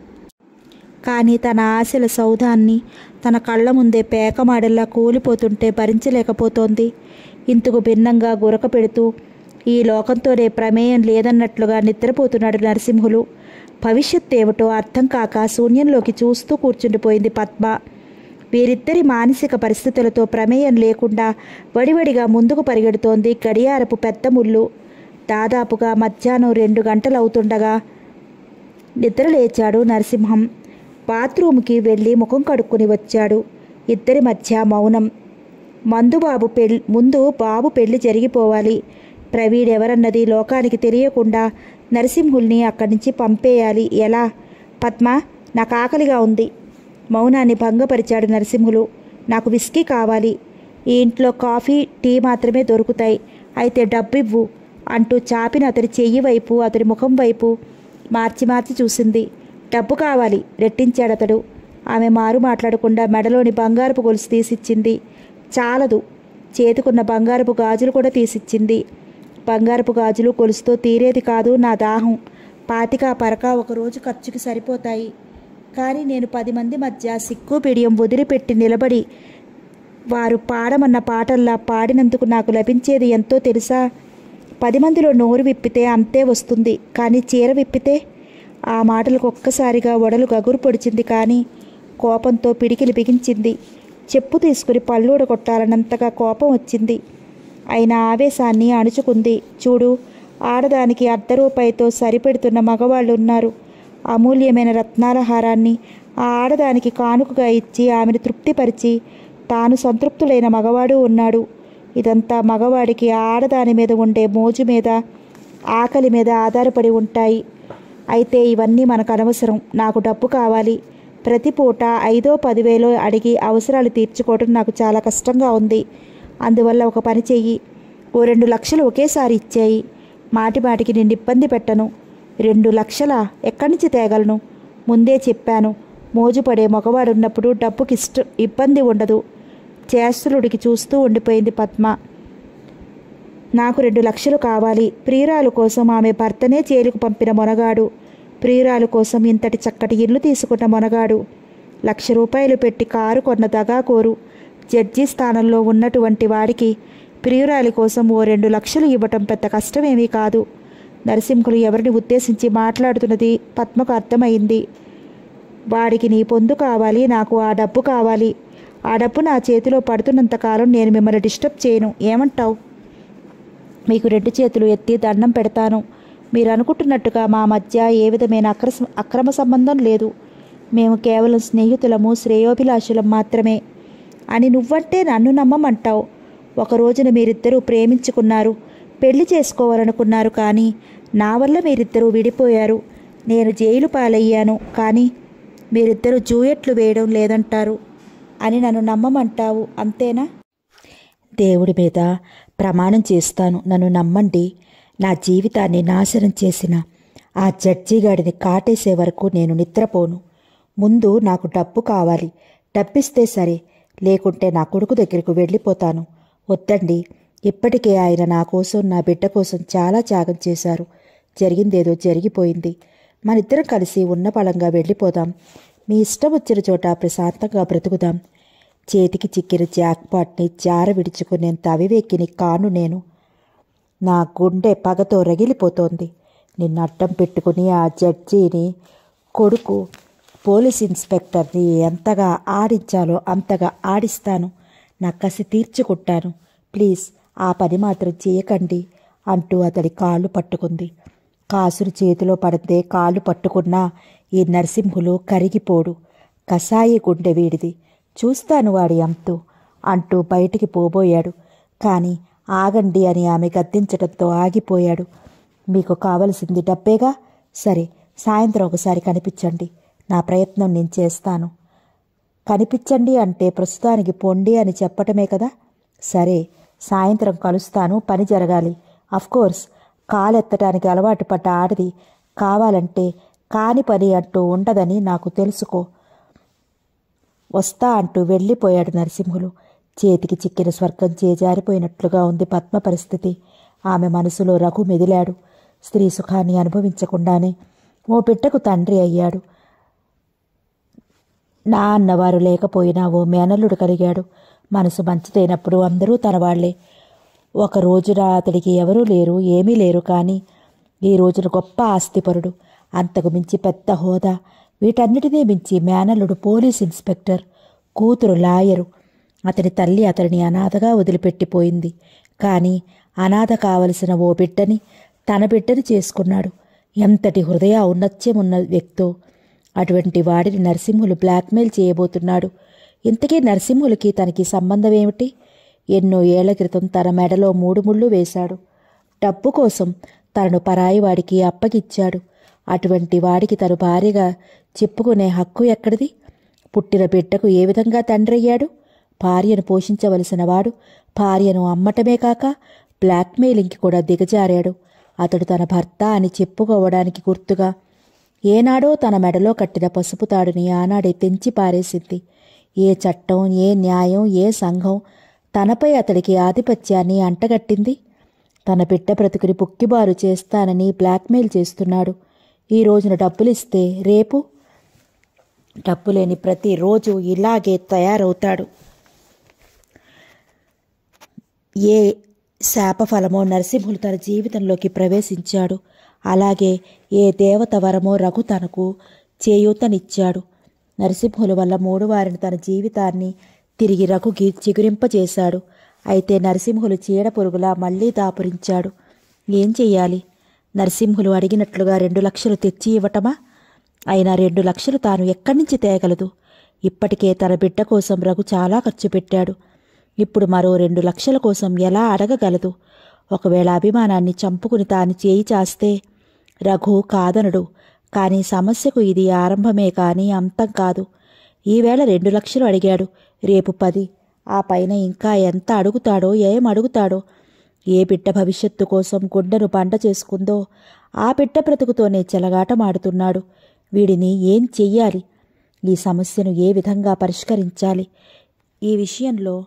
కానీ తన ఆశల సౌధాన్ని తన కళ్ళ ముందే పేకమాడల్లా కూలిపోతుంటే భరించలేకపోతోంది ఇందుకు భిన్నంగా గురక పెడుతూ ఈ లోకంతోనే ప్రమేయం లేదన్నట్లుగా నిద్రపోతున్నాడు నరసింహులు భవిష్యత్ ఏమిటో అర్థం కాక శూన్యంలోకి చూస్తూ కూర్చుండిపోయింది పద్మ వీరిద్దరి మానసిక పరిస్థితులతో ప్రమేయం లేకుండా వడివడిగా ముందుకు పరిగెడుతోంది గడియారపు పెద్ద ముళ్ళు దాదాపుగా మధ్యాహ్నం రెండు గంటలు అవుతుండగా నిద్ర లేచాడు నరసింహం బాత్రూమ్కి వెళ్ళి ముఖం కడుక్కుని వచ్చాడు ఇద్దరి మధ్య మౌనం మందు బాబు పెళ్ళి ముందు బాబు పెళ్లి జరిగిపోవాలి ప్రవీణ్ ఎవరన్నది లోకానికి తెలియకుండా నరసింహుల్ని అక్కడి నుంచి పంపేయాలి ఎలా పద్మ నాకు ఆకలిగా ఉంది మౌనాన్ని భంగపరిచాడు నరసింహులు నాకు విస్కీ కావాలి ఈ ఇంట్లో కాఫీ టీ మాత్రమే దొరుకుతాయి అయితే డబ్బు ఇవ్వు అంటూ చాపిన అతడి చెయ్యి వైపు అతడి ముఖం వైపు మార్చి మార్చి చూసింది డబ్బు కావాలి రెట్టించాడు అతడు ఆమె మారు మాట్లాడకుండా మెడలోని బంగారపు గొలుసు తీసిచ్చింది చాలదు చేతుకున్న బంగారపు గాజులు కూడా తీసిచ్చింది బంగారపు గాజులు గొలుసుతో తీరేది కాదు నా దాహం పాతిక పరక ఒక రోజు ఖర్చుకి సరిపోతాయి కానీ నేను పది మంది మధ్య సిక్కు పిడియం వదిలిపెట్టి నిలబడి వారు పాడమన్న పాటల్లా పాడినందుకు నాకు లభించేది ఎంతో తెలుసా పది మందిలో నోరు విప్పితే అంతే వస్తుంది కానీ చీర విప్పితే ఆ మాటలకు ఒక్కసారిగా ఒడలు గగురు పొడిచింది కానీ కోపంతో పిడికిలి బిగించింది చెప్పు తీసుకుని పళ్ళూడ కొట్టాలన్నంతగా కోపం వచ్చింది అయిన ఆవేశాన్ని అణుచుకుంది చూడు ఆడదానికి అర్ధ రూపాయితో సరిపెడుతున్న మగవాళ్ళు ఉన్నారు అమూల్యమైన రత్నాల హారాన్ని ఆ ఆడదానికి కానుకగా ఇచ్చి ఆమెను తృప్తిపరిచి తాను సంతృప్తులైన మగవాడు ఉన్నాడు ఇదంతా మగవాడికి ఆ ఆడదాని మీద ఉండే మోజు మీద ఆకలి మీద ఆధారపడి ఉంటాయి అయితే ఇవన్నీ మనకు అనవసరం నాకు డబ్బు కావాలి ప్రతి పూట ఐదో పదివేలో అడిగి అవసరాలు తీర్చుకోవడం నాకు చాలా కష్టంగా ఉంది అందువల్ల ఒక పని చెయ్యి ఓ రెండు లక్షలు ఒకేసారి ఇచ్చేయి మాటి మాటికి నిన్ను ఇబ్బంది పెట్టను రెండు లక్షల ఎక్కడి నుంచి తేగలను ముందే చెప్పాను మోజుపడే మగవాడున్నప్పుడు డబ్బుకి ఇష్ట ఇబ్బంది ఉండదు చేస్తులుడికి చూస్తూ ఉండిపోయింది పద్మ నాకు రెండు లక్షలు కావాలి ప్రియురాలు కోసం ఆమె భర్తనే జైలుకు పంపిన మొనగాడు ప్రియురాలు కోసం ఇంతటి చక్కటి ఇల్లు తీసుకున్న మొనగాడు లక్ష రూపాయలు పెట్టి కారు కొన్న దగాకోరు జడ్జి స్థానంలో ఉన్నటువంటి వాడికి ప్రియురాలి కోసం ఓ రెండు లక్షలు ఇవ్వటం పెద్ద కష్టమేమీ కాదు నరసింహులు ఎవరిని ఉద్దేశించి మాట్లాడుతున్నది పద్మకు అర్థమైంది వాడికి నీ పొందు కావాలి నాకు ఆ డబ్బు కావాలి ఆ డబ్బు నా చేతిలో పడుతున్నంతకాలం నేను మిమ్మల్ని డిస్టర్బ్ చేయను ఏమంటావు మీకు రెండు చేతులు ఎత్తి దండం పెడతాను మీరు అనుకుంటున్నట్టుగా మా మధ్య ఏ విధమైన అక్ర అక్రమ సంబంధం లేదు మేము కేవలం స్నేహితులము శ్రేయోభిలాషులం మాత్రమే అని నువ్వంటే నన్ను నమ్మమంటావు ఒక రోజున మీరిద్దరూ ప్రేమించుకున్నారు పెళ్లి చేసుకోవాలనుకున్నారు కానీ నా వల్ల మీరిద్దరూ విడిపోయారు నేను జైలు పాలయ్యాను కానీ మీరిద్దరూ జూయట్లు వేయడం లేదంటారు అని నన్ను నమ్మమంటావు అంతేనా దేవుడి మీద ప్రమాణం చేస్తాను నన్ను నమ్మండి నా జీవితాన్ని నాశనం చేసిన ఆ జడ్జి గాడిని కాటేసే వరకు నేను నిద్రపోను ముందు నాకు డబ్బు కావాలి డబ్బిస్తే సరే లేకుంటే నా కొడుకు దగ్గరకు వెళ్ళిపోతాను వద్దండి ఇప్పటికే ఆయన నా కోసం నా బిడ్డ కోసం చాలా త్యాగం చేశారు జరిగిందేదో జరిగిపోయింది మనిద్దరం కలిసి ఉన్న పళంగా వెళ్ళిపోదాం మీ ఇష్టం వచ్చిన చోట ప్రశాంతంగా బ్రతుకుదాం చేతికి చిక్కిన జాక్పాట్ని జార విడుచుకునేంత అవివేకిని కాను నేను నా గుండె పగతో రగిలిపోతోంది నిన్ను అడ్డం పెట్టుకుని ఆ జడ్జిని కొడుకు పోలీస్ ఇన్స్పెక్టర్ని ఎంతగా ఆడించాలో అంతగా ఆడిస్తాను నా కసి తీర్చుకుంటాను ప్లీజ్ ఆ పని మాత్రం చేయకండి అంటూ అతడి కాళ్ళు పట్టుకుంది కాసులు చేతిలో పడితే కాళ్ళు పట్టుకున్నా ఈ నరసింహులు కరిగిపోడు కసాయి గుండె వీడిది చూస్తాను వాడి అంతు అంటూ బయటికి పోబోయాడు కానీ ఆగండి అని ఆమె గద్దించడంతో ఆగిపోయాడు మీకు కావలసింది డబ్బేగా సరే సాయంత్రం ఒకసారి కనిపించండి నా ప్రయత్నం నేను చేస్తాను కనిపించండి అంటే ప్రస్తుతానికి పొండి అని చెప్పటమే కదా సరే సాయంత్రం కలుస్తాను పని జరగాలి కోర్స్ కాలెత్తటానికి అలవాటు పడ్డ ఆడది కావాలంటే కాని పని అంటూ ఉండదని నాకు తెలుసుకో వస్తా అంటూ వెళ్ళిపోయాడు నరసింహులు చేతికి చిక్కిన స్వర్గం చేజారిపోయినట్లుగా ఉంది పద్మ పరిస్థితి ఆమె మనసులో రఘు మెదిలాడు స్త్రీ సుఖాన్ని అనుభవించకుండానే ఓ బిడ్డకు తండ్రి అయ్యాడు నా అన్నవారు లేకపోయినా ఓ మేనల్లుడు కలిగాడు మనసు మంచిదైనప్పుడు అందరూ తన వాళ్లే ఒక రోజున అతడికి ఎవరూ లేరు ఏమీ లేరు కానీ ఈ రోజున గొప్ప ఆస్తిపరుడు అంతకు మించి పెద్ద హోదా వీటన్నిటినీ మించి మేనల్లుడు పోలీస్ ఇన్స్పెక్టర్ కూతురు లాయరు అతని తల్లి అతనిని అనాథగా వదిలిపెట్టిపోయింది కానీ అనాథ కావలసిన ఓ బిడ్డని తన బిడ్డని చేసుకున్నాడు ఎంతటి హృదయ ఔన్నత్యం ఉన్న వ్యక్తో అటువంటి వాడిని నరసింహులు బ్లాక్మెయిల్ చేయబోతున్నాడు ఇంతకీ నరసింహులకి తనకి సంబంధం ఏమిటి ఎన్నో ఏళ్ల క్రితం తన మెడలో మూడు ముళ్ళు వేశాడు డబ్బు కోసం తనను పరాయి వాడికి అప్పగిచ్చాడు అటువంటి వాడికి తను భార్యగా చెప్పుకునే హక్కు ఎక్కడిది పుట్టిన బిడ్డకు ఏ విధంగా తండ్రయ్యాడు భార్యను పోషించవలసిన వాడు భార్యను అమ్మటమే కాక బ్లాక్మెయిలింగ్కి కూడా దిగజారాడు అతడు తన భర్త అని చెప్పుకోవడానికి గుర్తుగా ఏనాడో తన మెడలో కట్టిన పసుపు తాడుని ఆనాడే తెంచి పారేసింది ఏ చట్టం ఏ న్యాయం ఏ సంఘం తనపై అతడికి ఆధిపత్యాన్ని అంటగట్టింది తన బిడ్డ బ్రతుకుని పుక్కిబారు చేస్తానని బ్లాక్మెయిల్ చేస్తున్నాడు ఈ రోజున డబ్బులిస్తే రేపు డబ్బు లేని ప్రతిరోజు ఇలాగే తయారవుతాడు ఏ శాపఫలమో నరసింహులు తన జీవితంలోకి ప్రవేశించాడు అలాగే ఏ దేవత వరమో రఘు తనకు చేయూతనిచ్చాడు నరసింహుల వల్ల మూడు వారిని తన జీవితాన్ని తిరిగి రఘుకి చిగురింపజేశాడు అయితే నరసింహులు చీడ పురుగులా మళ్లీ దాపురించాడు ఏం చెయ్యాలి నరసింహులు అడిగినట్లుగా రెండు లక్షలు తెచ్చి ఇవ్వటమా అయినా రెండు లక్షలు తాను ఎక్కడి నుంచి తేగలదు ఇప్పటికే తన బిడ్డ కోసం రఘు చాలా ఖర్చు పెట్టాడు ఇప్పుడు మరో రెండు లక్షల కోసం ఎలా అడగగలదు ఒకవేళ అభిమానాన్ని చంపుకుని తాను చేయి చాస్తే రఘు కాదనడు కానీ సమస్యకు ఇది ఆరంభమే కానీ అంతం కాదు ఈవేళ రెండు లక్షలు అడిగాడు రేపు పది ఆ పైన ఇంకా ఎంత అడుగుతాడో ఏం అడుగుతాడో ఏ బిడ్డ భవిష్యత్తు కోసం గుండెను పంట చేసుకుందో ఆ బిడ్డ బ్రతుకుతోనే చెలగాటమాడుతున్నాడు వీడిని ఏం చెయ్యాలి ఈ సమస్యను ఏ విధంగా పరిష్కరించాలి ఈ విషయంలో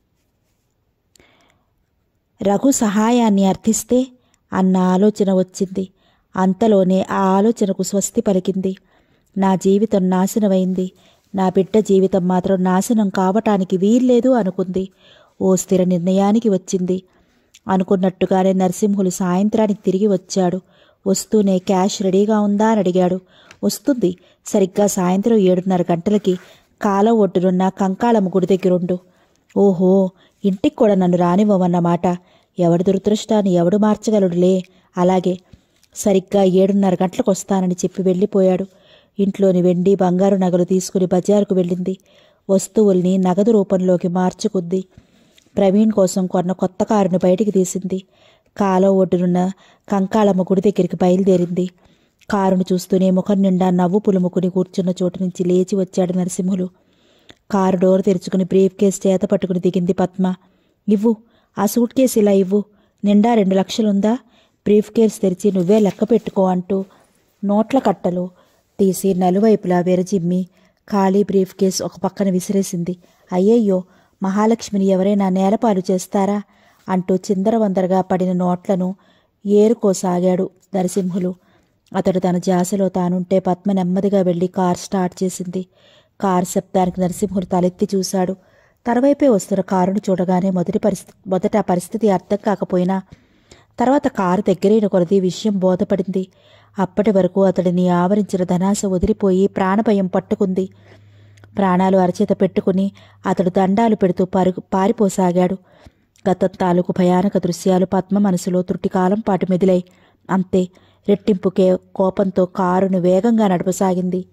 రఘు సహాయాన్ని అర్థిస్తే అన్న ఆలోచన వచ్చింది అంతలోనే ఆ ఆలోచనకు స్వస్తి పలికింది నా జీవితం నాశనమైంది నా బిడ్డ జీవితం మాత్రం నాశనం కావటానికి వీల్లేదు అనుకుంది ఓ స్థిర నిర్ణయానికి వచ్చింది అనుకున్నట్టుగానే నరసింహులు సాయంత్రానికి తిరిగి వచ్చాడు వస్తూనే క్యాష్ రెడీగా ఉందా అని అడిగాడు వస్తుంది సరిగ్గా సాయంత్రం ఏడున్నర గంటలకి కాలం ఒడ్డునున్న కంకాళమ్మ గుడి దగ్గరుండు ఓహో ఇంటికి కూడా నన్ను రానివ్వమన్నమాట ఎవడి దురదృష్టాన్ని ఎవడు మార్చగలడులే అలాగే సరిగ్గా ఏడున్నర గంటలకు వస్తానని చెప్పి వెళ్ళిపోయాడు ఇంట్లోని వెండి బంగారు నగలు తీసుకుని బజారుకు వెళ్ళింది వస్తువుల్ని నగదు రూపంలోకి మార్చుకుంది ప్రవీణ్ కోసం కొన్న కొత్త కారును బయటికి తీసింది కాలం ఒడ్డునున్న కంకాళమ్మ గుడి దగ్గరికి బయలుదేరింది కారును చూస్తూనే ముఖం నిండా నవ్వు పులుముకుని కూర్చున్న చోటు నుంచి లేచి వచ్చాడు నరసింహులు కారు డోర్ తెరుచుకుని బ్రీఫ్ కేస్ చేత పట్టుకుని దిగింది పద్మ ఇవ్వు ఆ సూట్ కేసు ఇలా ఇవ్వు నిండా రెండు లక్షలుందా బ్రీఫ్ కేస్ తెరిచి నువ్వే లెక్క పెట్టుకో అంటూ నోట్ల కట్టలు తీసి నలువైపులా విరజిమ్మి ఖాళీ బ్రీఫ్ కేస్ ఒక పక్కన విసిరేసింది అయ్యయ్యో మహాలక్ష్మిని ఎవరైనా నేలపాలు చేస్తారా అంటూ చిందరవందరగా పడిన నోట్లను ఏరుకోసాగాడు నరసింహులు అతడు తన జాసలో తానుంటే పద్మ నెమ్మదిగా వెళ్లి కార్ స్టార్ట్ చేసింది కారు శబ్దానికి నరసింహుడు తలెత్తి చూశాడు తనవైపే వస్తున్న కారును చూడగానే మొదటి పరిస్థితి మొదట ఆ పరిస్థితి అర్థం కాకపోయినా తర్వాత కారు దగ్గరైన కొలది విషయం బోధపడింది అప్పటి వరకు అతడిని ఆవరించిన ధనాశ వదిలిపోయి ప్రాణభయం పట్టుకుంది ప్రాణాలు అరచేత పెట్టుకుని అతడు దండాలు పెడుతూ పరుగు పారిపోసాగాడు గతం తాలూకు భయానక దృశ్యాలు పద్మ మనసులో త్రుటికాలం పాటు మెదిలై అంతే రెట్టింపు కే కోపంతో కారును వేగంగా నడపసాగింది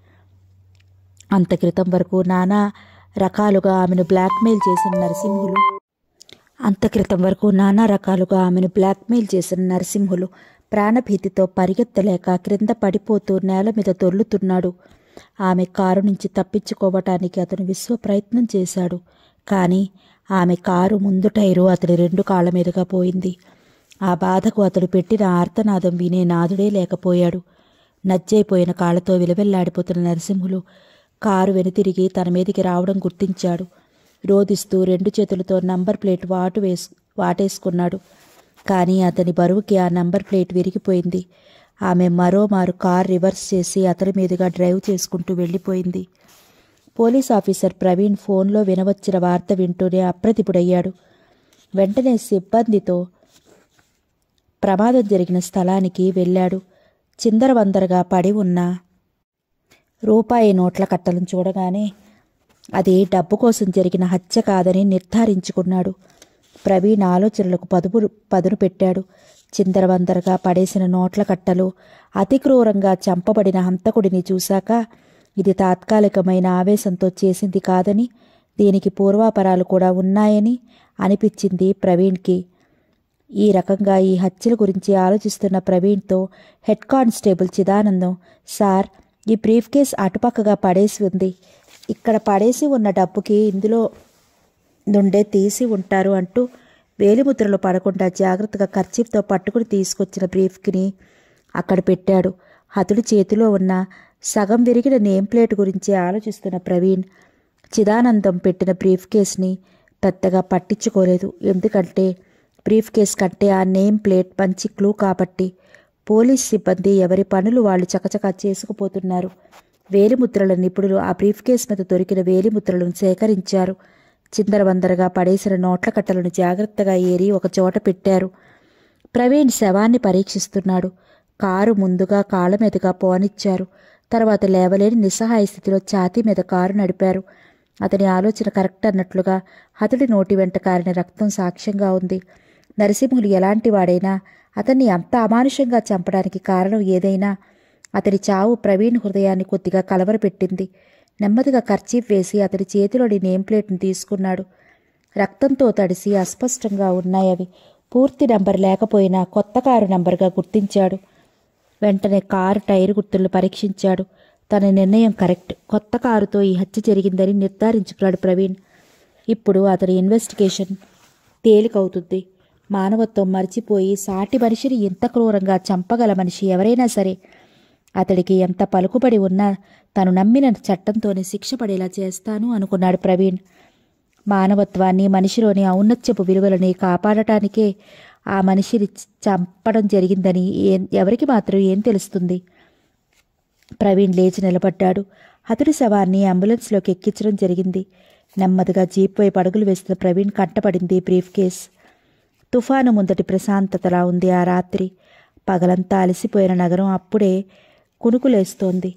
అంత క్రితం వరకు నానా రకాలుగా ఆమెను బ్లాక్మెయిల్ చేసిన నరసింహులు అంత క్రితం వరకు నానా రకాలుగా ఆమెను బ్లాక్మెయిల్ చేసిన నరసింహులు ప్రాణభీతితో పరిగెత్తలేక క్రింద పడిపోతూ నేల మీద దొర్లుతున్నాడు ఆమె కారు నుంచి తప్పించుకోవటానికి అతను విశ్వ ప్రయత్నం చేశాడు కానీ ఆమె కారు ముందు టైరు అతడి రెండు కాళ్ళ మీదుగా పోయింది ఆ బాధకు అతడు పెట్టిన ఆర్తనాదం వినే నాదుడే లేకపోయాడు నజ్జైపోయిన కాళ్ళతో విలవెల్లాడిపోతున్న నరసింహులు కారు వెనుతిరిగి తన మీదికి రావడం గుర్తించాడు రోదిస్తూ రెండు చేతులతో నంబర్ ప్లేట్ వాటు వేసు వాటేసుకున్నాడు కానీ అతని బరువుకి ఆ నంబర్ ప్లేట్ విరిగిపోయింది ఆమె మరోమారు కార్ రివర్స్ చేసి అతని మీదుగా డ్రైవ్ చేసుకుంటూ వెళ్ళిపోయింది పోలీస్ ఆఫీసర్ ప్రవీణ్ ఫోన్లో వినవచ్చిన వార్త వింటూనే అప్రతిపుడయ్యాడు వెంటనే సిబ్బందితో ప్రమాదం జరిగిన స్థలానికి వెళ్ళాడు చిందరవందరగా పడి ఉన్న రూపాయి నోట్ల కట్టలను చూడగానే అది డబ్బు కోసం జరిగిన హత్య కాదని నిర్ధారించుకున్నాడు ప్రవీణ్ ఆలోచనలకు పదుపు పదును పెట్టాడు చిందరవందరగా పడేసిన నోట్ల కట్టలు అతి క్రూరంగా చంపబడిన హంతకుడిని చూశాక ఇది తాత్కాలికమైన ఆవేశంతో చేసింది కాదని దీనికి పూర్వాపరాలు కూడా ఉన్నాయని అనిపించింది ప్రవీణ్కి ఈ రకంగా ఈ హత్యల గురించి ఆలోచిస్తున్న ప్రవీణ్తో హెడ్ కానిస్టేబుల్ చిదానందం సార్ ఈ బ్రీఫ్ కేస్ అటుపక్కగా పడేసి ఉంది ఇక్కడ పడేసి ఉన్న డబ్బుకి ఇందులో నుండే తీసి ఉంటారు అంటూ వేలిముద్రలు పడకుండా జాగ్రత్తగా ఖర్చీఫ్తో పట్టుకుని తీసుకొచ్చిన బ్రీఫ్కిని అక్కడ పెట్టాడు హతుడి చేతిలో ఉన్న సగం విరిగిన నేమ్ ప్లేట్ గురించి ఆలోచిస్తున్న ప్రవీణ్ చిదానందం పెట్టిన బ్రీఫ్ కేస్ని పెద్దగా పట్టించుకోలేదు ఎందుకంటే బ్రీఫ్ కేస్ కంటే ఆ నేమ్ ప్లేట్ మంచి క్లూ కాబట్టి పోలీస్ సిబ్బంది ఎవరి పనులు వాళ్ళు చకచకా చేసుకుపోతున్నారు వేలిముద్రల నిపుణులు ఆ బ్రీఫ్ కేస్ మీద దొరికిన వేలిముద్రలను సేకరించారు చిందరవందరగా పడేసిన నోట్ల కట్టలను జాగ్రత్తగా ఏరి ఒక చోట పెట్టారు ప్రవీణ్ శవాన్ని పరీక్షిస్తున్నాడు కారు ముందుగా కాళ్ళ మీదుగా పోనిచ్చారు తర్వాత లేవలేని నిస్సహాయ స్థితిలో ఛాతీ మీద కారు నడిపారు అతని ఆలోచన కరెక్ట్ అన్నట్లుగా అతడి నోటి వెంట కారిన రక్తం సాక్ష్యంగా ఉంది నరసింహులు ఎలాంటి వాడైనా అతన్ని అంత అమానుషంగా చంపడానికి కారణం ఏదైనా అతడి చావు ప్రవీణ్ హృదయాన్ని కొద్దిగా కలవరపెట్టింది నెమ్మదిగా ఖర్చీఫ్ వేసి అతడి చేతిలోని నేమ్ ప్లేట్ను తీసుకున్నాడు రక్తంతో తడిసి అస్పష్టంగా ఉన్నాయి అవి పూర్తి నంబర్ లేకపోయినా కొత్త కారు నంబర్గా గుర్తించాడు వెంటనే కారు టైర్ గుర్తులు పరీక్షించాడు తన నిర్ణయం కరెక్ట్ కొత్త కారుతో ఈ హత్య జరిగిందని నిర్ధారించుకున్నాడు ప్రవీణ్ ఇప్పుడు అతని ఇన్వెస్టిగేషన్ తేలికవుతుంది మానవత్వం మర్చిపోయి సాటి మనిషిని ఎంత క్రూరంగా చంపగల మనిషి ఎవరైనా సరే అతడికి ఎంత పలుకుబడి ఉన్నా తను నమ్మిన చట్టంతోనే శిక్ష పడేలా చేస్తాను అనుకున్నాడు ప్రవీణ్ మానవత్వాన్ని మనిషిలోని ఔన్నత్యపు విలువలని కాపాడటానికే ఆ మనిషిని చంపడం జరిగిందని ఏం ఎవరికి మాత్రం ఏం తెలుస్తుంది ప్రవీణ్ లేచి నిలబడ్డాడు హతుడి శవాన్ని అంబులెన్స్లోకి ఎక్కించడం జరిగింది నెమ్మదిగా జీప్ వైపు అడుగులు వేస్తున్న ప్రవీణ్ కంటపడింది బ్రీఫ్ కేస్ తుఫాను ముందటి ప్రశాంతతలా ఉంది ఆ రాత్రి పగలంతా అలసిపోయిన నగరం అప్పుడే కునుకులేస్తోంది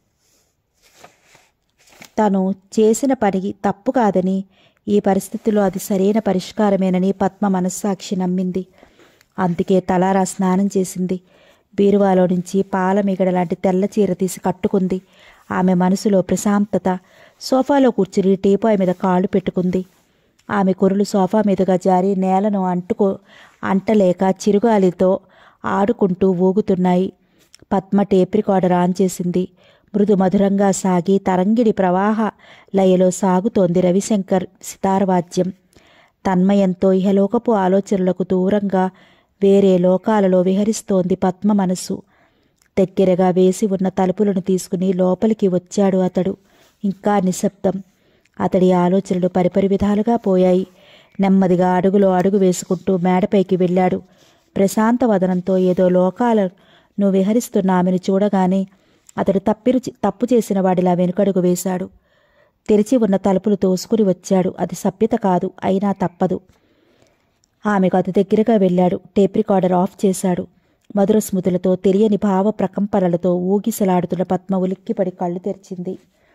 తను చేసిన పని తప్పు కాదని ఈ పరిస్థితిలో అది సరైన పరిష్కారమేనని పద్మ మనస్సాక్షి నమ్మింది అందుకే తలారా స్నానం చేసింది బీరువాలో నుంచి పాల మిగడ లాంటి తెల్ల చీర తీసి కట్టుకుంది ఆమె మనసులో ప్రశాంతత సోఫాలో కూర్చుని టీపాయ్ మీద కాళ్ళు పెట్టుకుంది ఆమె కొరులు సోఫా మీదుగా జారి నేలను అంటుకో అంటలేక చిరుగాలితో ఆడుకుంటూ ఊగుతున్నాయి పద్మ టేప్ రికార్డర్ ఆన్ చేసింది మృదు మధురంగా సాగి తరంగిడి ప్రవాహ లయలో సాగుతోంది రవిశంకర్ సితారవాద్యం తన్మయంతో ఇహలోకపు ఆలోచనలకు దూరంగా వేరే లోకాలలో విహరిస్తోంది పద్మ మనసు దగ్గరగా వేసి ఉన్న తలుపులను తీసుకుని లోపలికి వచ్చాడు అతడు ఇంకా నిశ్శబ్దం అతడి ఆలోచనలు పరిపరి విధాలుగా పోయాయి నెమ్మదిగా అడుగులో అడుగు వేసుకుంటూ మేడపైకి వెళ్ళాడు ప్రశాంత వదనంతో ఏదో లోకాలను విహరిస్తున్న ఆమెను చూడగానే అతడు తప్పిరు తప్పు చేసిన వాడిలా వెనుకడుగు వేశాడు తెరిచి ఉన్న తలుపులు తోసుకుని వచ్చాడు అది సభ్యత కాదు అయినా తప్పదు ఆమెకు అతి దగ్గరగా వెళ్ళాడు టేప్ రికార్డర్ ఆఫ్ చేశాడు మధుర స్మృతులతో తెలియని భావ ప్రకంపనలతో ఊగిసలాడుతున్న పద్మ ఉలిక్కిపడి కళ్ళు తెరిచింది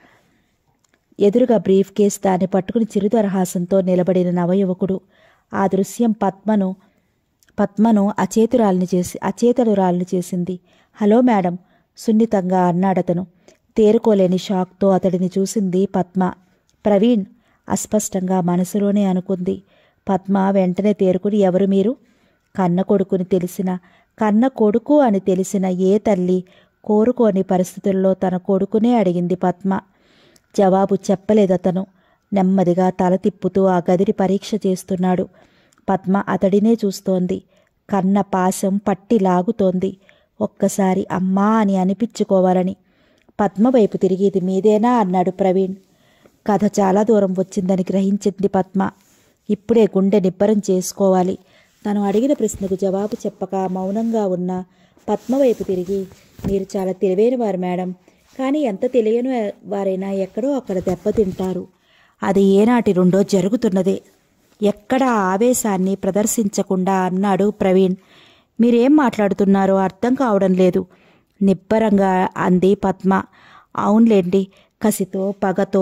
ఎదురుగా బ్రీఫ్ కేస్ దాన్ని పట్టుకుని చిరుదరహాసంతో నిలబడిన నవయువకుడు ఆ దృశ్యం పద్మను పద్మను అచేతురాల్ని చేసి అచేతనురాల్ని చేసింది హలో మేడం సున్నితంగా అన్నాడతను తేరుకోలేని షాక్తో అతడిని చూసింది పద్మ ప్రవీణ్ అస్పష్టంగా మనసులోనే అనుకుంది పద్మ వెంటనే తేరుకుని ఎవరు మీరు కన్న కొడుకుని తెలిసిన కన్న కొడుకు అని తెలిసిన ఏ తల్లి కోరుకోని పరిస్థితుల్లో తన కొడుకునే అడిగింది పద్మ జవాబు చెప్పలేదతను నెమ్మదిగా తల తిప్పుతూ ఆ గదిని పరీక్ష చేస్తున్నాడు పద్మ అతడినే చూస్తోంది కన్న పాశం పట్టి లాగుతోంది ఒక్కసారి అమ్మా అని అనిపించుకోవాలని పద్మ వైపు తిరిగి ఇది మీదేనా అన్నాడు ప్రవీణ్ కథ చాలా దూరం వచ్చిందని గ్రహించింది పద్మ ఇప్పుడే గుండె నిబ్బరం చేసుకోవాలి తను అడిగిన ప్రశ్నకు జవాబు చెప్పక మౌనంగా ఉన్న పద్మ వైపు తిరిగి మీరు చాలా తెలివైన వారు మేడం కానీ ఎంత తెలియని వారైనా ఎక్కడో అక్కడ దెబ్బతింటారు అది ఏనాటి రెండో జరుగుతున్నదే ఎక్కడ ఆ ఆవేశాన్ని ప్రదర్శించకుండా అన్నాడు ప్రవీణ్ మీరేం మాట్లాడుతున్నారో అర్థం కావడం లేదు నిబ్బరంగా అంది పద్మ అవునులేండి కసితో పగతో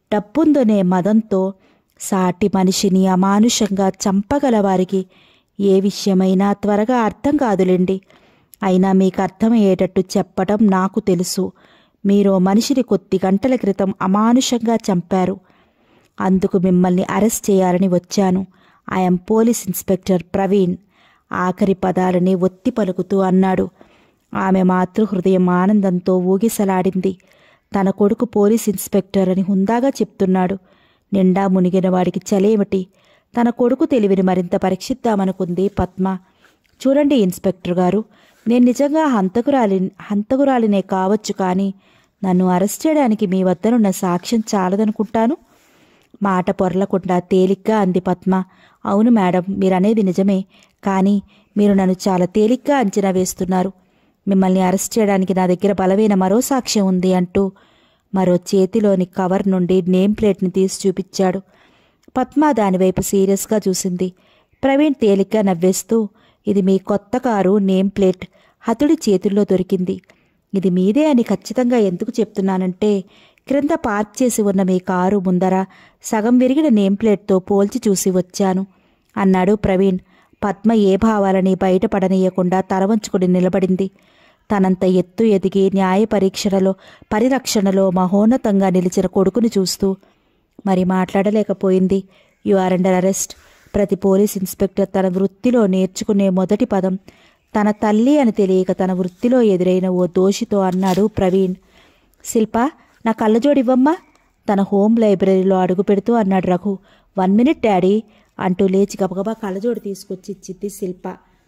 డబ్బుందనే మదంతో సాటి మనిషిని అమానుషంగా చంపగల వారికి ఏ విషయమైనా త్వరగా అర్థం కాదులేండి అయినా మీకు అర్థమయ్యేటట్టు చెప్పడం నాకు తెలుసు మీరు మనిషిని కొద్ది గంటల క్రితం అమానుషంగా చంపారు అందుకు మిమ్మల్ని అరెస్ట్ చేయాలని వచ్చాను ఐఎమ్ పోలీస్ ఇన్స్పెక్టర్ ప్రవీణ్ ఆఖరి పదాలని ఒత్తి పలుకుతూ అన్నాడు ఆమె మాతృహృదయం ఆనందంతో ఊగిసలాడింది తన కొడుకు పోలీస్ ఇన్స్పెక్టర్ అని హుందాగా చెప్తున్నాడు నిండా మునిగిన వాడికి చలేమిటి తన కొడుకు తెలివిని మరింత పరీక్షిద్దామనుకుంది పద్మ చూడండి ఇన్స్పెక్టర్ గారు నేను నిజంగా హంతకురాలి హంతకురాలినే కావచ్చు కానీ నన్ను అరెస్ట్ చేయడానికి మీ వద్దనున్న సాక్ష్యం చాలదనుకుంటాను మాట పొరలకుండా తేలిగ్గా అంది పద్మ అవును మేడం మీరనేది నిజమే కానీ మీరు నన్ను చాలా తేలిగ్గా అంచనా వేస్తున్నారు మిమ్మల్ని అరెస్ట్ చేయడానికి నా దగ్గర బలమైన మరో సాక్ష్యం ఉంది అంటూ మరో చేతిలోని కవర్ నుండి నేమ్ ప్లేట్ని తీసి చూపించాడు పద్మ దానివైపు సీరియస్గా చూసింది ప్రవీణ్ తేలిగ్గా నవ్వేస్తూ ఇది మీ కొత్త కారు నేమ్ ప్లేట్ హతుడి చేతుల్లో దొరికింది ఇది మీదే అని ఖచ్చితంగా ఎందుకు చెప్తున్నానంటే క్రింద పార్క్ చేసి ఉన్న మీ కారు ముందర సగం విరిగిన నేమ్ ప్లేట్తో పోల్చి చూసి వచ్చాను అన్నాడు ప్రవీణ్ పద్మ ఏ భావాలని బయటపడనీయకుండా తల వంచుకుని నిలబడింది తనంత ఎత్తు ఎదిగి న్యాయ పరీక్షలలో పరిరక్షణలో మహోన్నతంగా నిలిచిన కొడుకుని చూస్తూ మరి మాట్లాడలేకపోయింది యు ఆర్ అండర్ అరెస్ట్ ప్రతి పోలీస్ ఇన్స్పెక్టర్ తన వృత్తిలో నేర్చుకునే మొదటి పదం తన తల్లి అని తెలియక తన వృత్తిలో ఎదురైన ఓ దోషితో అన్నాడు ప్రవీణ్ శిల్ప నా కళ్ళజోడివ్వమ్మా తన హోమ్ లైబ్రరీలో అడుగు పెడుతూ అన్నాడు రఘు వన్ మినిట్ డాడీ అంటూ లేచి గబగబా కళ్ళజోడు తీసుకొచ్చి ఇచ్చింది శిల్ప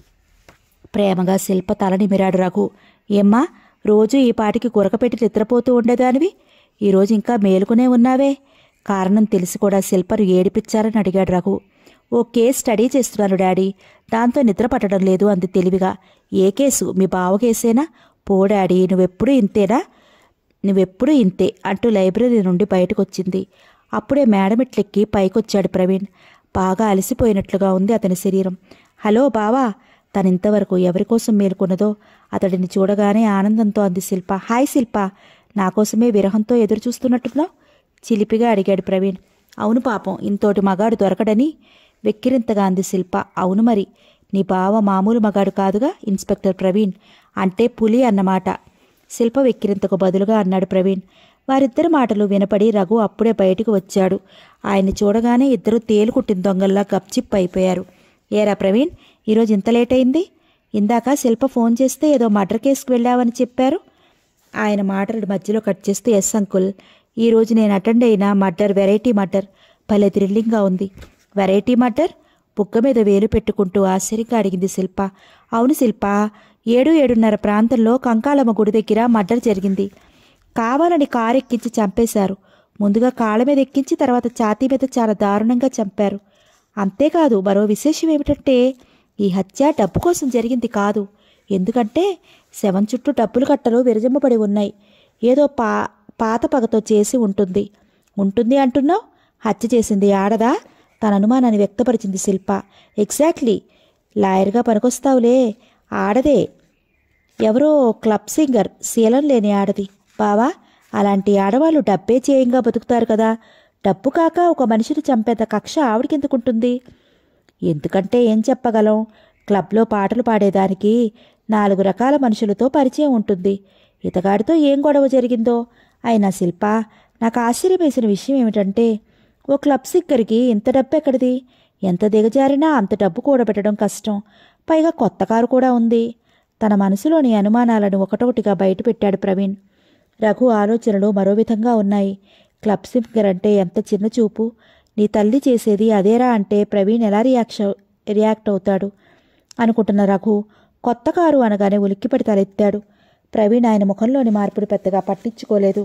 ప్రేమగా శిల్ప తల నిమిరాడు రఘు ఏమ్మా రోజు ఈ పాటికి గురకపెట్టి నిద్రపోతూ ఉండేదానివి ఈరోజు ఇంకా మేలుకునే ఉన్నావే కారణం తెలిసి కూడా శిల్పను ఏడిపించారని అడిగాడు రఘు ఓ కేసు స్టడీ చేస్తున్నాను డాడీ దాంతో నిద్ర పట్టడం లేదు అంది తెలివిగా ఏ కేసు మీ బావ కేసేనా పో డాడీ నువ్వెప్పుడు ఇంతేనా నువ్వెప్పుడు ఇంతే అంటూ లైబ్రరీ నుండి బయటకు వచ్చింది అప్పుడే మేడమిట్లెక్కి పైకొచ్చాడు ప్రవీణ్ బాగా అలసిపోయినట్లుగా ఉంది అతని శరీరం హలో బావా తనింతవరకు ఎవరి కోసం మేలుకున్నదో అతడిని చూడగానే ఆనందంతో అంది శిల్ప హాయ్ శిల్ప నా కోసమే విరహంతో ఎదురు చూస్తున్నట్టున్నావు చిలిపిగా అడిగాడు ప్రవీణ్ అవును పాపం ఇంతోటి మగాడు దొరకడని వెక్కిరింతగా అంది శిల్ప అవును మరి నీ బావ మామూలు మగాడు కాదుగా ఇన్స్పెక్టర్ ప్రవీణ్ అంటే పులి అన్నమాట శిల్ప వెక్కిరింతకు బదులుగా అన్నాడు ప్రవీణ్ వారిద్దరి మాటలు వినపడి రఘు అప్పుడే బయటకు వచ్చాడు ఆయన్ని చూడగానే ఇద్దరు తేలుకుట్టిన దొంగల్లా గప్చిప్ అయిపోయారు ఏరా ప్రవీణ్ ఈరోజు ఇంత లేట్ అయింది ఇందాక శిల్ప ఫోన్ చేస్తే ఏదో మర్డర్ కేసుకు వెళ్ళావని చెప్పారు ఆయన మాటల మధ్యలో కట్ చేస్తూ ఎస్ అంకుల్ ఈరోజు నేను అటెండ్ అయిన మర్డర్ వెరైటీ మర్డర్ భలే థ్రిల్లింగ్గా ఉంది వెరైటీ మర్డర్ బుగ్గ మీద వేలు పెట్టుకుంటూ ఆశ్చర్యంగా అడిగింది శిల్ప అవును శిల్ప ఏడు ఏడున్నర ప్రాంతంలో కంకాలమ్మ గుడి దగ్గర మర్డర్ జరిగింది కావాలని కారు ఎక్కించి చంపేశారు ముందుగా కాళ్ళ మీద ఎక్కించి తర్వాత ఛాతీ మీద చాలా దారుణంగా చంపారు అంతేకాదు మరో విశేషం ఏమిటంటే ఈ హత్య డబ్బు కోసం జరిగింది కాదు ఎందుకంటే శవం చుట్టూ డబ్బులు కట్టలు విరజమ్మబడి ఉన్నాయి ఏదో పా పాత పగతో చేసి ఉంటుంది ఉంటుంది అంటున్నావు హత్య చేసింది ఆడదా తన అనుమానాన్ని వ్యక్తపరిచింది శిల్ప ఎగ్జాక్ట్లీ లాయర్గా పనికొస్తావులే ఆడదే ఎవరో క్లబ్ సింగర్ శీలం లేని ఆడది బావా అలాంటి ఆడవాళ్ళు డబ్బే చేయంగా బతుకుతారు కదా డబ్బు కాక ఒక మనిషిని చంపేంత కక్ష ఆవిడకెందుకుంటుంది ఎందుకంటే ఏం చెప్పగలం క్లబ్లో పాటలు పాడేదానికి నాలుగు రకాల మనుషులతో పరిచయం ఉంటుంది ఇతగాడితో ఏం గొడవ జరిగిందో అయినా శిల్ప నాకు ఆశ్చర్యం వేసిన విషయం ఏమిటంటే ఓ క్లబ్ సిక్కరికి ఇంత డబ్బు ఎక్కడిది ఎంత దిగజారినా అంత డబ్బు కూడబెట్టడం కష్టం పైగా కొత్త కారు కూడా ఉంది తన మనసులోని అనుమానాలను ఒకటొకటిగా బయటపెట్టాడు ప్రవీణ్ రఘు ఆలోచనలు మరో విధంగా ఉన్నాయి క్లబ్ సింగర్ అంటే ఎంత చిన్న చూపు నీ తల్లి చేసేది అదేరా అంటే ప్రవీణ్ ఎలా రియాక్ష రియాక్ట్ అవుతాడు అనుకుంటున్న రఘు కొత్త కారు అనగానే ఉలిక్కిపడి తలెత్తాడు ప్రవీణ్ ఆయన ముఖంలోని మార్పును పెద్దగా పట్టించుకోలేదు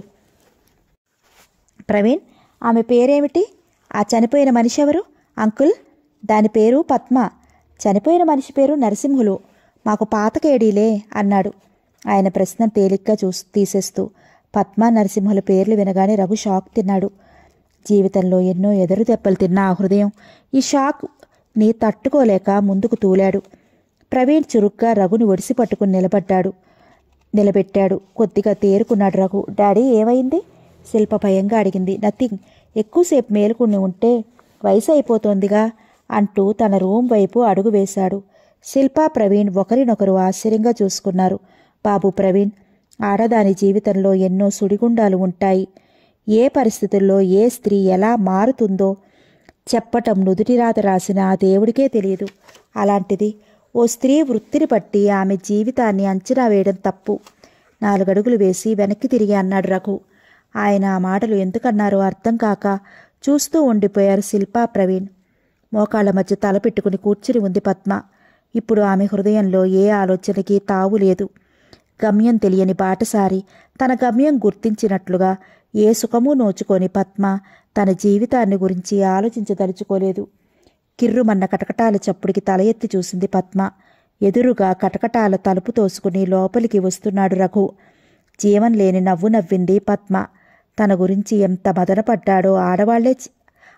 ప్రవీణ్ ఆమె పేరేమిటి ఆ చనిపోయిన మనిషి ఎవరు అంకుల్ దాని పేరు పద్మ చనిపోయిన మనిషి పేరు నరసింహులు మాకు పాతకేడీలే అన్నాడు ఆయన ప్రశ్న తేలిగ్గా చూసి తీసేస్తూ పద్మ నరసింహుల పేర్లు వినగానే రఘు షాక్ తిన్నాడు జీవితంలో ఎన్నో ఎదురు దెబ్బలు తిన్న ఆ హృదయం ఈ షాక్ ని తట్టుకోలేక ముందుకు తూలాడు ప్రవీణ్ చురుగ్గా రఘుని ఒడిసి పట్టుకుని నిలబడ్డాడు నిలబెట్టాడు కొద్దిగా తేరుకున్నాడు రఘు డాడీ ఏమైంది శిల్ప భయంగా అడిగింది నథింగ్ ఎక్కువసేపు మేలుకుని ఉంటే వయసు అయిపోతోందిగా అంటూ తన రూమ్ వైపు అడుగు వేశాడు శిల్పా ప్రవీణ్ ఒకరినొకరు ఆశ్చర్యంగా చూసుకున్నారు బాబు ప్రవీణ్ ఆడదాని జీవితంలో ఎన్నో సుడిగుండాలు ఉంటాయి ఏ పరిస్థితుల్లో ఏ స్త్రీ ఎలా మారుతుందో చెప్పటం నుదుటిరాత రాసిన ఆ దేవుడికే తెలియదు అలాంటిది ఓ స్త్రీ వృత్తిని బట్టి ఆమె జీవితాన్ని అంచనా వేయడం తప్పు నాలుగడుగులు వేసి వెనక్కి తిరిగి అన్నాడు రఘు ఆయన ఆ మాటలు ఎందుకన్నారో అర్థం కాక చూస్తూ ఉండిపోయారు శిల్పా ప్రవీణ్ మోకాళ్ళ మధ్య తల పెట్టుకుని కూర్చుని ఉంది పద్మ ఇప్పుడు ఆమె హృదయంలో ఏ ఆలోచనకి తావు లేదు గమ్యం తెలియని బాటసారి తన గమ్యం గుర్తించినట్లుగా ఏ సుఖమూ నోచుకొని పద్మ తన జీవితాన్ని గురించి ఆలోచించదలుచుకోలేదు కిర్రుమన్న కటకటాల చప్పుడికి తల ఎత్తి చూసింది పద్మ ఎదురుగా కటకటాల తలుపు తోసుకుని లోపలికి వస్తున్నాడు రఘు జీవం లేని నవ్వు నవ్వింది పద్మ తన గురించి ఎంత మదనపడ్డాడో ఆడవాళ్లే చె-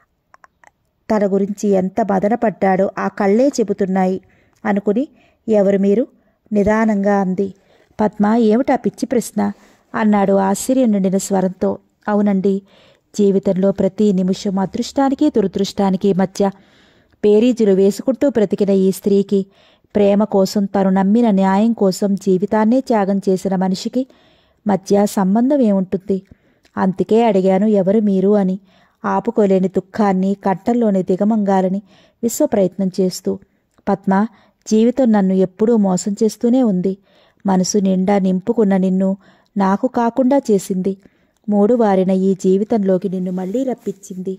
తన గురించి ఎంత మదనపడ్డాడో ఆ కళ్ళే చెబుతున్నాయి అనుకుని ఎవరు మీరు నిదానంగా అంది పద్మ ఏమిటా పిచ్చి ప్రశ్న అన్నాడు ఆశ్చర్యం నిండిన స్వరంతో అవునండి జీవితంలో ప్రతి నిమిషం అదృష్టానికి దురదృష్టానికి మధ్య పేరీజులు వేసుకుంటూ బ్రతికిన ఈ స్త్రీకి ప్రేమ కోసం తను నమ్మిన న్యాయం కోసం జీవితాన్నే త్యాగం చేసిన మనిషికి మధ్య సంబంధం ఏముంటుంది అందుకే అడిగాను ఎవరు మీరు అని ఆపుకోలేని దుఃఖాన్ని కట్టల్లోని దిగమంగాలని విశ్వ ప్రయత్నం చేస్తూ పద్మ జీవితం నన్ను ఎప్పుడూ మోసం చేస్తూనే ఉంది మనసు నిండా నింపుకున్న నిన్ను నాకు కాకుండా చేసింది మూడు వారిన ఈ జీవితంలోకి నిన్ను మళ్ళీ రప్పించింది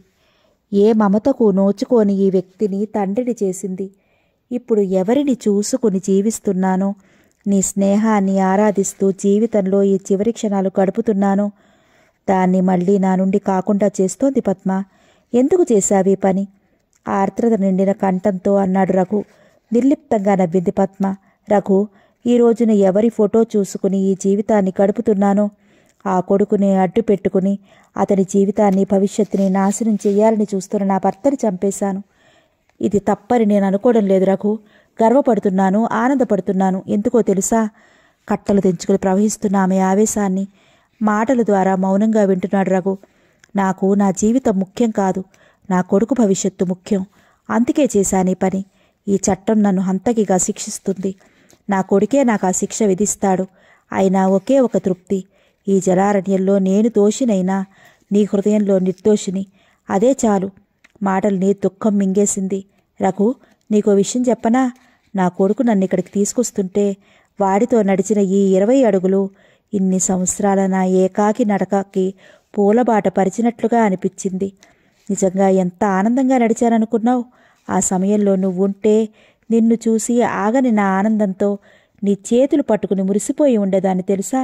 ఏ మమతకు నోచుకోని ఈ వ్యక్తిని తండ్రిని చేసింది ఇప్పుడు ఎవరిని చూసుకుని జీవిస్తున్నానో నీ స్నేహాన్ని ఆరాధిస్తూ జీవితంలో ఈ చివరి క్షణాలు గడుపుతున్నానో దాన్ని మళ్ళీ నా నుండి కాకుండా చేస్తోంది పద్మ ఎందుకు చేశావి పని ఆర్ద్రత నిండిన కంఠంతో అన్నాడు రఘు నిర్లిప్తంగా నవ్వింది పద్మ రఘు ఈ రోజున ఎవరి ఫోటో చూసుకుని ఈ జీవితాన్ని గడుపుతున్నానో ఆ కొడుకుని అడ్డు పెట్టుకుని అతని జీవితాన్ని భవిష్యత్తుని నాశనం చేయాలని చూస్తున్న నా భర్తని చంపేశాను ఇది తప్పని నేను అనుకోవడం లేదు రఘు గర్వపడుతున్నాను ఆనందపడుతున్నాను ఎందుకో తెలుసా కట్టలు తెంచుకుని ప్రవహిస్తున్న ఆమె ఆవేశాన్ని మాటల ద్వారా మౌనంగా వింటున్నాడు రఘు నాకు నా జీవితం ముఖ్యం కాదు నా కొడుకు భవిష్యత్తు ముఖ్యం అందుకే చేశాను ఈ పని ఈ చట్టం నన్ను హంతకిగా శిక్షిస్తుంది నా కొడుకే నాకు ఆ శిక్ష విధిస్తాడు అయినా ఒకే ఒక తృప్తి ఈ జలారణ్యంలో నేను దోషినైనా నీ హృదయంలో నిర్దోషిని అదే చాలు మాటల్ని దుఃఖం మింగేసింది రఘు నీకో విషయం చెప్పనా నా కొడుకు నన్ను ఇక్కడికి తీసుకొస్తుంటే వాడితో నడిచిన ఈ ఇరవై అడుగులు ఇన్ని సంవత్సరాల నా ఏకాకి నడకకి పూలబాట పరిచినట్లుగా అనిపించింది నిజంగా ఎంత ఆనందంగా నడిచాననుకున్నావు ఆ సమయంలో నువ్వుంటే నిన్ను చూసి ఆగని నా ఆనందంతో నీ చేతులు పట్టుకుని మురిసిపోయి ఉండేదాన్ని తెలుసా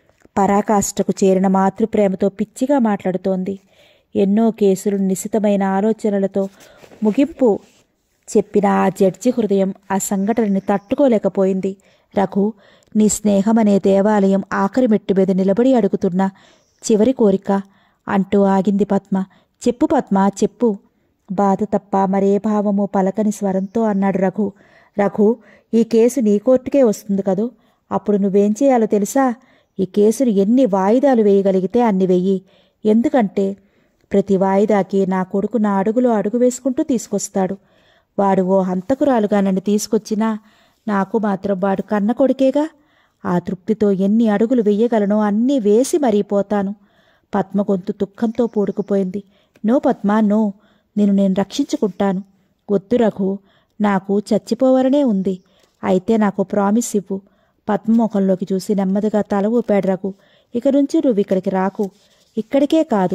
పరాకాష్ఠకు చేరిన మాతృప్రేమతో పిచ్చిగా మాట్లాడుతోంది ఎన్నో కేసులు నిశితమైన ఆలోచనలతో ముగింపు చెప్పిన ఆ జడ్జి హృదయం ఆ సంఘటనని తట్టుకోలేకపోయింది రఘు నీ స్నేహమనే దేవాలయం ఆఖరి మెట్టు మీద నిలబడి అడుగుతున్న చివరి కోరిక అంటూ ఆగింది పద్మ చెప్పు పద్మ చెప్పు బాధ తప్ప మరే భావము పలకని స్వరంతో అన్నాడు రఘు రఘు ఈ కేసు నీ కోర్టుకే వస్తుంది కదూ అప్పుడు నువ్వేం చేయాలో తెలుసా ఈ కేసును ఎన్ని వాయిదాలు వేయగలిగితే అన్ని వెయ్యి ఎందుకంటే ప్రతి వాయిదాకి నా కొడుకు నా అడుగులో అడుగు వేసుకుంటూ తీసుకొస్తాడు వాడు ఓ హంతకురాలుగా నన్ను తీసుకొచ్చినా నాకు మాత్రం వాడు కన్న కొడుకేగా ఆ తృప్తితో ఎన్ని అడుగులు వెయ్యగలనో అన్నీ వేసి మరీపోతాను పద్మ గొంతు దుఃఖంతో పూడుకుపోయింది నో పద్మ నో నేను నేను రక్షించుకుంటాను వద్దు రఘు నాకు చచ్చిపోవాలనే ఉంది అయితే నాకు ప్రామిస్ ఇవ్వు పద్మ ముఖంలోకి చూసి నెమ్మదిగా తల ఊపాడు రఘు ఇక నుంచి నువ్వు ఇక్కడికి రాకు ఇక్కడికే కాదు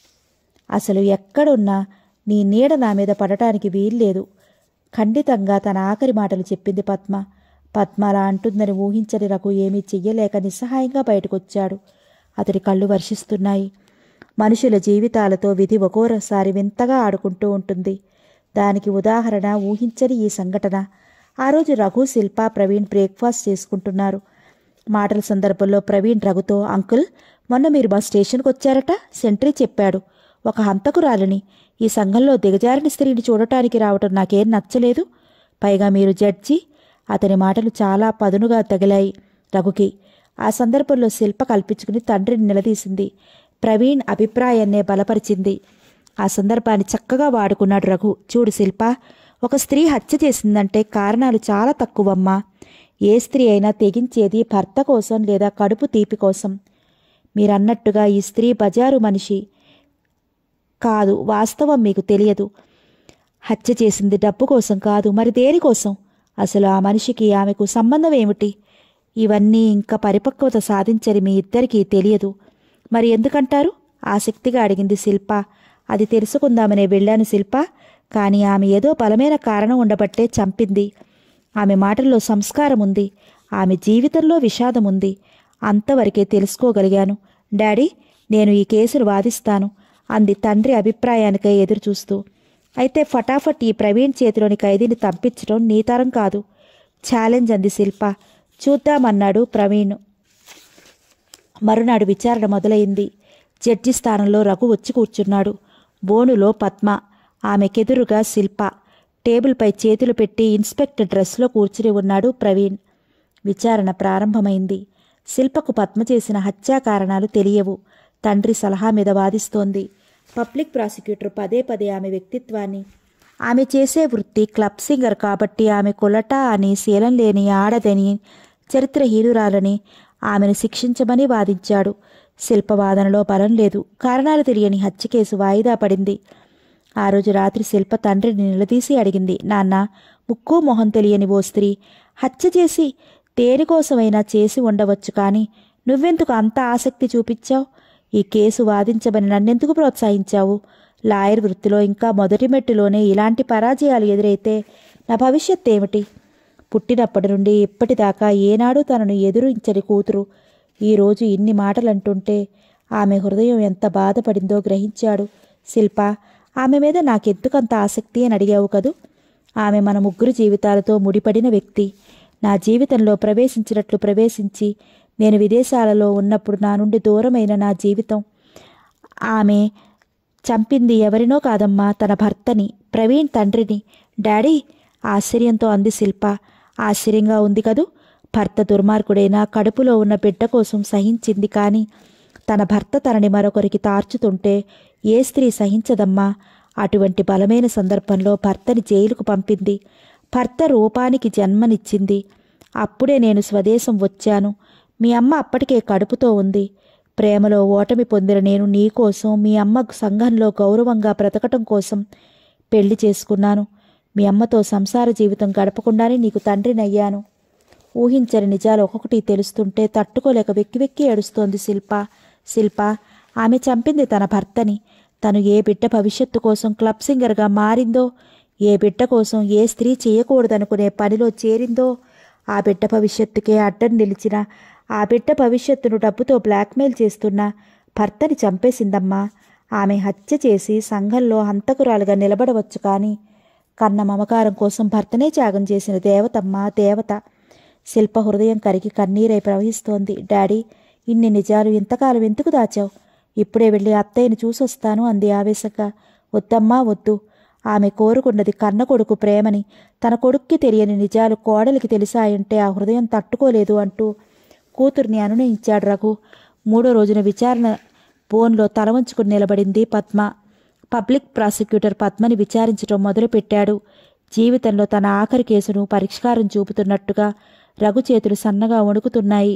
అసలు ఎక్కడున్నా నీ నీడ నా మీద పడటానికి వీల్లేదు ఖండితంగా తన ఆఖరి మాటలు చెప్పింది పద్మ పద్మ అలా అంటుందని ఊహించని రఘు ఏమీ చెయ్యలేక నిస్సహాయంగా బయటకొచ్చాడు అతడి కళ్ళు వర్షిస్తున్నాయి మనుషుల జీవితాలతో విధి ఒక్కోసారి వింతగా ఆడుకుంటూ ఉంటుంది దానికి ఉదాహరణ ఊహించని ఈ సంఘటన ఆ రోజు రఘు శిల్ప ప్రవీణ్ బ్రేక్ఫాస్ట్ చేసుకుంటున్నారు మాటల సందర్భంలో ప్రవీణ్ రఘుతో అంకుల్ మొన్న మీరు మా స్టేషన్కి వచ్చారట సెంట్రీ చెప్పాడు ఒక హంతకురాలిని ఈ సంఘంలో దిగజారిన స్త్రీని చూడటానికి రావటం నాకేం నచ్చలేదు పైగా మీరు జడ్జి అతని మాటలు చాలా పదునుగా తగిలాయి రఘుకి ఆ సందర్భంలో శిల్ప కల్పించుకుని తండ్రిని నిలదీసింది ప్రవీణ్ అభిప్రాయాన్నే బలపరిచింది ఆ సందర్భాన్ని చక్కగా వాడుకున్నాడు రఘు చూడు శిల్ప ఒక స్త్రీ హత్య చేసిందంటే కారణాలు చాలా తక్కువమ్మా ఏ స్త్రీ అయినా తెగించేది భర్త కోసం లేదా కడుపు తీపి కోసం మీరన్నట్టుగా ఈ స్త్రీ బజారు మనిషి కాదు వాస్తవం మీకు తెలియదు హత్య చేసింది డబ్బు కోసం కాదు మరి దేనికోసం అసలు ఆ మనిషికి ఆమెకు సంబంధం ఏమిటి ఇవన్నీ ఇంకా పరిపక్వత సాధించని మీ ఇద్దరికీ తెలియదు మరి ఎందుకంటారు ఆసక్తిగా అడిగింది శిల్ప అది తెలుసుకుందామనే వెళ్ళాను శిల్ప కానీ ఆమె ఏదో బలమైన కారణం ఉండబట్టే చంపింది ఆమె మాటల్లో సంస్కారం ఉంది ఆమె జీవితంలో విషాదం ఉంది అంతవరకే తెలుసుకోగలిగాను డాడీ నేను ఈ కేసును వాదిస్తాను అంది తండ్రి అభిప్రాయానికై ఎదురుచూస్తూ అయితే ఫటాఫట్ ఈ ప్రవీణ్ చేతిలోని ఖైదీని తప్పించడం నీతరం కాదు ఛాలెంజ్ అంది శిల్ప చూద్దామన్నాడు ప్రవీణ్ మరునాడు విచారణ మొదలైంది జడ్జి స్థానంలో రఘు వచ్చి కూర్చున్నాడు బోనులో పద్మ ఆమెకెదురుగా శిల్ప టేబుల్పై చేతులు పెట్టి ఇన్స్పెక్టర్ డ్రెస్లో కూర్చుని ఉన్నాడు ప్రవీణ్ విచారణ ప్రారంభమైంది శిల్పకు పద్మ చేసిన హత్యా కారణాలు తెలియవు తండ్రి సలహా మీద వాదిస్తోంది పబ్లిక్ ప్రాసిక్యూటర్ పదే పదే ఆమె వ్యక్తిత్వాన్ని ఆమె చేసే వృత్తి క్లబ్ సింగర్ కాబట్టి ఆమె కొలట అని శీలం లేని ఆడదని చరిత్రహీనురాలని ఆమెను శిక్షించమని వాదించాడు శిల్పవాదనలో బలం లేదు కారణాలు తెలియని హత్య కేసు వాయిదా పడింది ఆ రోజు రాత్రి శిల్ప తండ్రిని నిలదీసి అడిగింది నాన్న ముక్కు మొహం తెలియని ఓ స్త్రీ హత్య చేసి దేనికోసమైనా చేసి ఉండవచ్చు కానీ నువ్వెందుకు అంత ఆసక్తి చూపించావు ఈ కేసు వాదించమని నన్నెందుకు ప్రోత్సహించావు లాయర్ వృత్తిలో ఇంకా మొదటి మెట్టులోనే ఇలాంటి పరాజయాలు ఎదురైతే నా భవిష్యత్ ఏమిటి పుట్టినప్పటి నుండి ఇప్పటిదాకా ఏనాడు తనను ఎదురించని కూతురు ఈరోజు ఇన్ని మాటలంటుంటే ఆమె హృదయం ఎంత బాధపడిందో గ్రహించాడు శిల్ప ఆమె మీద నాకెందుకంత ఆసక్తి అని అడిగావు కదూ ఆమె మన ముగ్గురు జీవితాలతో ముడిపడిన వ్యక్తి నా జీవితంలో ప్రవేశించినట్లు ప్రవేశించి నేను విదేశాలలో ఉన్నప్పుడు నా నుండి దూరమైన నా జీవితం ఆమె చంపింది ఎవరినో కాదమ్మా తన భర్తని ప్రవీణ్ తండ్రిని డాడీ ఆశ్చర్యంతో అంది శిల్ప ఆశ్చర్యంగా ఉంది కదూ భర్త దుర్మార్గుడైనా కడుపులో ఉన్న బిడ్డ కోసం సహించింది కానీ తన భర్త తనని మరొకరికి తార్చుతుంటే ఏ స్త్రీ సహించదమ్మా అటువంటి బలమైన సందర్భంలో భర్తని జైలుకు పంపింది భర్త రూపానికి జన్మనిచ్చింది అప్పుడే నేను స్వదేశం వచ్చాను మీ అమ్మ అప్పటికే కడుపుతో ఉంది ప్రేమలో ఓటమి పొందిన నేను నీకోసం మీ అమ్మ సంఘంలో గౌరవంగా బ్రతకటం కోసం పెళ్లి చేసుకున్నాను మీ అమ్మతో సంసార జీవితం గడపకుండానే నీకు తండ్రినయ్యాను ఊహించని నిజాలు ఒక్కొక్కటి తెలుస్తుంటే తట్టుకోలేక వెక్కి వెక్కి ఏడుస్తోంది శిల్ప శిల్ప ఆమె చంపింది తన భర్తని తను ఏ బిడ్డ భవిష్యత్తు కోసం క్లబ్ సింగర్గా మారిందో ఏ బిడ్డ కోసం ఏ స్త్రీ చేయకూడదనుకునే పనిలో చేరిందో ఆ బిడ్డ భవిష్యత్తుకే అడ్డం నిలిచిన ఆ బిడ్డ భవిష్యత్తును డబ్బుతో బ్లాక్మెయిల్ చేస్తున్న భర్తని చంపేసిందమ్మా ఆమె హత్య చేసి సంఘంలో హంతకురాలుగా నిలబడవచ్చు కానీ కన్న మమకారం కోసం భర్తనే త్యాగం చేసిన దేవతమ్మ దేవత శిల్ప హృదయం కరిగి కన్నీరై ప్రవహిస్తోంది డాడీ ఇన్ని నిజాలు ఇంతకాలం ఎందుకు దాచావు ఇప్పుడే వెళ్ళి అత్తయ్యని చూసొస్తాను అంది ఆవేశంగా వద్దమ్మా వద్దు ఆమె కోరుకున్నది కన్న కొడుకు ప్రేమని తన కొడుక్కి తెలియని నిజాలు కోడలికి తెలిసాయంటే ఆ హృదయం తట్టుకోలేదు అంటూ కూతుర్ని అనునయించాడు రఘు మూడో రోజున విచారణ బోన్లో తల వంచుకుని నిలబడింది పద్మ పబ్లిక్ ప్రాసిక్యూటర్ పద్మని విచారించడం మొదలుపెట్టాడు జీవితంలో తన ఆఖరి కేసును పరిష్కారం చూపుతున్నట్టుగా రఘు చేతులు సన్నగా వణుకుతున్నాయి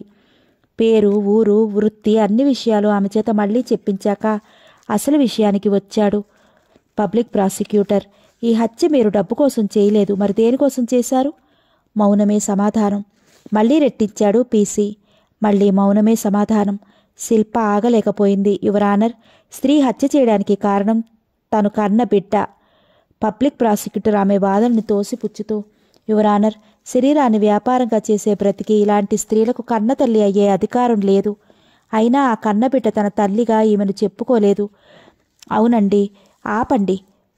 పేరు ఊరు వృత్తి అన్ని విషయాలు ఆమె చేత మళ్ళీ చెప్పించాక అసలు విషయానికి వచ్చాడు పబ్లిక్ ప్రాసిక్యూటర్ ఈ హత్య మీరు డబ్బు కోసం చేయలేదు మరి దేనికోసం చేశారు మౌనమే సమాధానం మళ్ళీ రెట్టించాడు పీసీ మళ్ళీ మౌనమే సమాధానం శిల్ప ఆగలేకపోయింది యువర్ ఆనర్ స్త్రీ హత్య చేయడానికి కారణం తను కన్న బిడ్డ పబ్లిక్ ప్రాసిక్యూటర్ ఆమె వాదనని తోసిపుచ్చుతూ యువర్ ఆనర్ శరీరాన్ని వ్యాపారంగా చేసే బ్రతికి ఇలాంటి స్త్రీలకు కన్న తల్లి అయ్యే అధికారం లేదు అయినా ఆ కన్నబిడ్డ తన తల్లిగా ఈమెను చెప్పుకోలేదు అవునండి ఆపండి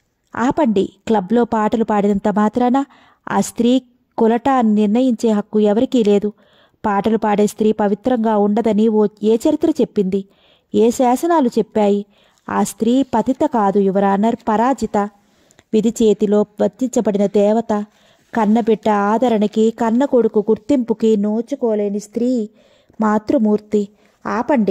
ఆపండి క్లబ్లో పాటలు పాడినంత మాత్రాన ఆ స్త్రీ కులట అని నిర్ణయించే హక్కు ఎవరికీ లేదు పాటలు పాడే స్త్రీ పవిత్రంగా ఉండదని ఓ ఏ చరిత్ర చెప్పింది ఏ శాసనాలు చెప్పాయి ఆ స్త్రీ పతిత కాదు యువరానర్ పరాజిత విధి చేతిలో వర్తించబడిన దేవత కన్నబిడ్డ ఆదరణకి కన్న కొడుకు గుర్తింపుకి నోచుకోలేని స్త్రీ మాతృమూర్తి ఆపండి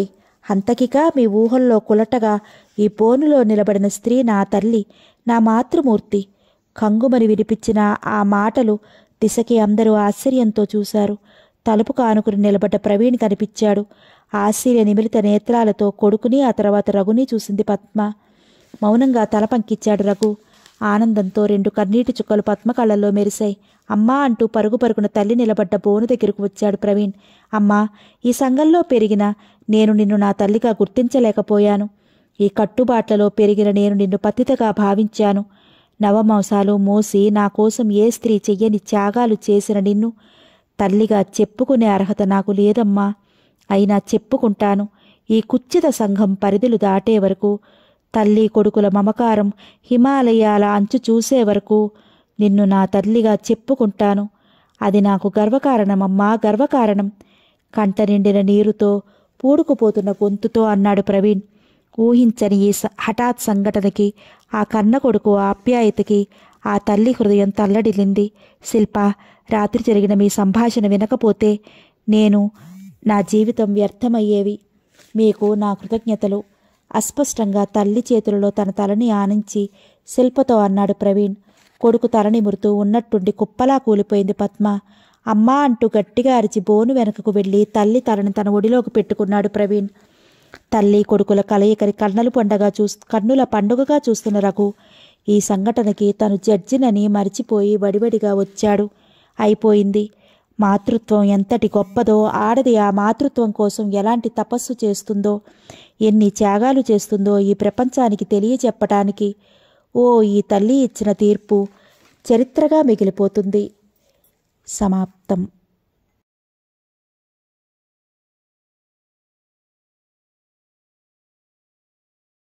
హంతకిగా మీ ఊహల్లో కులటగా ఈ పోనులో నిలబడిన స్త్రీ నా తల్లి నా మాతృమూర్తి కంగుమని వినిపించిన ఆ మాటలు దిశకి అందరూ ఆశ్చర్యంతో చూశారు తలుపు కానుకుని నిలబడ్డ ప్రవీణ్ కనిపించాడు ఆశ్చర్య నిమిలిత నేత్రాలతో కొడుకుని ఆ తర్వాత రఘుని చూసింది పద్మ మౌనంగా తల పంకిచ్చాడు రఘు ఆనందంతో రెండు కన్నీటి చుక్కలు పద్మ కళ్ళల్లో మెరిశాయి అమ్మా అంటూ పరుగు పరుగున తల్లి నిలబడ్డ బోను దగ్గరకు వచ్చాడు ప్రవీణ్ అమ్మా ఈ సంఘంలో పెరిగిన నేను నిన్ను నా తల్లిగా గుర్తించలేకపోయాను ఈ కట్టుబాట్లలో పెరిగిన నేను నిన్ను పతితగా భావించాను నవమాసాలు మోసి నా కోసం ఏ స్త్రీ చెయ్యని త్యాగాలు చేసిన నిన్ను తల్లిగా చెప్పుకునే అర్హత నాకు లేదమ్మా అయినా చెప్పుకుంటాను ఈ కుచ్చిత సంఘం పరిధులు దాటే వరకు తల్లి కొడుకుల మమకారం హిమాలయాల అంచు చూసే వరకు నిన్ను నా తల్లిగా చెప్పుకుంటాను అది నాకు గర్వకారణమమ్మా గర్వకారణం కంట నిండిన నీరుతో పూడుకుపోతున్న గొంతుతో అన్నాడు ప్రవీణ్ ఊహించని ఈ స- హఠాత్ సంఘటనకి ఆ కన్న కొడుకు ఆప్యాయతకి ఆ తల్లి హృదయం తల్లడిల్లింది శిల్ప రాత్రి జరిగిన మీ సంభాషణ వినకపోతే నేను నా జీవితం వ్యర్థమయ్యేవి మీకు నా కృతజ్ఞతలు అస్పష్టంగా తల్లి చేతులలో తన తలని ఆనించి శిల్పతో అన్నాడు ప్రవీణ్ కొడుకు తల నిమురుతూ ఉన్నట్టుండి కుప్పలా కూలిపోయింది పద్మ అమ్మా అంటూ గట్టిగా అరిచి బోను వెనకకు వెళ్ళి తల్లి తలని తన ఒడిలోకి పెట్టుకున్నాడు ప్రవీణ్ తల్లి కొడుకుల కలయికని కన్నలు పండగ చూస్ కన్నుల పండుగగా చూస్తున్న రఘు ఈ సంఘటనకి తను జడ్జినని మరిచిపోయి వడివడిగా వచ్చాడు అయిపోయింది మాతృత్వం ఎంతటి గొప్పదో ఆడది ఆ మాతృత్వం కోసం ఎలాంటి తపస్సు చేస్తుందో ఎన్ని త్యాగాలు చేస్తుందో ఈ ప్రపంచానికి తెలియచెప్పటానికి ఓ ఈ తల్లి ఇచ్చిన తీర్పు చరిత్రగా మిగిలిపోతుంది సమాప్తం